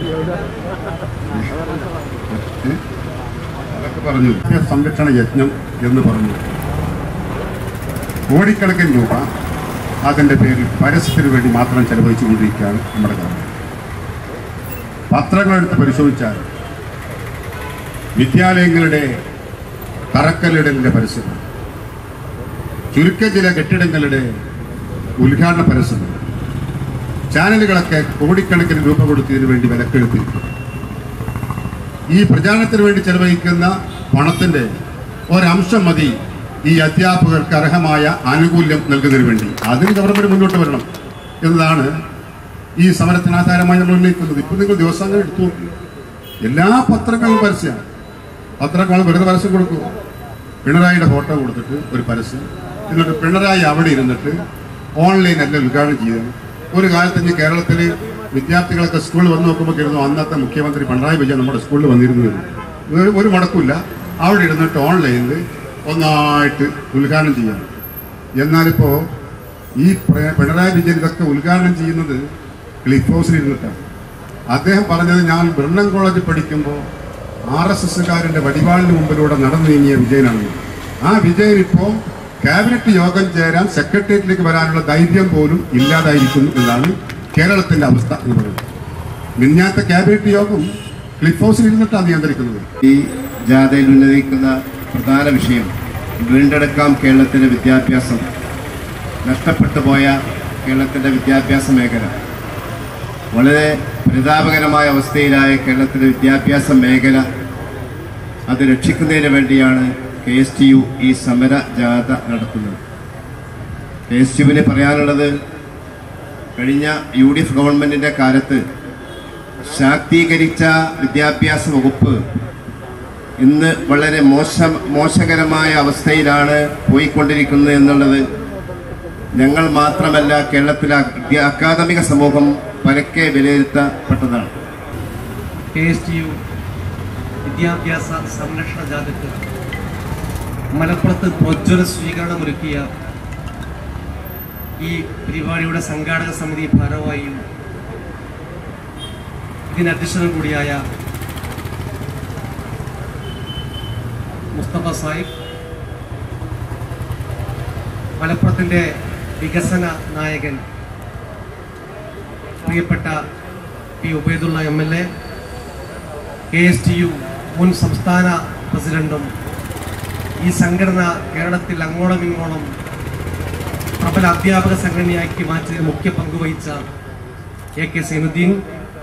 അതൊക്കെ പറഞ്ഞു സംരക്ഷണ യജ്ഞം എന്ന് പറഞ്ഞു കോടിക്കണക്കിന് രൂപ അതിൻ്റെ പേരിൽ പരസ്യത്തിന് വേണ്ടി മാത്രം ചെലവഴിച്ചുകൊണ്ടിരിക്കുകയാണ് നമ്മുടെ ഗവൺമെന്റ് പത്രങ്ങളെടുത്ത് പരിശോധിച്ചാൽ വിദ്യാലയങ്ങളുടെ തറക്കല്ലിടലിൻ്റെ പരസ്യം ചുരുക്കം ചില കെട്ടിടങ്ങളുടെ ഉദ്ഘാടന പരസ്യം ചാനലുകളൊക്കെ കോടിക്കണക്കിന് രൂപ കൊടുത്തതിന് വേണ്ടി വിലക്കെടുത്തിരിക്കും ഈ പ്രചാരണത്തിന് വേണ്ടി ചെലവഴിക്കുന്ന പണത്തിന്റെ ഒരംശം മതി ഈ അധ്യാപകർക്ക് അർഹമായ ആനുകൂല്യം നൽകുന്നതിന് വേണ്ടി അതിന് ഗവൺമെന്റ് മുന്നോട്ട് വരണം എന്നതാണ് ഈ സമരത്തിന് ആധാരമായി നമ്മൾ ഉന്നയിക്കുന്നത് ഇപ്പൊ നിങ്ങൾ ദിവസങ്ങൾ എടുത്തു നോക്കി എല്ലാ പത്രങ്ങളും പരസ്യമാണ് പത്രങ്ങൾ വെറുതെ പരസ്യം കൊടുക്കും പിണറായിയുടെ ഫോട്ടോ കൊടുത്തിട്ട് ഒരു പരസ്യം എന്നിട്ട് പിണറായി അവിടെ ഇരുന്നിട്ട് ഓൺലൈൻ അല്ല ഉദ്ഘാടനം ചെയ്തത് ഒരു കാലത്ത് ഇനി കേരളത്തിൽ വിദ്യാർത്ഥികളൊക്കെ സ്കൂളിൽ വന്ന് നോക്കുമ്പോൾ കരുതുന്നു അന്നത്തെ മുഖ്യമന്ത്രി പിണറായി വിജയൻ നമ്മുടെ സ്കൂളിൽ വന്നിരുന്നത് ഒരു ഒരു മുടക്കില്ല അവിടെ ഇരുന്നിട്ട് ഓൺലൈനിൽ ഒന്നായിട്ട് ഉദ്ഘാടനം ചെയ്യാം എന്നാലിപ്പോൾ ഈ പ്ര- പിണറായി വിജയൻ ഇതൊക്കെ ഉദ്ഘാടനം ചെയ്യുന്നത് ക്ലിഫ് ഹൗസിൽ ഇരുന്നിട്ടാണ് അദ്ദേഹം പറഞ്ഞത് ഞാൻ ബ്രണ്ണൻ കോളേജിൽ പഠിക്കുമ്പോൾ ആർ എസ് എസ്സുകാരൻ്റെ വടിവാളിന് മുമ്പിലൂടെ നടന്നു നീങ്ങിയ വിജയനാണ് ആ വിജയൻ ഇപ്പോൾ ക്യാബിനറ്റ് യോഗം ചേരാൻ സെക്രട്ടേറിയറ്റിലേക്ക് വരാനുള്ള ധൈര്യം പോലും ഇല്ലാതായിരിക്കുന്നു എന്നാണ് കേരളത്തിന്റെ അവസ്ഥ എന്ന് പറയുന്നത് മിന്നാത്ത ക്യാബിനറ്റ് യോഗം ക്ലിഫ് ഹൗസിൽ ഇരുന്നിട്ടാണ് നിയന്ത്രിക്കുന്നത് ഈ ജാഥയിൽ ഉന്നയിക്കുന്ന പ്രധാന വിഷയം വീണ്ടെടുക്കാം കേരളത്തിലെ വിദ്യാഭ്യാസം നഷ്ടപ്പെട്ടു പോയ കേരളത്തിൻ്റെ വിദ്യാഭ്യാസ മേഖല വളരെ പരിതാപകരമായ അവസ്ഥയിലായ കേരളത്തിലെ വിദ്യാഭ്യാസ മേഖല അത് രക്ഷിക്കുന്നതിന് വേണ്ടിയാണ് കെ എസ് ടി യു ഈ സമര ജാഥ നടത്തുന്നത് കെ എസ് യുവിന് പറയാനുള്ളത് കഴിഞ്ഞ യു ഡി എഫ് ഗവൺമെന്റിന്റെ കാലത്ത് ശാക്തീകരിച്ച വിദ്യാഭ്യാസ വകുപ്പ് ഇന്ന് വളരെ മോശം മോശകരമായ അവസ്ഥയിലാണ് പോയിക്കൊണ്ടിരിക്കുന്നത് എന്നുള്ളത് ഞങ്ങൾ മാത്രമല്ല കേരളത്തിലെ അധ്യ- അക്കാദമിക സമൂഹം പരക്കെ വിലയിരുത്തപ്പെട്ടതാണ് കെ എസ് ടി യു വിദ്യാഭ്യാസ സംരക്ഷണ ജാഥയ്ക്ക് മലപ്പുറത്ത് പ്രോജ്വല സ്വീകരണമൊരുക്കിയ ഈ പരിപാടിയുടെ സംഘാടക സമിതി ഭാരവാഹിയും ഇതിന് അധ്യക്ഷനും കൂടിയായ മുസ്തഫ സാഹിബ് മലപ്പുറത്തിൻ്റെ വികസന നായകൻ പ്രിയപ്പെട്ട P Ubaidulla M L A K S T U മുൻ സംസ്ഥാന പ്രസിഡന്റും ഈ സംഘടന കേരളത്തിൽ അങ്ങോളം ഇങ്ങോളം പ്രബല അധ്യാപക സംഘടനയാക്കി മാറ്റിയതിൽ മുഖ്യ പങ്കുവഹിച്ച എ കെ സൈനുദ്ദീൻ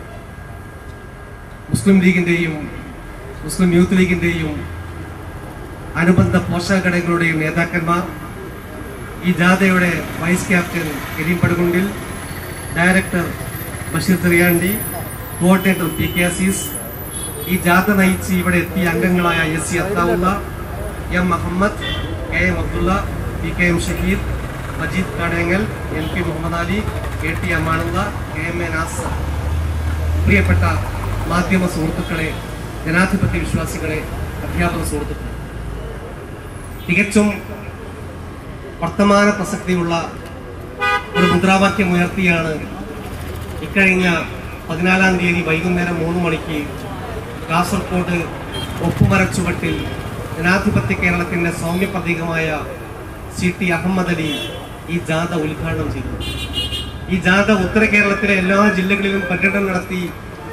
മുസ്ലിം ലീഗിൻ്റെയും മുസ്ലിം യൂത്ത് ലീഗിൻ്റെയും അനുബന്ധ പോഷക ഘടകങ്ങളുടെയും നേതാക്കന്മാർ ഈ ജാഥയുടെ vice captain Kareem Padukundil director Basheer Cheriyandi coordinator P K Azeez ഈ ജാഥ നയിച്ച് ഇവിടെ എത്തിയ അംഗങ്ങളായ S C Athaulla M Muhammad K M Abdulla P K M Shaheed Majeed Kadengal N P Muhammad Ali K T Amanulla K M A Nasar പ്രിയപ്പെട്ട മാധ്യമ സുഹൃത്തുക്കളെ ജനാധിപത്യ വിശ്വാസികളെ അധ്യാപക സുഹൃത്തുക്കളെ തികച്ചും വർത്തമാന പ്രസക്തിയുള്ള ഒരു മുദ്രാവാക്യം ഉയർത്തിയാണ് ഇക്കഴിഞ്ഞ പതിനാലാം തീയതി വൈകുന്നേരം മൂന്ന് മണിക്ക് കാസർഗോഡ് ഒപ്പുമര ചുവട്ടിൽ ജനാധിപത്യ കേരളത്തിന്റെ സൗമ്യ പ്രതീകമായ സി ടി അഹമ്മദ് അലി ഈ ജാഥ ഉദ്ഘാടനം ചെയ്തു ഈ ജാഥ ഉത്തര കേരളത്തിലെ എല്ലാ ജില്ലകളിലും പര്യടനം നടത്തി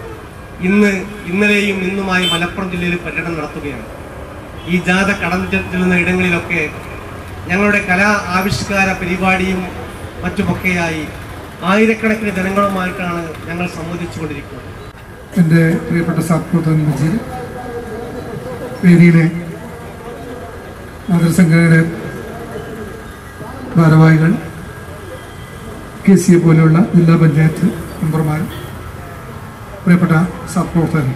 ഇന്ന് ഇന്നലെയും ഇന്നുമായി മലപ്പുറം ജില്ലയിൽ പര്യടനം നടത്തുകയാണ് ഈ ജാഥ കടന്നു ചെല്ലുന്ന ഇടങ്ങളിലൊക്കെ ഞങ്ങളുടെ കലാ ആവിഷ്കാര പരിപാടിയും മറ്റുമൊക്കെയായി ആയിരക്കണക്കിന് ജനങ്ങളുമായിട്ടാണ് ഞങ്ങൾ സംവദിച്ചുകൊണ്ടിരിക്കുന്നത് എൻ്റെ പ്രിയപ്പെട്ട സഹപ്രവർത്തകൻ മജീദ് വേദിയിലെ മാതൃസംഘടനയുടെ ഭാരവാഹികൾ കെ സി എ പോലെയുള്ള ജില്ലാ പഞ്ചായത്ത് മെമ്പർമാർ പ്രിയപ്പെട്ട സഹപ്രവർത്തകർ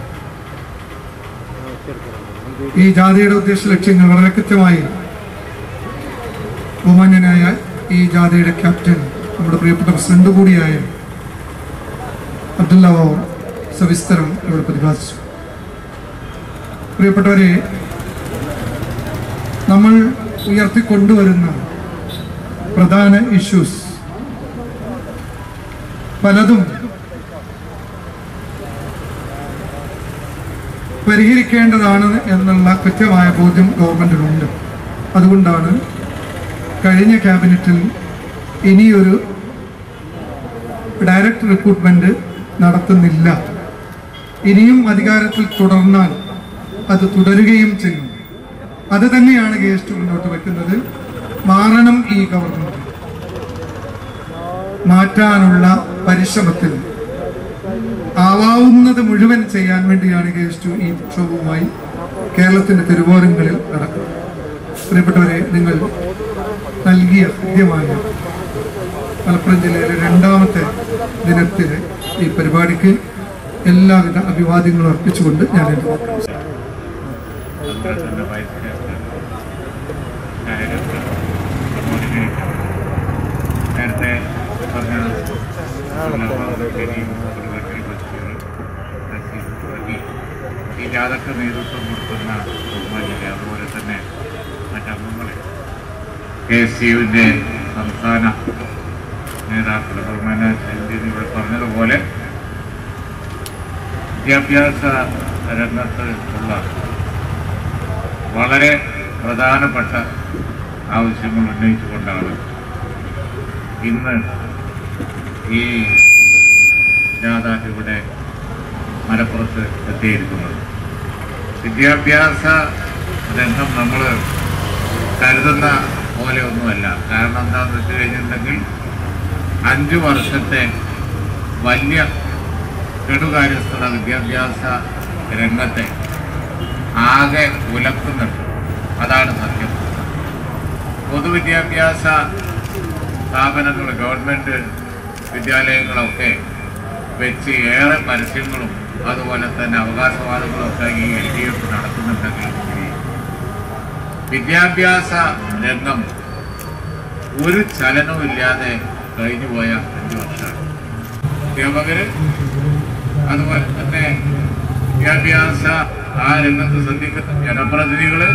ഈ ജാഥയുടെ ഉദ്ദേശ ലക്ഷ്യങ്ങൾ വളരെ കൃത്യമായി ബഹുമാന്യനായ ഈ ജാഥയുടെ ക്യാപ്റ്റൻ നമ്മുടെ പ്രിയപ്പെട്ട പ്രസിഡന്റ് കൂടിയായ അബ്ദുള്ള വാവർ സവിസ്തരം ഇവിടെ പ്രതിപാദിച്ചു പ്രിയപ്പെട്ടവരെ നമ്മൾ ഉയർത്തിക്കൊണ്ടുവരുന്ന പ്രധാന ഇഷ്യൂസ് പലതും പരിഹരിക്കേണ്ടതാണ് എന്നുള്ള കൃത്യമായ ബോധ്യം ഗവൺമെന്റിനുണ്ട് അതുകൊണ്ടാണ് കഴിഞ്ഞ ക്യാബിനറ്റിൽ ഇനിയൊരു ഡയറക്റ്റ് റിക്രൂട്ട്മെന്റ് നടത്തുന്നില്ല ഇനിയും അധികാരത്തിൽ തുടർന്നാൽ അത് തുടരുകയും ചെയ്യും അത് തന്നെയാണ് കെ എസ് ടി മുന്നോട്ട് വെക്കുന്നത് മാറണം ഈ ഗവൺമെന്റ് മാറ്റാനുള്ള പരിശ്രമത്തിൽ ആവാവുന്നത് മുഴുവൻ ചെയ്യാൻ വേണ്ടിയാണ് കെ എസ് ടി ഈ പ്രക്ഷോഭവുമായി കേരളത്തിന്റെ തെരുവോരങ്ങളിൽ നടക്കുന്നത് പ്രിയപ്പെട്ടവരെ നിങ്ങൾ നൽകിയ ഹൃദ്യമായ മലപ്പുറം ജില്ലയിലെ രണ്ടാമത്തെ ദിനത്തിലെ ഈ പരിപാടിക്ക് എല്ലാവിധ അഭിവാദ്യങ്ങളും അർപ്പിച്ചുകൊണ്ട് ഞാൻ എൻ്റെ വാക്കുകൾ അവസാനിപ്പിക്കുന്നു. നേരത്തെ പറഞ്ഞ ഈ ജാഥക്ക് നേതൃത്വം കൊടുക്കുന്ന ബഹുമാനികളെ അതുപോലെ തന്നെ മറ്റംഗങ്ങളെ കെ എസ് യുവിൻ്റെ സംസ്ഥാന നേതാക്കൾ ബഹുമാന സെഞ്ചിന് ഇവിടെ പറഞ്ഞതുപോലെ വിദ്യാഭ്യാസ രംഗത്ത് ഉള്ള വളരെ പ്രധാനപ്പെട്ട ആവശ്യങ്ങൾ ഉന്നയിച്ചുകൊണ്ടാണ് ഇന്ന് ഈ ജാഥ ഇവിടെ മലപ്പുറത്ത് എത്തിയിരിക്കുന്നത് വിദ്യാഭ്യാസ രംഗം നമ്മൾ കരുതുന്ന പോലെയൊന്നുമല്ല കാരണം എന്താണെന്ന് വെച്ച് കഴിഞ്ഞിട്ടുണ്ടെങ്കിൽ അഞ്ച് വർഷത്തെ വലിയ കെടുകാര്യസ്ഥത വിദ്യാഭ്യാസ രംഗത്തെ ആകെ ഉലക്കുന്നുണ്ട് അതാണ് സത്യം പൊതുവിദ്യാഭ്യാസ സ്ഥാപനങ്ങൾ ഗവൺമെൻറ് വിദ്യാലയങ്ങളൊക്കെ വെച്ച് ഏറെ പരസ്യങ്ങളും അതുപോലെ തന്നെ അവകാശവാദങ്ങളും ഒക്കെ ഈ എൽ ഡി എഫ് നടത്തുന്നുണ്ടെങ്കിലും കൂടി വിദ്യാഭ്യാസ രംഗം ഒരു ചലനവും ഇല്ലാതെ കഴിഞ്ഞുപോയ അഞ്ച് വർഷമാണ് അധ്യാപകര് അതുപോലെ തന്നെ വിദ്യാഭ്യാസ ആ രംഗത്ത് ശ്രദ്ധിക്കുന്ന ജനപ്രതിനിധികള്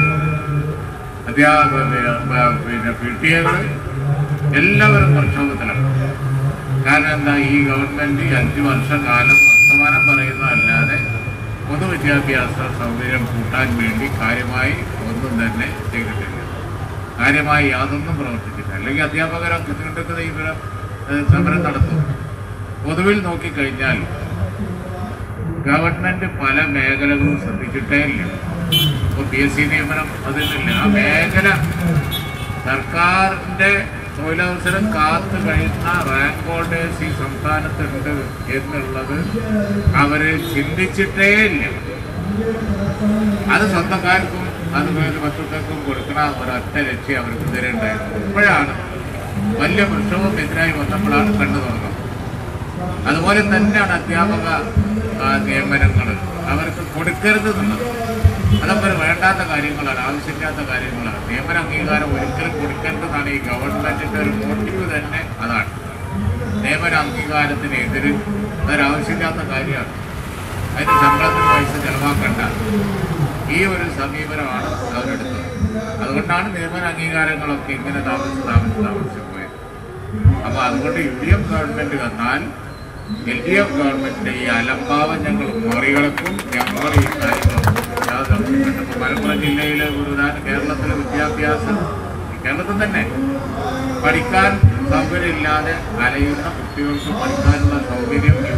അധ്യാപക പിന്നെ പി ടി എകള് എല്ലാവരും പ്രക്ഷോഭത്തിലാണ് കാരണം എന്താ ഈ ഗവൺമെന്റ് അഞ്ചു വർഷക്കാലം വർത്തമാനം പറയുന്നതല്ലാതെ പൊതുവിദ്യാഭ്യാസ സൗകര്യം കൂട്ടാൻ വേണ്ടി കാര്യമായി ഒന്നും തന്നെ ചെയ്തിട്ടില്ല കാര്യമായി യാതൊന്നും പ്രവർത്തിച്ചില്ല അല്ലെങ്കിൽ അധ്യാപകരൊക്കെ നീണ്ടെടുക്കുന്ന ഇവരെ ഏഹ്, സമരം നടത്തും പൊതുവിൽ നോക്കിക്കഴിഞ്ഞാൽ ഗവൺമെന്റ് പല മേഖലകളും ശ്രദ്ധിച്ചിട്ടേ ഇല്ല ഇപ്പോൾ പി എസ് സി നിയമനം അതില്ല ആ മേഖല സർക്കാരിന്റെ തൊഴിലവസരം കാത്തു കഴിയുന്ന റാങ്ക് ഹോൾഡേഴ്സ് ഈ സംസ്ഥാനത്തുണ്ട് എന്നുള്ളത് അവര് ചിന്തിച്ചിട്ടേ ഇല്ല അത് സ്വന്തക്കാർക്കും അതുപോലെ വസ്തുക്കൾക്കും കൊടുക്കണ ഒരൊറ്റ ലക്ഷ്യം അവർക്ക് ഇതുവരെ ഉണ്ടായിരുന്നു ഇപ്പോഴാണ് വലിയ പ്രക്ഷോഭം എതിരായി വന്നപ്പോഴാണ് കണ്ടു തുറന്നത് അതുപോലെ തന്നെയാണ് അധ്യാപക നിയമനങ്ങൾ അവർക്ക് കൊടുക്കരുത് എന്നുള്ളത് അതൊക്കെ ഒരു വേണ്ടാത്ത കാര്യങ്ങളാണ് ആവശ്യമില്ലാത്ത കാര്യങ്ങളാണ് നിയമന അംഗീകാരം ഒരിക്കലും കൊടുക്കരുതെന്നാണ് ഈ ഗവൺമെന്റിന്റെ ഒരു മോട്ടീവ് തന്നെ അതാണ് നിയമന അംഗീകാരത്തിനെതിരെ അതൊരാവശ്യമില്ലാത്ത കാര്യമാണ് അതിന് ശമ്പളത്തിന് പൈസ ചെലവാക്കണ്ട ഈ ഒരു സമീപനമാണ് അവരെടുത്തത് അതുകൊണ്ടാണ് നിയമന അംഗീകാരങ്ങളൊക്കെ ഇങ്ങനെ താമസിച്ച് താമസിച്ച് താമസിച്ച് പോയത് അപ്പൊ അതുകൊണ്ട് യു ഡി എഫ് ഗവൺമെന്റ് വന്നാൽ എൽ ഡി എഫ് ഗവൺമെന്റിന്റെ ഈ അലംഭാവം ഞങ്ങൾ മറികടക്കും ഞങ്ങൾ ഈ കാര്യങ്ങൾ യാതൊരു സംശയമില്ല. ഇപ്പൊ മലപ്പുറം ജില്ലയിലെ ഒരു ഉദാഹരണം കേരളത്തിലെ വിദ്യാഭ്യാസം കേരളത്തിൽ തന്നെ പഠിക്കാൻ സൗകര്യമില്ലാതെ അലയുന്ന കുട്ടികൾക്ക് പഠിക്കാനുള്ള സൗകര്യം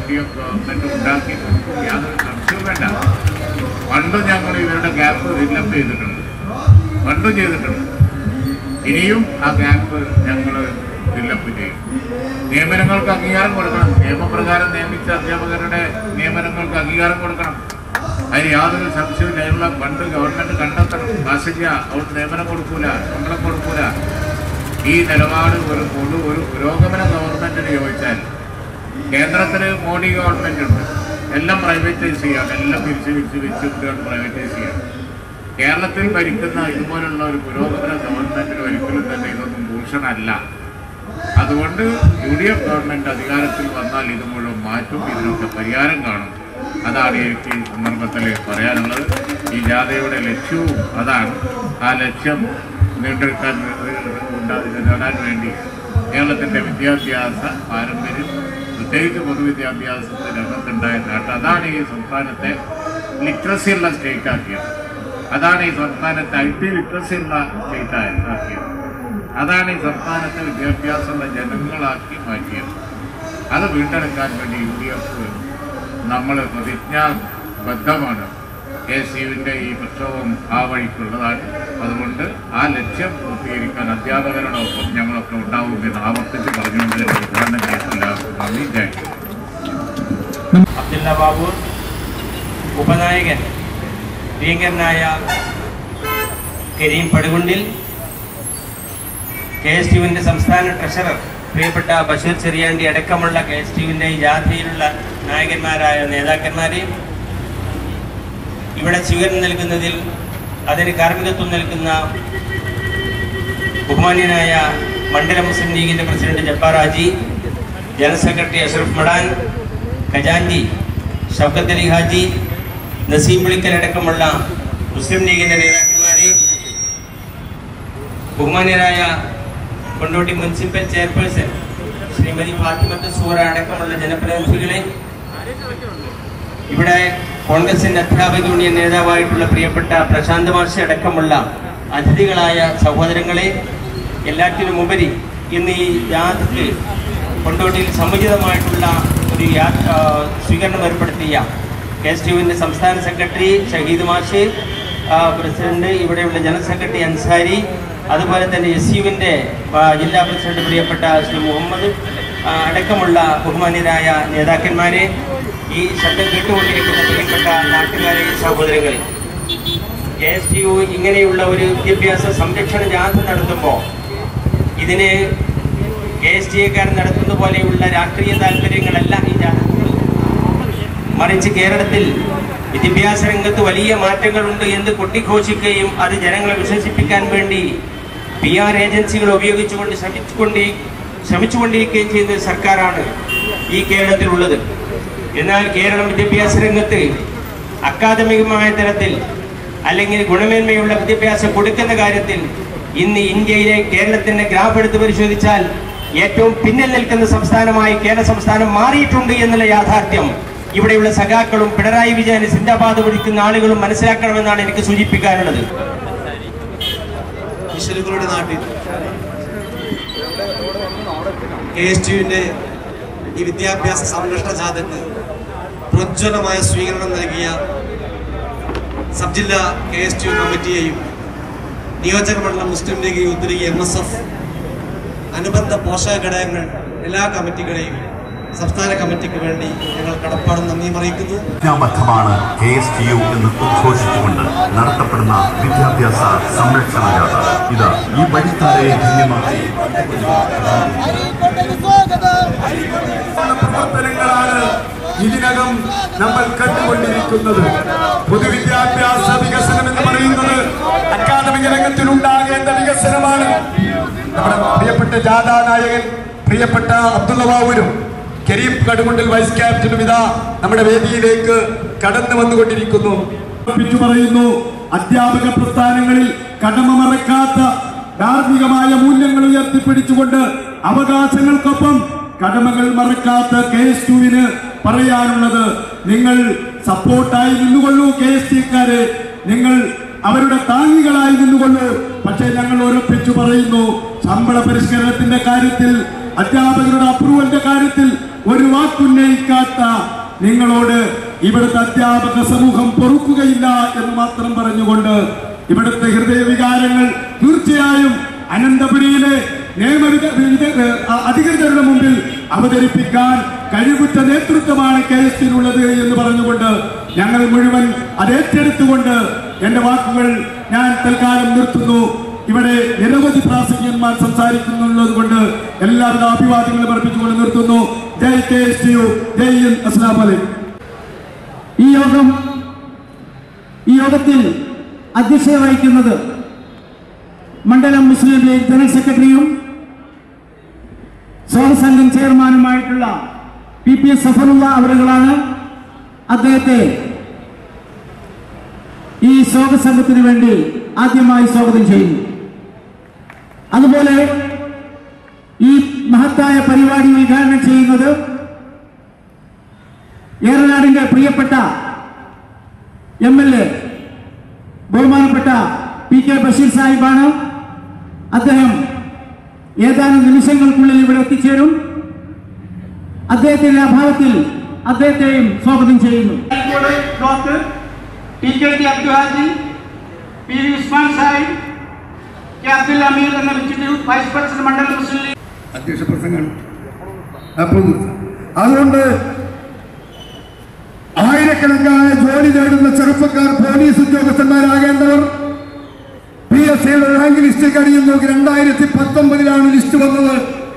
ഡി എഫ് ഗവൺമെന്റ് ഉണ്ടാക്കി കൊടുക്കും യാതൊരു സംശയവും വേണ്ട പണ്ടും ഞങ്ങൾ ഇവരുടെ ഗ്യാപ്പ് ഫില്ലപ്പ് ചെയ്തിട്ടുണ്ട് പണ്ടും ചെയ്തിട്ടുണ്ട് ഇനിയും ആ ഗ്യാപ്പ് ഞങ്ങൾ ഫില്ലപ്പ് ചെയ്യും നിയമനങ്ങൾക്ക് അംഗീകാരം കൊടുക്കണം നിയമപ്രകാരം നിയമിച്ച അധ്യാപകരുടെ നിയമനങ്ങൾക്ക് അംഗീകാരം കൊടുക്കണം അതിന് യാതൊരു സംശയവും അതിനുള്ള ഫണ്ട് ഗവൺമെന്റ് കണ്ടെത്തണം കാശില്ല അവിടെ നിയമനം കൊടുക്കൂല ശമ്പളം കൊടുക്കൂല ഈ നിലപാട് ഒരു പൊതു ഒരു പുരോഗമന ഗവൺമെന്റിന് ചോദിച്ചാൽ കേന്ദ്രത്തിൽ മോഡി ഗവൺമെന്റ് ഉണ്ട് എല്ലാം പ്രൈവറ്റൈസ് ചെയ്യാം എല്ലാം പിരിച്ച് പിരിച്ച് വെച്ചിട്ടാണ് പ്രൈവറ്റൈസ് ചെയ്യാം കേരളത്തിൽ ഭരിക്കുന്ന ഇതുപോലുള്ള ഒരു പുരോഗമന ഗവൺമെന്റിന് ഒരിക്കലും തന്നെ ഇതൊന്നും ഭൂഷണമല്ല അതുകൊണ്ട് യു ഡി എഫ് ഗവൺമെന്റ് അധികാരത്തിൽ വന്നാൽ ഇത് മുഴുവൻ മാറ്റും ഇതിനൊക്കെ പരിഹാരം കാണും അതാണ് എനിക്ക് ഈ സന്ദർഭത്തിൽ പറയാനുള്ളത് ഈ ജാഥയുടെ ലക്ഷ്യവും അതാണ് ആ ലക്ഷ്യം നേടിയെടുക്കാൻ ഉണ്ടാ- നേടാൻ വേണ്ടി കേരളത്തിൻ്റെ വിദ്യാഭ്യാസ പാരമ്പര്യം പ്രത്യേകിച്ച് പൊതുവിദ്യാഭ്യാസത്തിന് രംഗത്തുണ്ടായ നേട്ടം അതാണ് ഈ സംസ്ഥാനത്തെ ലിറ്ററസി ഉള്ള സ്റ്റേറ്റ് ആക്കിയത് അതാണ് ഈ സംസ്ഥാനത്തെ ഐ ടി ലിറ്ററസി ഉള്ള സ്റ്റേറ്റ് ആക്കിയത് അതാണ് ഈ സംസ്ഥാനത്തെ വിദ്യാഭ്യാസമുള്ള ജനങ്ങളാക്കി മാറ്റിയത് അത് വീണ്ടെടുക്കാൻ വേണ്ടി യു ഡി എഫ് നമ്മൾ പ്രതിജ്ഞാബദ്ധമാണ് കെ എസ് യുവിൻ്റെ ഈ പ്രക്ഷോഭം ആ വഴിക്കുള്ളതാണ് അതുകൊണ്ട് ആ ലക്ഷ്യം പൂർത്തീകരിക്കാൻ അധ്യാപകരോടൊപ്പം ഞങ്ങളൊക്കെ ഉണ്ടാവുമെന്ന് ആവർത്തിച്ച് പറഞ്ഞുകൊണ്ട് എൻ്റെ ഉദ്ഘാടനം ചെയ്തില്ല നന്ദി ജയ് അബ്ദുല്ല ബാബു ഉപനായകൻ പ്രിയങ്കരനായ കരീം പടുകുണ്ടിൽ കെ എസ് ടിയുവിൻ്റെ സംസ്ഥാന ട്രഷറർ പ്രിയപ്പെട്ട ബഷീർ ചെറിയാണ്ടി അടക്കമുള്ള കെ എസ് ടിയുവിൻ്റെ ഈ ജാഥയിലുള്ള നായകന്മാരായ നേതാക്കന്മാരെ ഇവിടെ സ്വീകരണം നൽകുന്നതിൽ അതിന് കാർമ്മികത്വം നൽകുന്ന ബഹുമാന്യനായ മണ്ഡല മുസ്ലിം ലീഗിന്റെ president Jabbar Haji general secretary Ashraf Madan ഖജാൻജി ഷൗക്കത്ത് അലി ഹാജി നസീം വിളിക്കൽ അടക്കമുള്ള മുസ്ലിം ലീഗിന്റെ നേതാക്കന്മാരെ ബഹുമാന്യരായ കൊണ്ടോട്ടി മുനിസിപ്പൽ ചെയർപേഴ്സൺ ശ്രീമതി ഫാത്തിമത്ത് സൂറ അടക്കമുള്ള ജനപ്രതിനിധികളെ ഇവിടെ കോൺഗ്രസിന്റെ അധ്യാപക യൂണിയൻ നേതാവായിട്ടുള്ള പ്രിയപ്പെട്ട പ്രശാന്ത് മാഷി അടക്കമുള്ള അതിഥികളായ സഹോദരങ്ങളെ എല്ലാറ്റിനും ഉപരി ഇന്ന് ഈ യാത്രയ്ക്ക് കൊണ്ടോട്ടിയിൽ സമുചിതമായിട്ടുള്ള ഒരു യാ- ആ, സ്വീകരണം ഏർപ്പെടുത്തിയ കെ എസ് യുവിൻ്റെ സംസ്ഥാന സെക്രട്ടറി ഷഹീദ് മാഷ് ആ, പ്രസിഡന്റ് ഇവിടെയുള്ള ജനറൽ സെക്രട്ടറി അൻസാരി അതുപോലെ തന്നെ എസ് യുവിൻ്റെ ജില്ലാ പ്രസിഡന്റ് പ്രിയപ്പെട്ട ശ്രീ മുഹമ്മദ് ആ, അടക്കമുള്ള ബഹുമാന്യരായ നേതാക്കന്മാരെ ഈ ശബ്ദം കേട്ടുകൊണ്ടിരിക്കുന്ന പ്രിയപ്പെട്ട നാട്ടുകാരെ സഹോദരങ്ങളെ കെ എസ് ടി യു ഇങ്ങനെയുള്ള ഒരു വിദ്യാഭ്യാസ സംരക്ഷണ ജാഥ നടത്തുമ്പോൾ ഇതിന് കെ എസ് ടി എക്കാർ നടത്തുന്ന പോലെയുള്ള രാഷ്ട്രീയ താല്പര്യങ്ങളല്ല ഈ ജാഥ മറിച്ച് കേരളത്തിൽ വിദ്യാഭ്യാസ രംഗത്ത് വലിയ മാറ്റങ്ങളുണ്ട് എന്ന് കൊട്ടിഘോഷിക്കുകയും അത് ജനങ്ങളെ വിശ്വസിപ്പിക്കാൻ വേണ്ടി പി ആർ ഏജൻസികൾ ഉപയോഗിച്ചുകൊണ്ട് ശ്രമിച്ചുകൊണ്ട് ശ്രമിച്ചുകൊണ്ടിരിക്കുകയും ചെയ്യുന്ന ഒരു സർക്കാരാണ് ഈ കേരളത്തിലുള്ളത് എന്നാൽ കേരളം വിദ്യാഭ്യാസ രംഗത്ത് അക്കാദമികമായ തലത്തിൽ അല്ലെങ്കിൽ ഗുണമേന്മയുള്ള വിദ്യാഭ്യാസം കൊടുക്കുന്ന കാര്യത്തിൽ ഇന്ന് ഇന്ത്യയിലെ കേരളത്തിന്റെ ഗ്രാഫ് എടുത്ത് പരിശോധിച്ചാൽ ഏറ്റവും പിന്നിൽ നിൽക്കുന്ന സംസ്ഥാനമായി കേരള സംസ്ഥാനം മാറിയിട്ടുണ്ട് എന്നുള്ള യാഥാർത്ഥ്യം ഇവിടെയുള്ള സഖാക്കളും പിണറായി വിജയന് സിന്ദാബാദ് വിളിക്കുന്ന ആളുകളും മനസ്സിലാക്കണമെന്നാണ് എനിക്ക് സൂചിപ്പിക്കാനുള്ളത് ഈശ്വരങ്ങളുടെ നാട്ടിൽ കെ എസ് ടിയുവിൻ്റെ ഈ വിദ്യാഭ്യാസ സംരക്ഷണ ജാഥക്ക് പ്രജ്വലമായ സ്വീകരണം നൽകിയ സബ് ജില്ലാ കെ എസ് ടി യു കമ്മിറ്റിയെയും നിയോജക മണ്ഡലം മുസ്ലിം League Youth League M S F അനുബന്ധ പോഷക ഘടകങ്ങൾ എല്ലാ കമ്മിറ്റികളെയും സംസ്ഥാന കമ്മിറ്റിക്ക് വേണ്ടി ഞങ്ങൾ കടപ്പാടും നന്ദിയും അറിയിക്കുന്നു പ്രതിജ്ഞാബദ്ധമാണ് കെ എസ് ടി യു എന്ന് ഉദ്ഘോഷിച്ചുകൊണ്ട് നടത്തപ്പെടുന്ന വിദ്യാഭ്യാസ സംരക്ഷണ ജാഥ ഇത് ഈ വഴിത്താരെ ധന്യമാക്കി പ്രവർത്തനങ്ങളാണ് ഇതിനകം നമ്മൾ കണ്ടുകൊണ്ടിരിക്കുന്നത് പൊതുവിദ്യാഭ്യാസ വികസനം എന്ന് പറയുന്നത് അക്കാദമിക രംഗത്തിൽ ഉണ്ടാകേണ്ട വികസനമാണ് നമ്മുടെ പ്രിയപ്പെട്ട ജാഥാ നായകൻ പ്രിയപ്പെട്ട അബ്ദുള്ള ബാബുരും കരീം കടുമുണ്ടിൽ വൈസ് ക്യാപ്റ്റനും ഇതാ നമ്മുടെ വേദിയിലേക്ക് കടന്നു വന്നുകൊണ്ടിരിക്കുന്നു ഉറപ്പിച്ചു പറയുന്നു അധ്യാപക പ്രസ്ഥാനങ്ങളിൽ കടമ മറക്കാത്ത ധാർമ്മികമായ മൂല്യങ്ങൾ ഉയർത്തിപ്പിടിച്ചുകൊണ്ട് അവകാശങ്ങൾക്കൊപ്പം കടമകൾ മറക്കാത്ത കെ എസ് ടുവിന് പറയാനുള്ളത് നിങ്ങൾ സപ്പോർട്ടായി നിന്നുകൊള്ളൂ കെ എസ് ടിക്കാരെ നിങ്ങൾ അവരുടെ താങ്ങികളായി നിന്നുകൊള്ളൂ പക്ഷേ ഞങ്ങൾ ഉറപ്പിച്ചു പറയുന്നു ശമ്പള പരിഷ്കരണത്തിന്റെ കാര്യത്തിൽ അധ്യാപകരുടെ അപ്രൂവലിന്റെ കാര്യത്തിൽ ഒരു വാക്കുന്നയിക്കാത്ത നിങ്ങളോട് ഇവിടുത്തെ അധ്യാപക സമൂഹം പൊറുക്കുകയില്ല എന്ന് മാത്രം പറഞ്ഞുകൊണ്ട് ഇവിടുത്തെ ഹൃദയവികാരങ്ങൾ തീർച്ചയായും അനന്തപുരിയിലെ നിയമവിധ വിധ- അ- അധികൃതരുടെ മുമ്പിൽ അവതരിപ്പിക്കാൻ കഴിവുറ്റ നേതൃത്വമാണ് കെ എസ് ടിയിലുള്ളത് എന്ന് പറഞ്ഞുകൊണ്ട് ഞങ്ങൾ മുഴുവൻ അത് ഏറ്റെടുത്തുകൊണ്ട് എന്റെ വാക്കുകൾ ഞാൻ തൽക്കാലം നിർത്തുന്നു ഇവിടെ നിരവധി പ്രാസംഗികന്മാർ സംസാരിക്കുന്നുള്ളത് കൊണ്ട് എല്ലാവിധ അഭിവാദ്യങ്ങളും അർപ്പിച്ചുകൊണ്ട് നിർത്തുന്നു Jai K S T U Jai Hind അസ്ലാം വലൈക്കും ഈ യോഗം ഈ യോഗത്തിൽ അധ്യക്ഷത വഹിക്കുന്നത് മണ്ഡലം മുസ്ലിം ലീഗ് ജനറൽ സെക്രട്ടറിയും സ്വാഗതസംഘം ചെയർമാനുമായിട്ടുള്ള പി പി എസ് സഫറുള്ള അവരുകളാണ് അദ്ദേഹത്തെ ഈ സ്വാഗത സംഘത്തിന് വേണ്ടി ആദ്യമായി സ്വാഗതം ചെയ്യുന്നു അതുപോലെ ഈ മഹത്തായ പരിപാടി ഉദ്ഘാടനം ചെയ്യുന്നത് ഏറനാടിന്റെ പ്രിയപ്പെട്ട എം എൽ എ ബഹുമാനപ്പെട്ട പി കെ ബഷീർ സാഹിബാണ് അദ്ദേഹം ഏതാനും നിമിഷങ്ങൾക്കുള്ളിൽ ഇവിടെ എത്തിച്ചേരും അദ്ദേഹത്തിന്റെ അഭാവത്തിൽ അദ്ദേഹത്തെയും സ്വാഗതം ചെയ്യുന്നു doctor T K T Abdul Haji P V Usman Sahib K Abdul Ameer എന്ന ഇൻസ്റ്റിറ്റ്യൂട്ട് വൈസ് പ്രസിഡന്റ് മണ്ഡലം മുസ്ലിം ലീഗ് അധ്യക്ഷ പ്രസംഗം അപ്പോൾ അതുകൊണ്ട് ആയിരക്കണക്കായ ജോലി നേടുന്ന ചെറുപ്പക്കാർ പോലീസ് ഉദ്യോഗസ്ഥന്മാരാകേണ്ടവർ പി എസ് സിയുടെ റാങ്ക് ലിസ്റ്റ് കഴിയുന്നു രണ്ടായിരത്തി പത്തൊമ്പതിലാണ് ലിസ്റ്റ് വന്നത്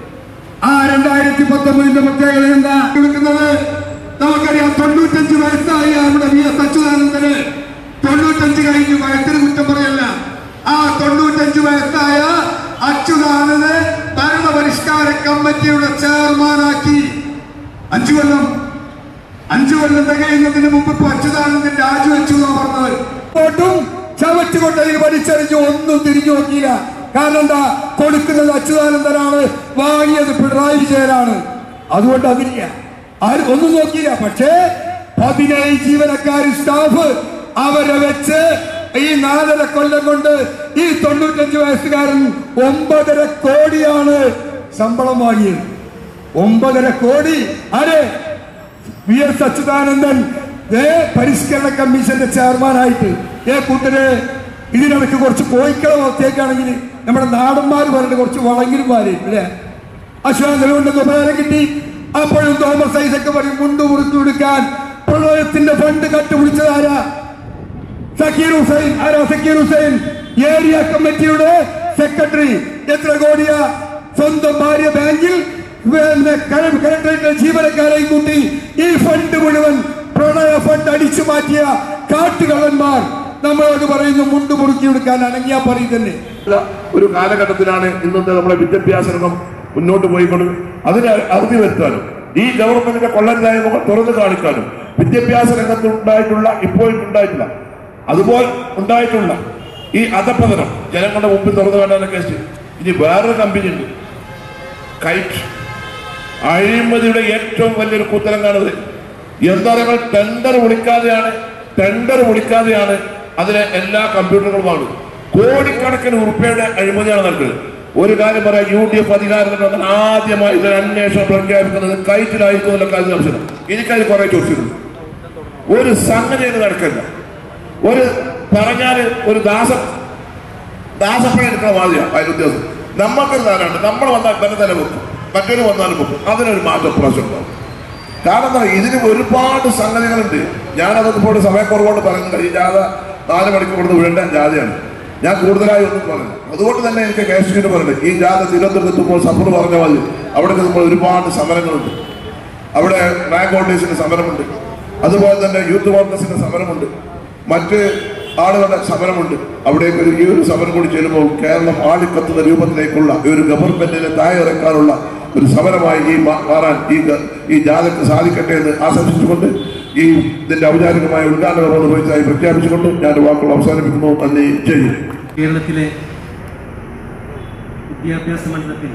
ആ രണ്ടായിരത്തി പത്തൊമ്പതിന്റെ പ്രത്യേകത എന്താ കൊടുക്കുന്നത് നമുക്കറിയാം തൊണ്ണൂറ്റഞ്ച് വയസ്സായി നമ്മുടെ വി എസ് അച്യുതാനന്ദന് തൊണ്ണൂറ്റഞ്ച് കഴിഞ്ഞു വയസ്സിന് കുറ്റം പറയല്ല ആ തൊണ്ണൂറ്റഞ്ച് വയസ്സായ അച്യുതാനന്ദന് ഭരണപരിഷ്കാര കമ്മിറ്റിയുടെ ചെയർമാനാക്കി അഞ്ചു കൊല്ലം അഞ്ചു കൊല്ലം തികയുന്നതിന് മുമ്പ് ഇപ്പൊ അച്യുതാനന്ദൻ രാജിവെച്ചു എന്നാ പറഞ്ഞത് ഇങ്ങോട്ടും ചവറ്റുകൊണ്ട് അതിന് വലിച്ചെറിഞ്ഞു ഒന്നും തിരിഞ്ഞു നോക്കിയില്ല കാരണം എന്താ കൊടുക്കുന്നത് അച്യുതാനന്ദനാണ് വാങ്ങിയത് പിണറായി വിജയനാണ് അതുകൊണ്ട് അതില്ല ആരും ഒന്നും നോക്കിയില്ല പക്ഷേ പതിനേഴ് ജീവനക്കാർ സ്റ്റാഫ് അവരെ വെച്ച് ഈ നാലര കൊല്ലം കൊണ്ട് ഈ തൊണ്ണൂറ്റഞ്ച് വയസ്സുകാരൻ ഒമ്പതര കോടിയാണ് ശമ്പളം വാങ്ങിയത് ഒമ്പതര കോടി ആരെ വി എസ് അച്യുതാനന്ദൻ ദേ പരിഷ്കരണ കമ്മീഷന്റെ ചെയർമാനായിട്ട് ഏ കൂട്ടര് ഇതിനിടയ്ക്ക് കുറച്ച് കോഴിക്കള വളർത്തിയേക്കാണെങ്കിൽ നമ്മുടെ നാടന്മാർ പറഞ്ഞിട്ട് കുറച്ച് വളങ്ങിരുമാര് അല്ലേ അശ്വാന്തരം കൊണ്ടൊന്ന് ഉപകാരം കിട്ടി അപ്പോഴും തോമസ് ഐസക്ക് പറയും മുണ്ട് മുറിച്ചു കൊടുക്കാൻ പ്രളയത്തിന്റെ ഫണ്ട് കട്ടുപിടിച്ചതാരാ സക്കീർ ഹുസൈൻ ആരാ സക്കീർ ഹുസൈൻ ഏരിയ കമ്മിറ്റിയുടെ സെക്രട്ടറി എത്ര കോടിയ സ്വന്തം ഭാര്യ ബാങ്കിൽ പിന്നെ കല- കലക്ടറേറ്റ് ജീവനക്കാരെയും കൂട്ടി ഈ ഫണ്ട് മുഴുവൻ പ്രളയ ഫണ്ട് അടിച്ചു മാറ്റിയ കാട്ടുകള്ളന്മാർ നമ്മളോട് പറയുന്നു മുണ്ട് മുറുക്കി കൊടുക്കാൻ അനങ്ങിയാ പറയും തന്നെ ഒരു കാലഘട്ടത്തിലാണ് ഇന്നത്തെ നമ്മുടെ വിദ്യാഭ്യാസ രംഗം മുന്നോട്ട് പോയിക്കൊണ്ട് അതിന് അറുതി വരുത്താനും ഈ ഗവൺമെന്റിന്റെ കൊള്ളരുതായ്മ തുറന്നു കാണിക്കാനും വിദ്യാഭ്യാസ രംഗത്ത് ഉണ്ടായിട്ടുള്ള ഇപ്പോഴും ഉണ്ടായിട്ടില്ല അതുപോലെ ഉണ്ടായിട്ടുള്ള ഈ അധപ്പതനം ജനങ്ങളുടെ മുമ്പിൽ തുറന്നു കാണാനൊക്കെ കേസ് ഇനി വേറൊരു കമ്പനി ഉണ്ട് കൈറ്റ് അഴിമതിയുടെ ഏറ്റവും വലിയൊരു കൂത്തരം കാണുന്നത് എന്താ പറയുക ടെൻഡർ വിളിക്കാതെയാണ് ടെൻഡർ വിളിക്കാതെയാണ് അതിലെ എല്ലാ കമ്പ്യൂട്ടറുകളും വാങ്ങുന്നത് കോടിക്കണക്കിന് ഉറുപ്പയുടെ അഴിമതിയാണ് നടക്കുന്നത് ഒരു കാര്യം പറയാം യു ഡി എഫ് അധികാരത്തിൽ വന്നാൽ ആദ്യമായി ഇതിന് അന്വേഷണം പ്രഖ്യാപിക്കുന്നത് കൈറ്റിലായിരിക്കും എന്നുള്ള കാര്യം സംശയം എനിക്കത് കുറെ ചോദിച്ചിട്ടുണ്ട് ഒരു സംഗതി അത് നടക്കില്ല ഒരു പറഞ്ഞാല് ഒരു ദാസ ദാസപ്പഴം എടുക്കുന്ന മാതിരിയാണ് അതിന്റെ ഉദ്യോഗസ്ഥൻ നമ്മൾക്കൊരു ധാരണയുണ്ട് നമ്മൾ വന്നാൽ തന്നെ തന്നെ വെക്കും മറ്റൊരു വന്നാലും വെക്കും അതിനൊരു മാറ്റം പ്രാവശ്യം ഉണ്ടാവും കാരണം എന്താ ഇതിന് ഒരുപാട് സംഗതികളുണ്ട് ഞാനതൊക്കെ ഇപ്പോൾ സമയക്കുറവുകൊണ്ട് പറയുന്നില്ല ഈ ജാഥ നാല് മണിക്ക് കൊടുത്ത് വിടേണ്ട ജാഥയാണ് ഞാൻ കൂടുതലായി ഒന്നും പറഞ്ഞു അതുകൊണ്ട് തന്നെ എനിക്ക് കേശവിന് പറയുന്നത് ഈ ജാഥ തിരുവനന്തപുരത്ത് എത്തുമ്പോൾ സഫർ പറഞ്ഞ മതി അവിടെ എത്തുമ്പോൾ ഒരുപാട് സമരങ്ങളുണ്ട് അവിടെ റാങ്ക് ഹോൾഡേഴ്സിന് സമരമുണ്ട് അതുപോലെ തന്നെ യൂത്ത് കോൺഗ്രസിന് സമരമുണ്ട് മറ്റ് ആളുകളുടെ സമരമുണ്ട് അവിടേക്ക് ഒരു ഈ ഒരു സമരം കൂടി ചെല്ലുമ്പോൾ കേരളം ആളിക്കത്തുന്ന രൂപത്തിലേക്കുള്ള ഈ ഒരു ഗവൺമെന്റിനെ താഴെ ഇറക്കാനുള്ള ഒരു സമരമായി ഈ മാ- മാറാൻ ഈ ഗ- ഈ ജാഥക്ക് സാധിക്കട്ടെ എന്ന് ആശംസിച്ചുകൊണ്ട് ഈ ഇതിന്റെ ഔപചാരികമായ ഉദ്ഘാടന നിർവഹിച്ചതായി പ്രഖ്യാപിച്ചുകൊണ്ട് ഞാൻ വാക്കുകൾ അവസാനിപ്പിക്കുന്നു നന്ദി ചെയ്യും കേരളത്തിലെ വിദ്യാഭ്യാസ മണ്ഡലത്തിൽ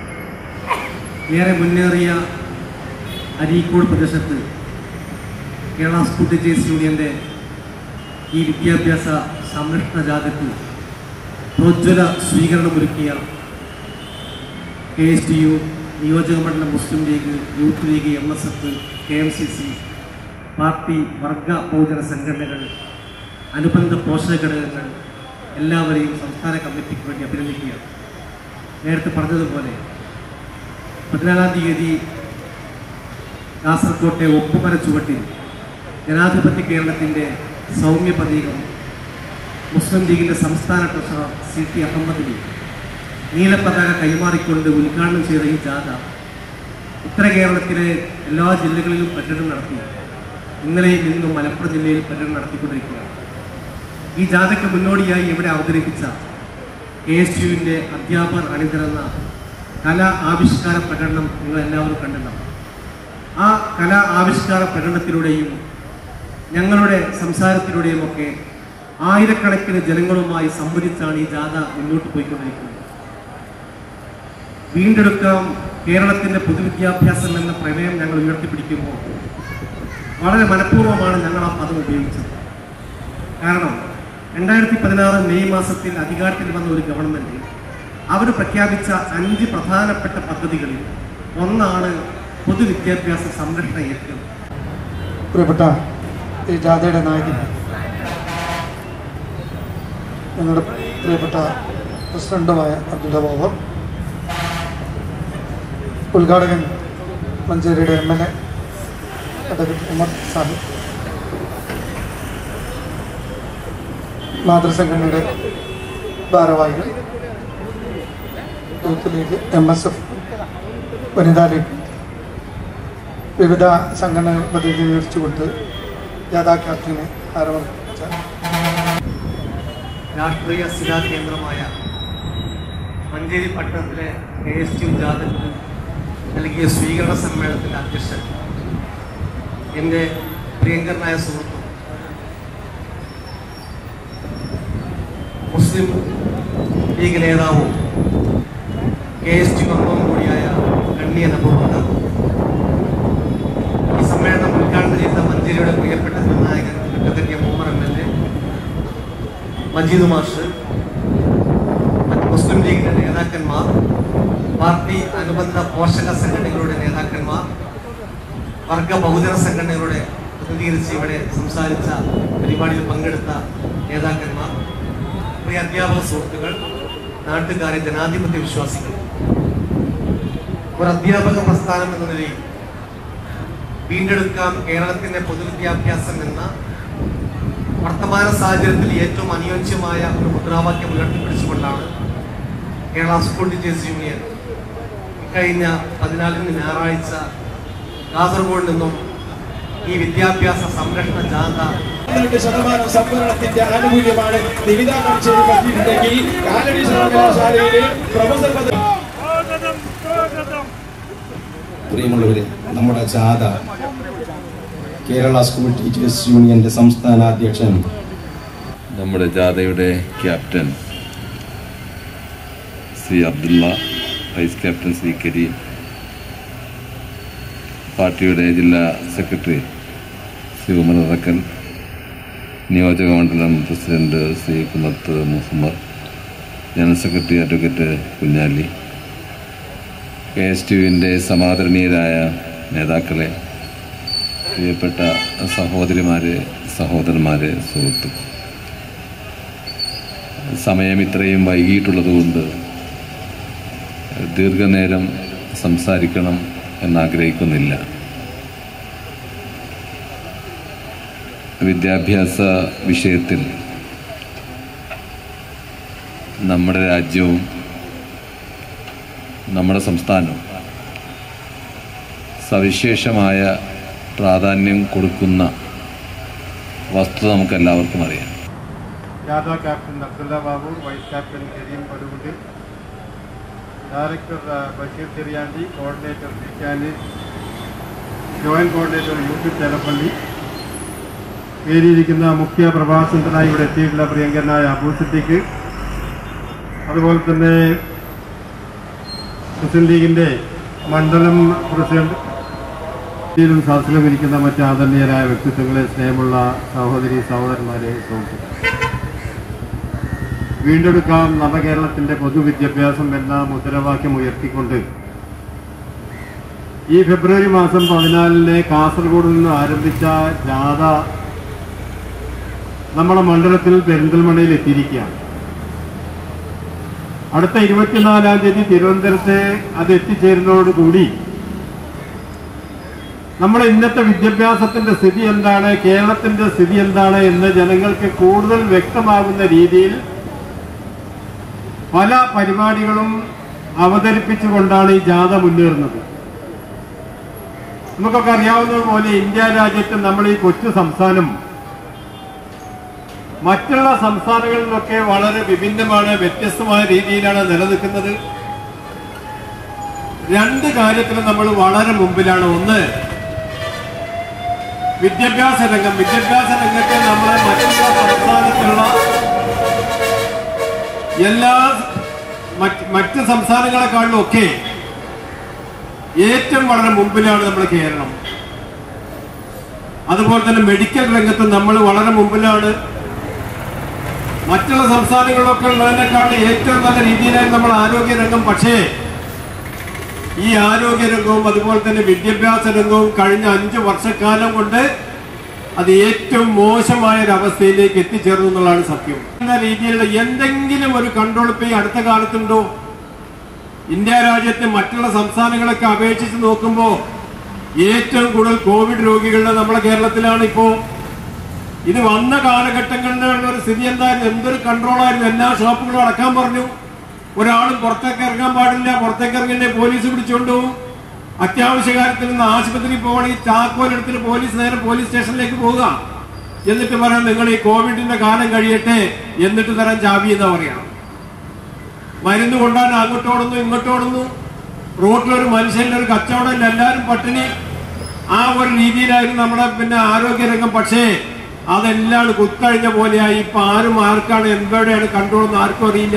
ഏറെ മുന്നേറിയ അരീക്കോട് പ്രദേശത്ത് കേരള സ്കൂൾ ടീച്ചേഴ്സ് യൂണിയന്റെ ഈ വിദ്യാഭ്യാസ സംരക്ഷണ ജാഥയ്ക്ക് പ്രോജ്വല സ്വീകരണമൊരുക്കിയ കെ എസ് ടി യു നിയോജകമണ്ഡലം Muslim League Youth League M S F K M C C party വർഗ ബഹുജന സംഘടനകൾ അനുബന്ധ പോഷക ഘടകങ്ങൾ എല്ലാവരെയും സംസ്ഥാന കമ്മിറ്റിക്ക് വേണ്ടി അഭിനന്ദിക്കുകയാണ് നേരത്തെ പറഞ്ഞതുപോലെ പതിനാലാം തീയതി കാസർകോട്ടെ ഒപ്പുമര ചുവട്ടിൽ ജനാധിപത്യ കേരളത്തിൻ്റെ സൗമ്യ പ്രതീകം മുസ്ലിം ലീഗിൻ്റെ സംസ്ഥാന ട്രഷറർ സി ടി അഹമ്മദിന് നീലപ്പതാക കൈമാറിക്കൊണ്ട് ഉദ്ഘാടനം ചെയ്ത ഈ ജാഥ ഉത്തര കേരളത്തിലെ എല്ലാ ജില്ലകളിലും പര്യടനം നടത്തി ഇന്നലെയും ഇന്നും മലപ്പുറം ജില്ലയിൽ പര്യടനം നടത്തിക്കൊണ്ടിരിക്കുകയാണ് ഈ ജാഥയ്ക്ക് മുന്നോടിയായി ഇവിടെ അവതരിപ്പിച്ച കെ എസ് യുവിൻ്റെ അധ്യാപകർ അണിനിരന്ന കലാ ആവിഷ്കാര പ്രകടനം നിങ്ങൾ എല്ലാവരും കണ്ടിട്ടുണ്ടാവും ആ കലാ ആവിഷ്കാര പ്രകടനത്തിലൂടെയും ഞങ്ങളുടെ സംസാരത്തിലൂടെയും ഒക്കെ ആയിരക്കണക്കിന് ജനങ്ങളുമായി സംവദിച്ചാണ് ഈ ജാഥ മുന്നോട്ട് പോയിക്കൊണ്ടിരിക്കുന്നത് വീണ്ടെടുക്കാം കേരളത്തിന്റെ പൊതുവിദ്യാഭ്യാസം എന്ന പ്രമേയം ഞങ്ങൾ ഉയർത്തിപ്പിടിക്കുമ്പോൾ വളരെ മനഃപൂർവ്വമാണ് ഞങ്ങൾ ആ പദം ഉപയോഗിച്ചത് കാരണം രണ്ടായിരത്തി പതിനാറ് മെയ് മാസത്തിൽ അധികാരത്തിൽ വന്ന ഒരു ഗവൺമെന്റ് അവർ പ്രഖ്യാപിച്ച അഞ്ച് പ്രധാനപ്പെട്ട പദ്ധതികളിൽ ഒന്നാണ് പൊതുവിദ്യാഭ്യാസ സംരക്ഷണ യജ്ഞം പ്രിയപ്പെട്ട ഈ ജാഥയുടെ നായകൻ ഞങ്ങളുടെ പ്രിയപ്പെട്ട പ്രസിഡന്റുമായ അബ്ദുൽ ബാബർ ഉദ്ഘാടകൻ മഞ്ചേരിയുടെ M L A advocate Umar Sahib മാതൃസംഘടനയുടെ ഭാരവാഹികൾ Youth League M S F Vanitha League വിവിധ സംഘടനകൾ പ്രതിനിധീകരിച്ചുകൊണ്ട് ജാഥാ ക്യാപ്റ്റനെ ആരംഭിച്ച രാഷ്ട്രീയ സ്ഥിരാ കേന്ദ്രമായ മഞ്ചേരി പട്ടണത്തിലെ കെ എസ് യു ജാഥയ്ക്ക് നൽകിയ സ്വീകരണ സമ്മേളനത്തിൻ്റെ അധ്യക്ഷൻ എൻ്റെ പ്രിയങ്കരനായ സുഹൃത്തും മുസ്ലിം ലീഗ് നേതാവും കെ എസ് ടി അംഗവും കൂടിയായ കണ്ണിയൻ അബൂബക്കർ ഈ സമ്മേളനം ഉദ്ഘാടനം ചെയ്ത മഞ്ചേരിയുടെ പ്രിയപ്പെട്ട നിർണായകൻ advocate M Umar M L A Majeed മാഷ് മറ്റ് മുസ്ലിം ലീഗിന്റെ നേതാക്കന്മാർ പാർട്ടി അനുബന്ധ പോഷക സംഘടനകളുടെ നേതാക്കന്മാർ വർഗ ബഹുജന സംഘടനകളുടെ പ്രതിനിധീകരിച്ച് ഇവിടെ സംസാരിച്ച പരിപാടിയിൽ പങ്കെടുത്ത നേതാക്കന്മാർ പ്രിയ അധ്യാപക സുഹൃത്തുക്കൾ നാട്ടുകാരെ ജനാധിപത്യ വിശ്വാസികൾ ഒരു അധ്യാപക പ്രസ്ഥാനം എന്ന നിലയിൽ വീണ്ടെടുക്കാം കേരളത്തിന്റെ പൊതുവിദ്യാഭ്യാസം എന്ന വർത്തമാന സാഹചര്യത്തിൽ ഏറ്റവും അനുയോജ്യമായ ഒരു മുദ്രാവാക്യം ഉയർത്തിപ്പിടിച്ചുകൊണ്ടാണ് കേരള സ്കൂൾ ടീച്ചേഴ്സ് യൂണിയൻ കഴിഞ്ഞ പതിനാലിന് ഞായറാഴ്ച കാസർഗോഡ് നിന്നും ഈ വിദ്യാഭ്യാസ സംരക്ഷണ ജാഥ പന്ത്രണ്ട് ശതമാനം സംവരണത്തിന്റെ ആനുകൂല്യമാണ് നിവിതാ ചെയ്ത് പറ്റിയിട്ടുണ്ടെങ്കിൽ കാലടി സർവകലാശാലയിലെ പ്രൊഫസർ പദവി പ്രിയമുള്ളവരെ നമ്മുടെ ജാഥ കേരള സ്കൂൾ ടീച്ചേഴ്സ് യൂണിയന്റെ സംസ്ഥാന അധ്യക്ഷൻ നമ്മുടെ ജാഥയുടെ captain Shri Abdulla vice captain Shri Karim പാർട്ടിയുടെ ജില്ലാ സെക്രട്ടറി ശ്രീ ഉമർ റക്കൻ നിയോജക മണ്ഡലം president Shri Kunnath Muhammad general secretary advocate Kunhali K S ടിയുവിൻ്റെ സമാദരണീയരായ നേതാക്കളെ പ്രിയപ്പെട്ട സഹോദരിമാരെ സഹോദരന്മാരെ സുഹൃത്തുക്കൾ സമയം ഇത്രയും വൈകിയിട്ടുള്ളതുകൊണ്ട് ദീർഘനേരം സംസാരിക്കണം എന്നാഗ്രഹിക്കുന്നില്ല വിദ്യാഭ്യാസ വിഷയത്തിൽ നമ്മുടെ രാജ്യവും നമ്മുടെ സംസ്ഥാനവും സവിശേഷമായ പ്രാധാന്യം കൊടുക്കുന്ന വസ്തുത നമുക്ക് എല്ലാവർക്കും അറിയാം ജാഥ captain Abdulla Babu vice captain Karim Padukundi director ആ, ബഷീർ ചെറിയാണ്ടി കോർഡിനേറ്റർ നിക്കാന് ജോയിന്റ് കോർഡിനേറ്റർ യൂസുഫ് ചേലപ്പള്ളി വേദിയിരിക്കുന്ന മുഖ്യ പ്രഭാഷണത്തിനായി ഇവിടെ എത്തിയിട്ടുള്ള പ്രിയങ്കരനായ അബൂ സിദ്ദീഖ് അതുപോലെ തന്നെ മുസ്ലിം ലീഗിൻ്റെ മണ്ഡലം പ്രസിഡന്റ് ഇതിലും സദസ്സിലും ഇരിക്കുന്ന മറ്റ് ആദരണീയരായ വ്യക്തിത്വങ്ങളെ സ്നേഹമുള്ള സഹോദരി സഹോദരന്മാരെ സുഹൃത്തുക്കളെ വീണ്ടെടുക്കാം നവകേരളത്തിന്റെ പൊതുവിദ്യാഭ്യാസം എന്ന മുദ്രാവാക്യം ഉയർത്തിക്കൊണ്ട് ഈ ഫെബ്രുവരി മാസം പതിനാലിന് കാസർഗോഡ് നിന്ന് ആരംഭിച്ച ജാഥ നമ്മുടെ മണ്ഡലത്തിൽ പെരിന്തൽമണ്ണയിൽ എത്തിയിരിക്കുകയാണ് അടുത്ത ഇരുപത്തിനാലാം തീയതി തിരുവനന്തപുരത്ത് അത് എത്തിച്ചേരുന്നതോടുകൂടി നമ്മുടെ ഇന്നത്തെ വിദ്യാഭ്യാസത്തിന്റെ സ്ഥിതി എന്താണ് കേരളത്തിന്റെ സ്ഥിതി എന്താണ് എന്ന് ജനങ്ങൾക്ക് കൂടുതൽ വ്യക്തമാകുന്ന രീതിയിൽ പല പരിപാടികളും അവതരിപ്പിച്ചുകൊണ്ടാണ് ഈ ജാഥ മുന്നേറുന്നത് നമുക്കൊക്കെ അറിയാവുന്നതുപോലെ ഇന്ത്യ രാജ്യത്ത് നമ്മൾ ഈ കൊച്ചു സംസ്ഥാനം മറ്റുള്ള സംസ്ഥാനങ്ങളിൽ നിന്നൊക്കെ വളരെ വിഭിന്നമാണ് വ്യത്യസ്തമായ രീതിയിലാണ് നിലനിൽക്കുന്നത് രണ്ട് കാര്യത്തിൽ നമ്മൾ വളരെ മുമ്പിലാണ് ഒന്ന് വിദ്യാഭ്യാസ രംഗം വിദ്യാഭ്യാസ രംഗത്തെ നമ്മളെ മറ്റുള്ള സംസ്ഥാനത്തുള്ള എല്ലാ മറ്റ് മറ്റ് സംസ്ഥാനങ്ങളെക്കാളിലും ഒക്കെ ഏറ്റവും വളരെ മുമ്പിലാണ് നമ്മുടെ കേരളം അതുപോലെ തന്നെ മെഡിക്കൽ രംഗത്ത് നമ്മൾ വളരെ മുമ്പിലാണ് മറ്റുള്ള സംസ്ഥാനങ്ങളിലൊക്കെ ഉള്ളതിനേക്കാളും ഏറ്റവും നല്ല രീതിയിലായി നമ്മൾ ആരോഗ്യ രംഗം പക്ഷേ ഈ ആരോഗ്യ രംഗവും അതുപോലെ തന്നെ വിദ്യാഭ്യാസ രംഗവും കഴിഞ്ഞ അഞ്ചു വർഷക്കാലം കൊണ്ട് അത് ഏറ്റവും മോശമായ ഒരു അവസ്ഥയിലേക്ക് എത്തിച്ചേർന്നു എന്നുള്ളതാണ് സത്യം എന്ന രീതിയിലുള്ള എന്തെങ്കിലും ഒരു കൺട്രോൾ ഇപ്പൊ ഈ അടുത്ത കാലത്തുണ്ടോ ഇന്ത്യ രാജ്യത്തെ മറ്റുള്ള സംസ്ഥാനങ്ങളൊക്കെ അപേക്ഷിച്ച് നോക്കുമ്പോൾ ഏറ്റവും കൂടുതൽ കോവിഡ് രോഗികളുടെ നമ്മുടെ കേരളത്തിലാണ് ഇപ്പോ ഇത് വന്ന കാലഘട്ടങ്ങളിലുള്ള ഒരു സ്ഥിതി എന്തായിരുന്നു എന്തൊരു കൺട്രോളായിരുന്നു എല്ലാ ഷോപ്പുകളും അടക്കാൻ പറഞ്ഞു ഒരാളും പുറത്തേക്ക് ഇറങ്ങാൻ പാടില്ല പുറത്തേക്ക് ഇറങ്ങില്ലേ പോലീസ് പിടിച്ചുകൊണ്ടുപോകും അത്യാവശ്യ കാര്യത്തിൽ നിന്ന് ആശുപത്രിയിൽ പോകണമെങ്കിൽ താക്കോലെടുത്തിട്ട് പോലീസ് നേരെ പോലീസ് സ്റ്റേഷനിലേക്ക് പോവുക എന്നിട്ട് പറയാം നിങ്ങൾ ഈ കോവിഡിന്റെ കാലം കഴിയട്ടെ എന്നിട്ട് തരാൻ ചാവി എന്ന് പറയണം മരുന്ന് കൊണ്ടാണ് അങ്ങോട്ടോടുന്നു ഇങ്ങോട്ടോടുന്നു റോട്ടിലൊരു മനുഷ്യന്റെ ഒരു കച്ചവടമില്ല എല്ലാവരും പട്ടിണി ആ ഒരു രീതിയിലായിരുന്നു നമ്മുടെ പിന്നെ ആരോഗ്യരംഗം പക്ഷേ അതെല്ലാം കുത്തഴിഞ്ഞ പോലെയായി ഇപ്പൊ ആരും ആർക്കാണ് എന്തെവിടെയാണ് കൺട്രോൾ എന്ന് ആർക്കും അറിയില്ല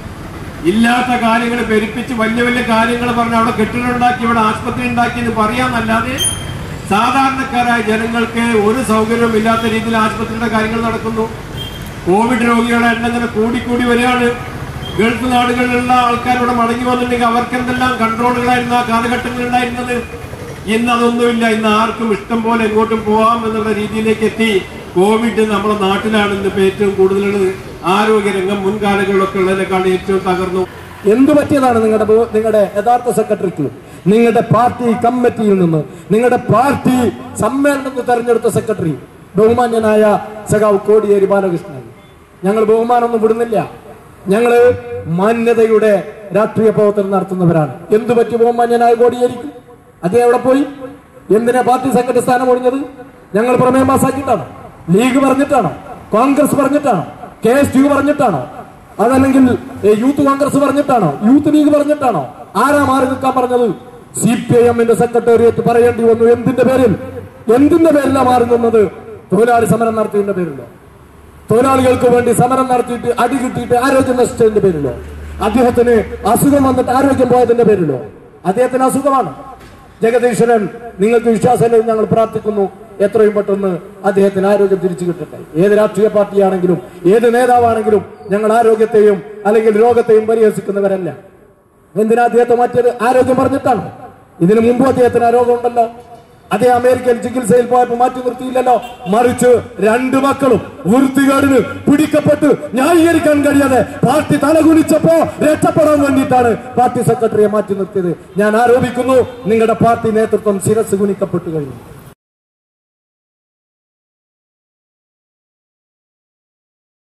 ഇല്ലാത്ത കാര്യങ്ങൾ പെരുപ്പിച്ച് വലിയ വലിയ കാര്യങ്ങൾ പറഞ്ഞ് അവിടെ കെട്ടിടമുണ്ടാക്കി ഇവിടെ ആസ്പത്രി ഉണ്ടാക്കി എന്ന് പറയാന്നല്ലാതെ സാധാരണക്കാരായ ജനങ്ങൾക്ക് ഒരു സൗകര്യവും ഇല്ലാത്ത രീതിയിൽ ആശുപത്രിയുടെ കാര്യങ്ങൾ നടക്കുന്നു കോവിഡ് രോഗികളുടെ എണ്ണം ഇങ്ങനെ കൂടിക്കൂടി വരികയാണ് ഗൾഫ് നാടുകളിലുള്ള ആൾക്കാരോട് മടങ്ങി വന്നിട്ടുണ്ടെങ്കിൽ അവർക്ക് എന്തെല്ലാം കൺട്രോളുകളായിരുന്നു ആ കാലഘട്ടങ്ങളിൽ ഉണ്ടായിരുന്നത് ഇന്ന് അതൊന്നുമില്ല ഇന്ന് ആർക്കും ഇഷ്ടം പോലെ എങ്ങോട്ടും പോവാം എന്നുള്ള രീതിയിലേക്ക് എത്തി കോവിഡ് നമ്മുടെ നാട്ടിലാണ് ഇന്നിപ്പോ ഏറ്റവും കൂടുതലുള്ളത് ആരോഗ്യരംഗം മുൻകാലങ്ങളിലൊക്കെ ഉള്ളതിനേക്കാൾ ഏറ്റവും തകർന്നു എന്തു പറ്റിയതാണ് നിങ്ങളുടെ ബോ- നിങ്ങളുടെ യഥാർത്ഥ സെക്രട്ടറിക്ക് നിങ്ങളുടെ പാർട്ടി കമ്മിറ്റിയിൽ നിന്ന് നിങ്ങളുടെ പാർട്ടി സമ്മേളനത്തിൽ തെരഞ്ഞെടുത്ത സെക്രട്ടറി ബഹുമാന്യനായ സഖാവ് കോടിയേരി ബാലകൃഷ്ണൻ ഞങ്ങൾ ബഹുമാനമൊന്നും വിടുന്നില്ല ഞങ്ങള് മാന്യതയുടെ രാഷ്ട്രീയ പ്രവർത്തനം നടത്തുന്നവരാണ് എന്തു പറ്റി ബഹുമാന്യനായ കോടിയേരിക്ക് അദ്ദേഹം എവിടെ പോയി എന്തിനാ പാർട്ടി സെക്രട്ടറി സ്ഥാനം ഒഴിഞ്ഞത് ഞങ്ങൾ പ്രമേയം പാസ്സാക്കിയിട്ടാണോ ലീഗ് പറഞ്ഞിട്ടാണോ കോൺഗ്രസ് പറഞ്ഞിട്ടാണോ കെ എസ് യു പറഞ്ഞിട്ടാണോ അതല്ലെങ്കിൽ ഏ, യൂത്ത് കോൺഗ്രസ് പറഞ്ഞിട്ടാണോ യൂത്ത് ലീഗ് പറഞ്ഞിട്ടാണോ ആരാ മാറി നിൽക്കാൻ പറഞ്ഞത് സി പി ഐ എമ്മിന്റെ സെക്രട്ടേറിയറ്റ് പറയേണ്ടി വന്നു എന്തിന്റെ പേരിൽ എന്തിന്റെ പേരിലാണ് മാറി നിന്നത് തൊഴിലാളി സമരം നടത്തിയതിന്റെ പേരിലോ തൊഴിലാളികൾക്ക് വേണ്ടി സമരം നടത്തിയിട്ട് അടി കിട്ടിയിട്ട് ആരോഗ്യം നശിച്ചതിന്റെ പേരിലോ അദ്ദേഹത്തിന് അസുഖം വന്നിട്ട് ആരോഗ്യം പോയതിന്റെ പേരിലോ അദ്ദേഹത്തിന് അസുഖമാണ് ജഗദീശ്വരൻ നിങ്ങൾക്ക് വിശ്വാസമില്ലെങ്കിൽ ഞങ്ങൾ പ്രാർത്ഥിക്കുന്നു എത്രയും പെട്ടെന്ന് അദ്ദേഹത്തിന് ആരോഗ്യം തിരിച്ചു കിട്ടട്ടെ ഏത് രാഷ്ട്രീയ പാർട്ടിയാണെങ്കിലും ഏത് നേതാവാണെങ്കിലും ഞങ്ങൾ ആരോഗ്യത്തെയും അല്ലെങ്കിൽ രോഗത്തെയും പരിഹസിക്കുന്നവരല്ല എന്തിനാ അദ്ദേഹത്തെ മറ്റൊരു ആരോഗ്യം പറഞ്ഞിട്ടാണ് ഇതിനു മുമ്പ് അദ്ദേഹത്തിന് ആ രോഗമുണ്ടല്ലോ അതേ അമേരിക്കയിൽ ചികിത്സയിൽ പോയപ്പോ മാറ്റി നിർത്തിയില്ലല്ലോ മറിച്ച് രണ്ട് മക്കളും വൃത്തികേടിന് പിടിക്കപ്പെട്ട് ന്യായീകരിക്കാൻ കഴിയാതെ പാർട്ടി തലകുനിച്ചപ്പോ രക്ഷപ്പെടാൻ വേണ്ടിയിട്ടാണ് പാർട്ടി സെക്രട്ടറിയെ മാറ്റി നിർത്തിയത് ഞാൻ ആരോപിക്കുന്നു നിങ്ങളുടെ പാർട്ടി നേതൃത്വം ശിരസ് കുനിക്കപ്പെട്ടു കഴിഞ്ഞു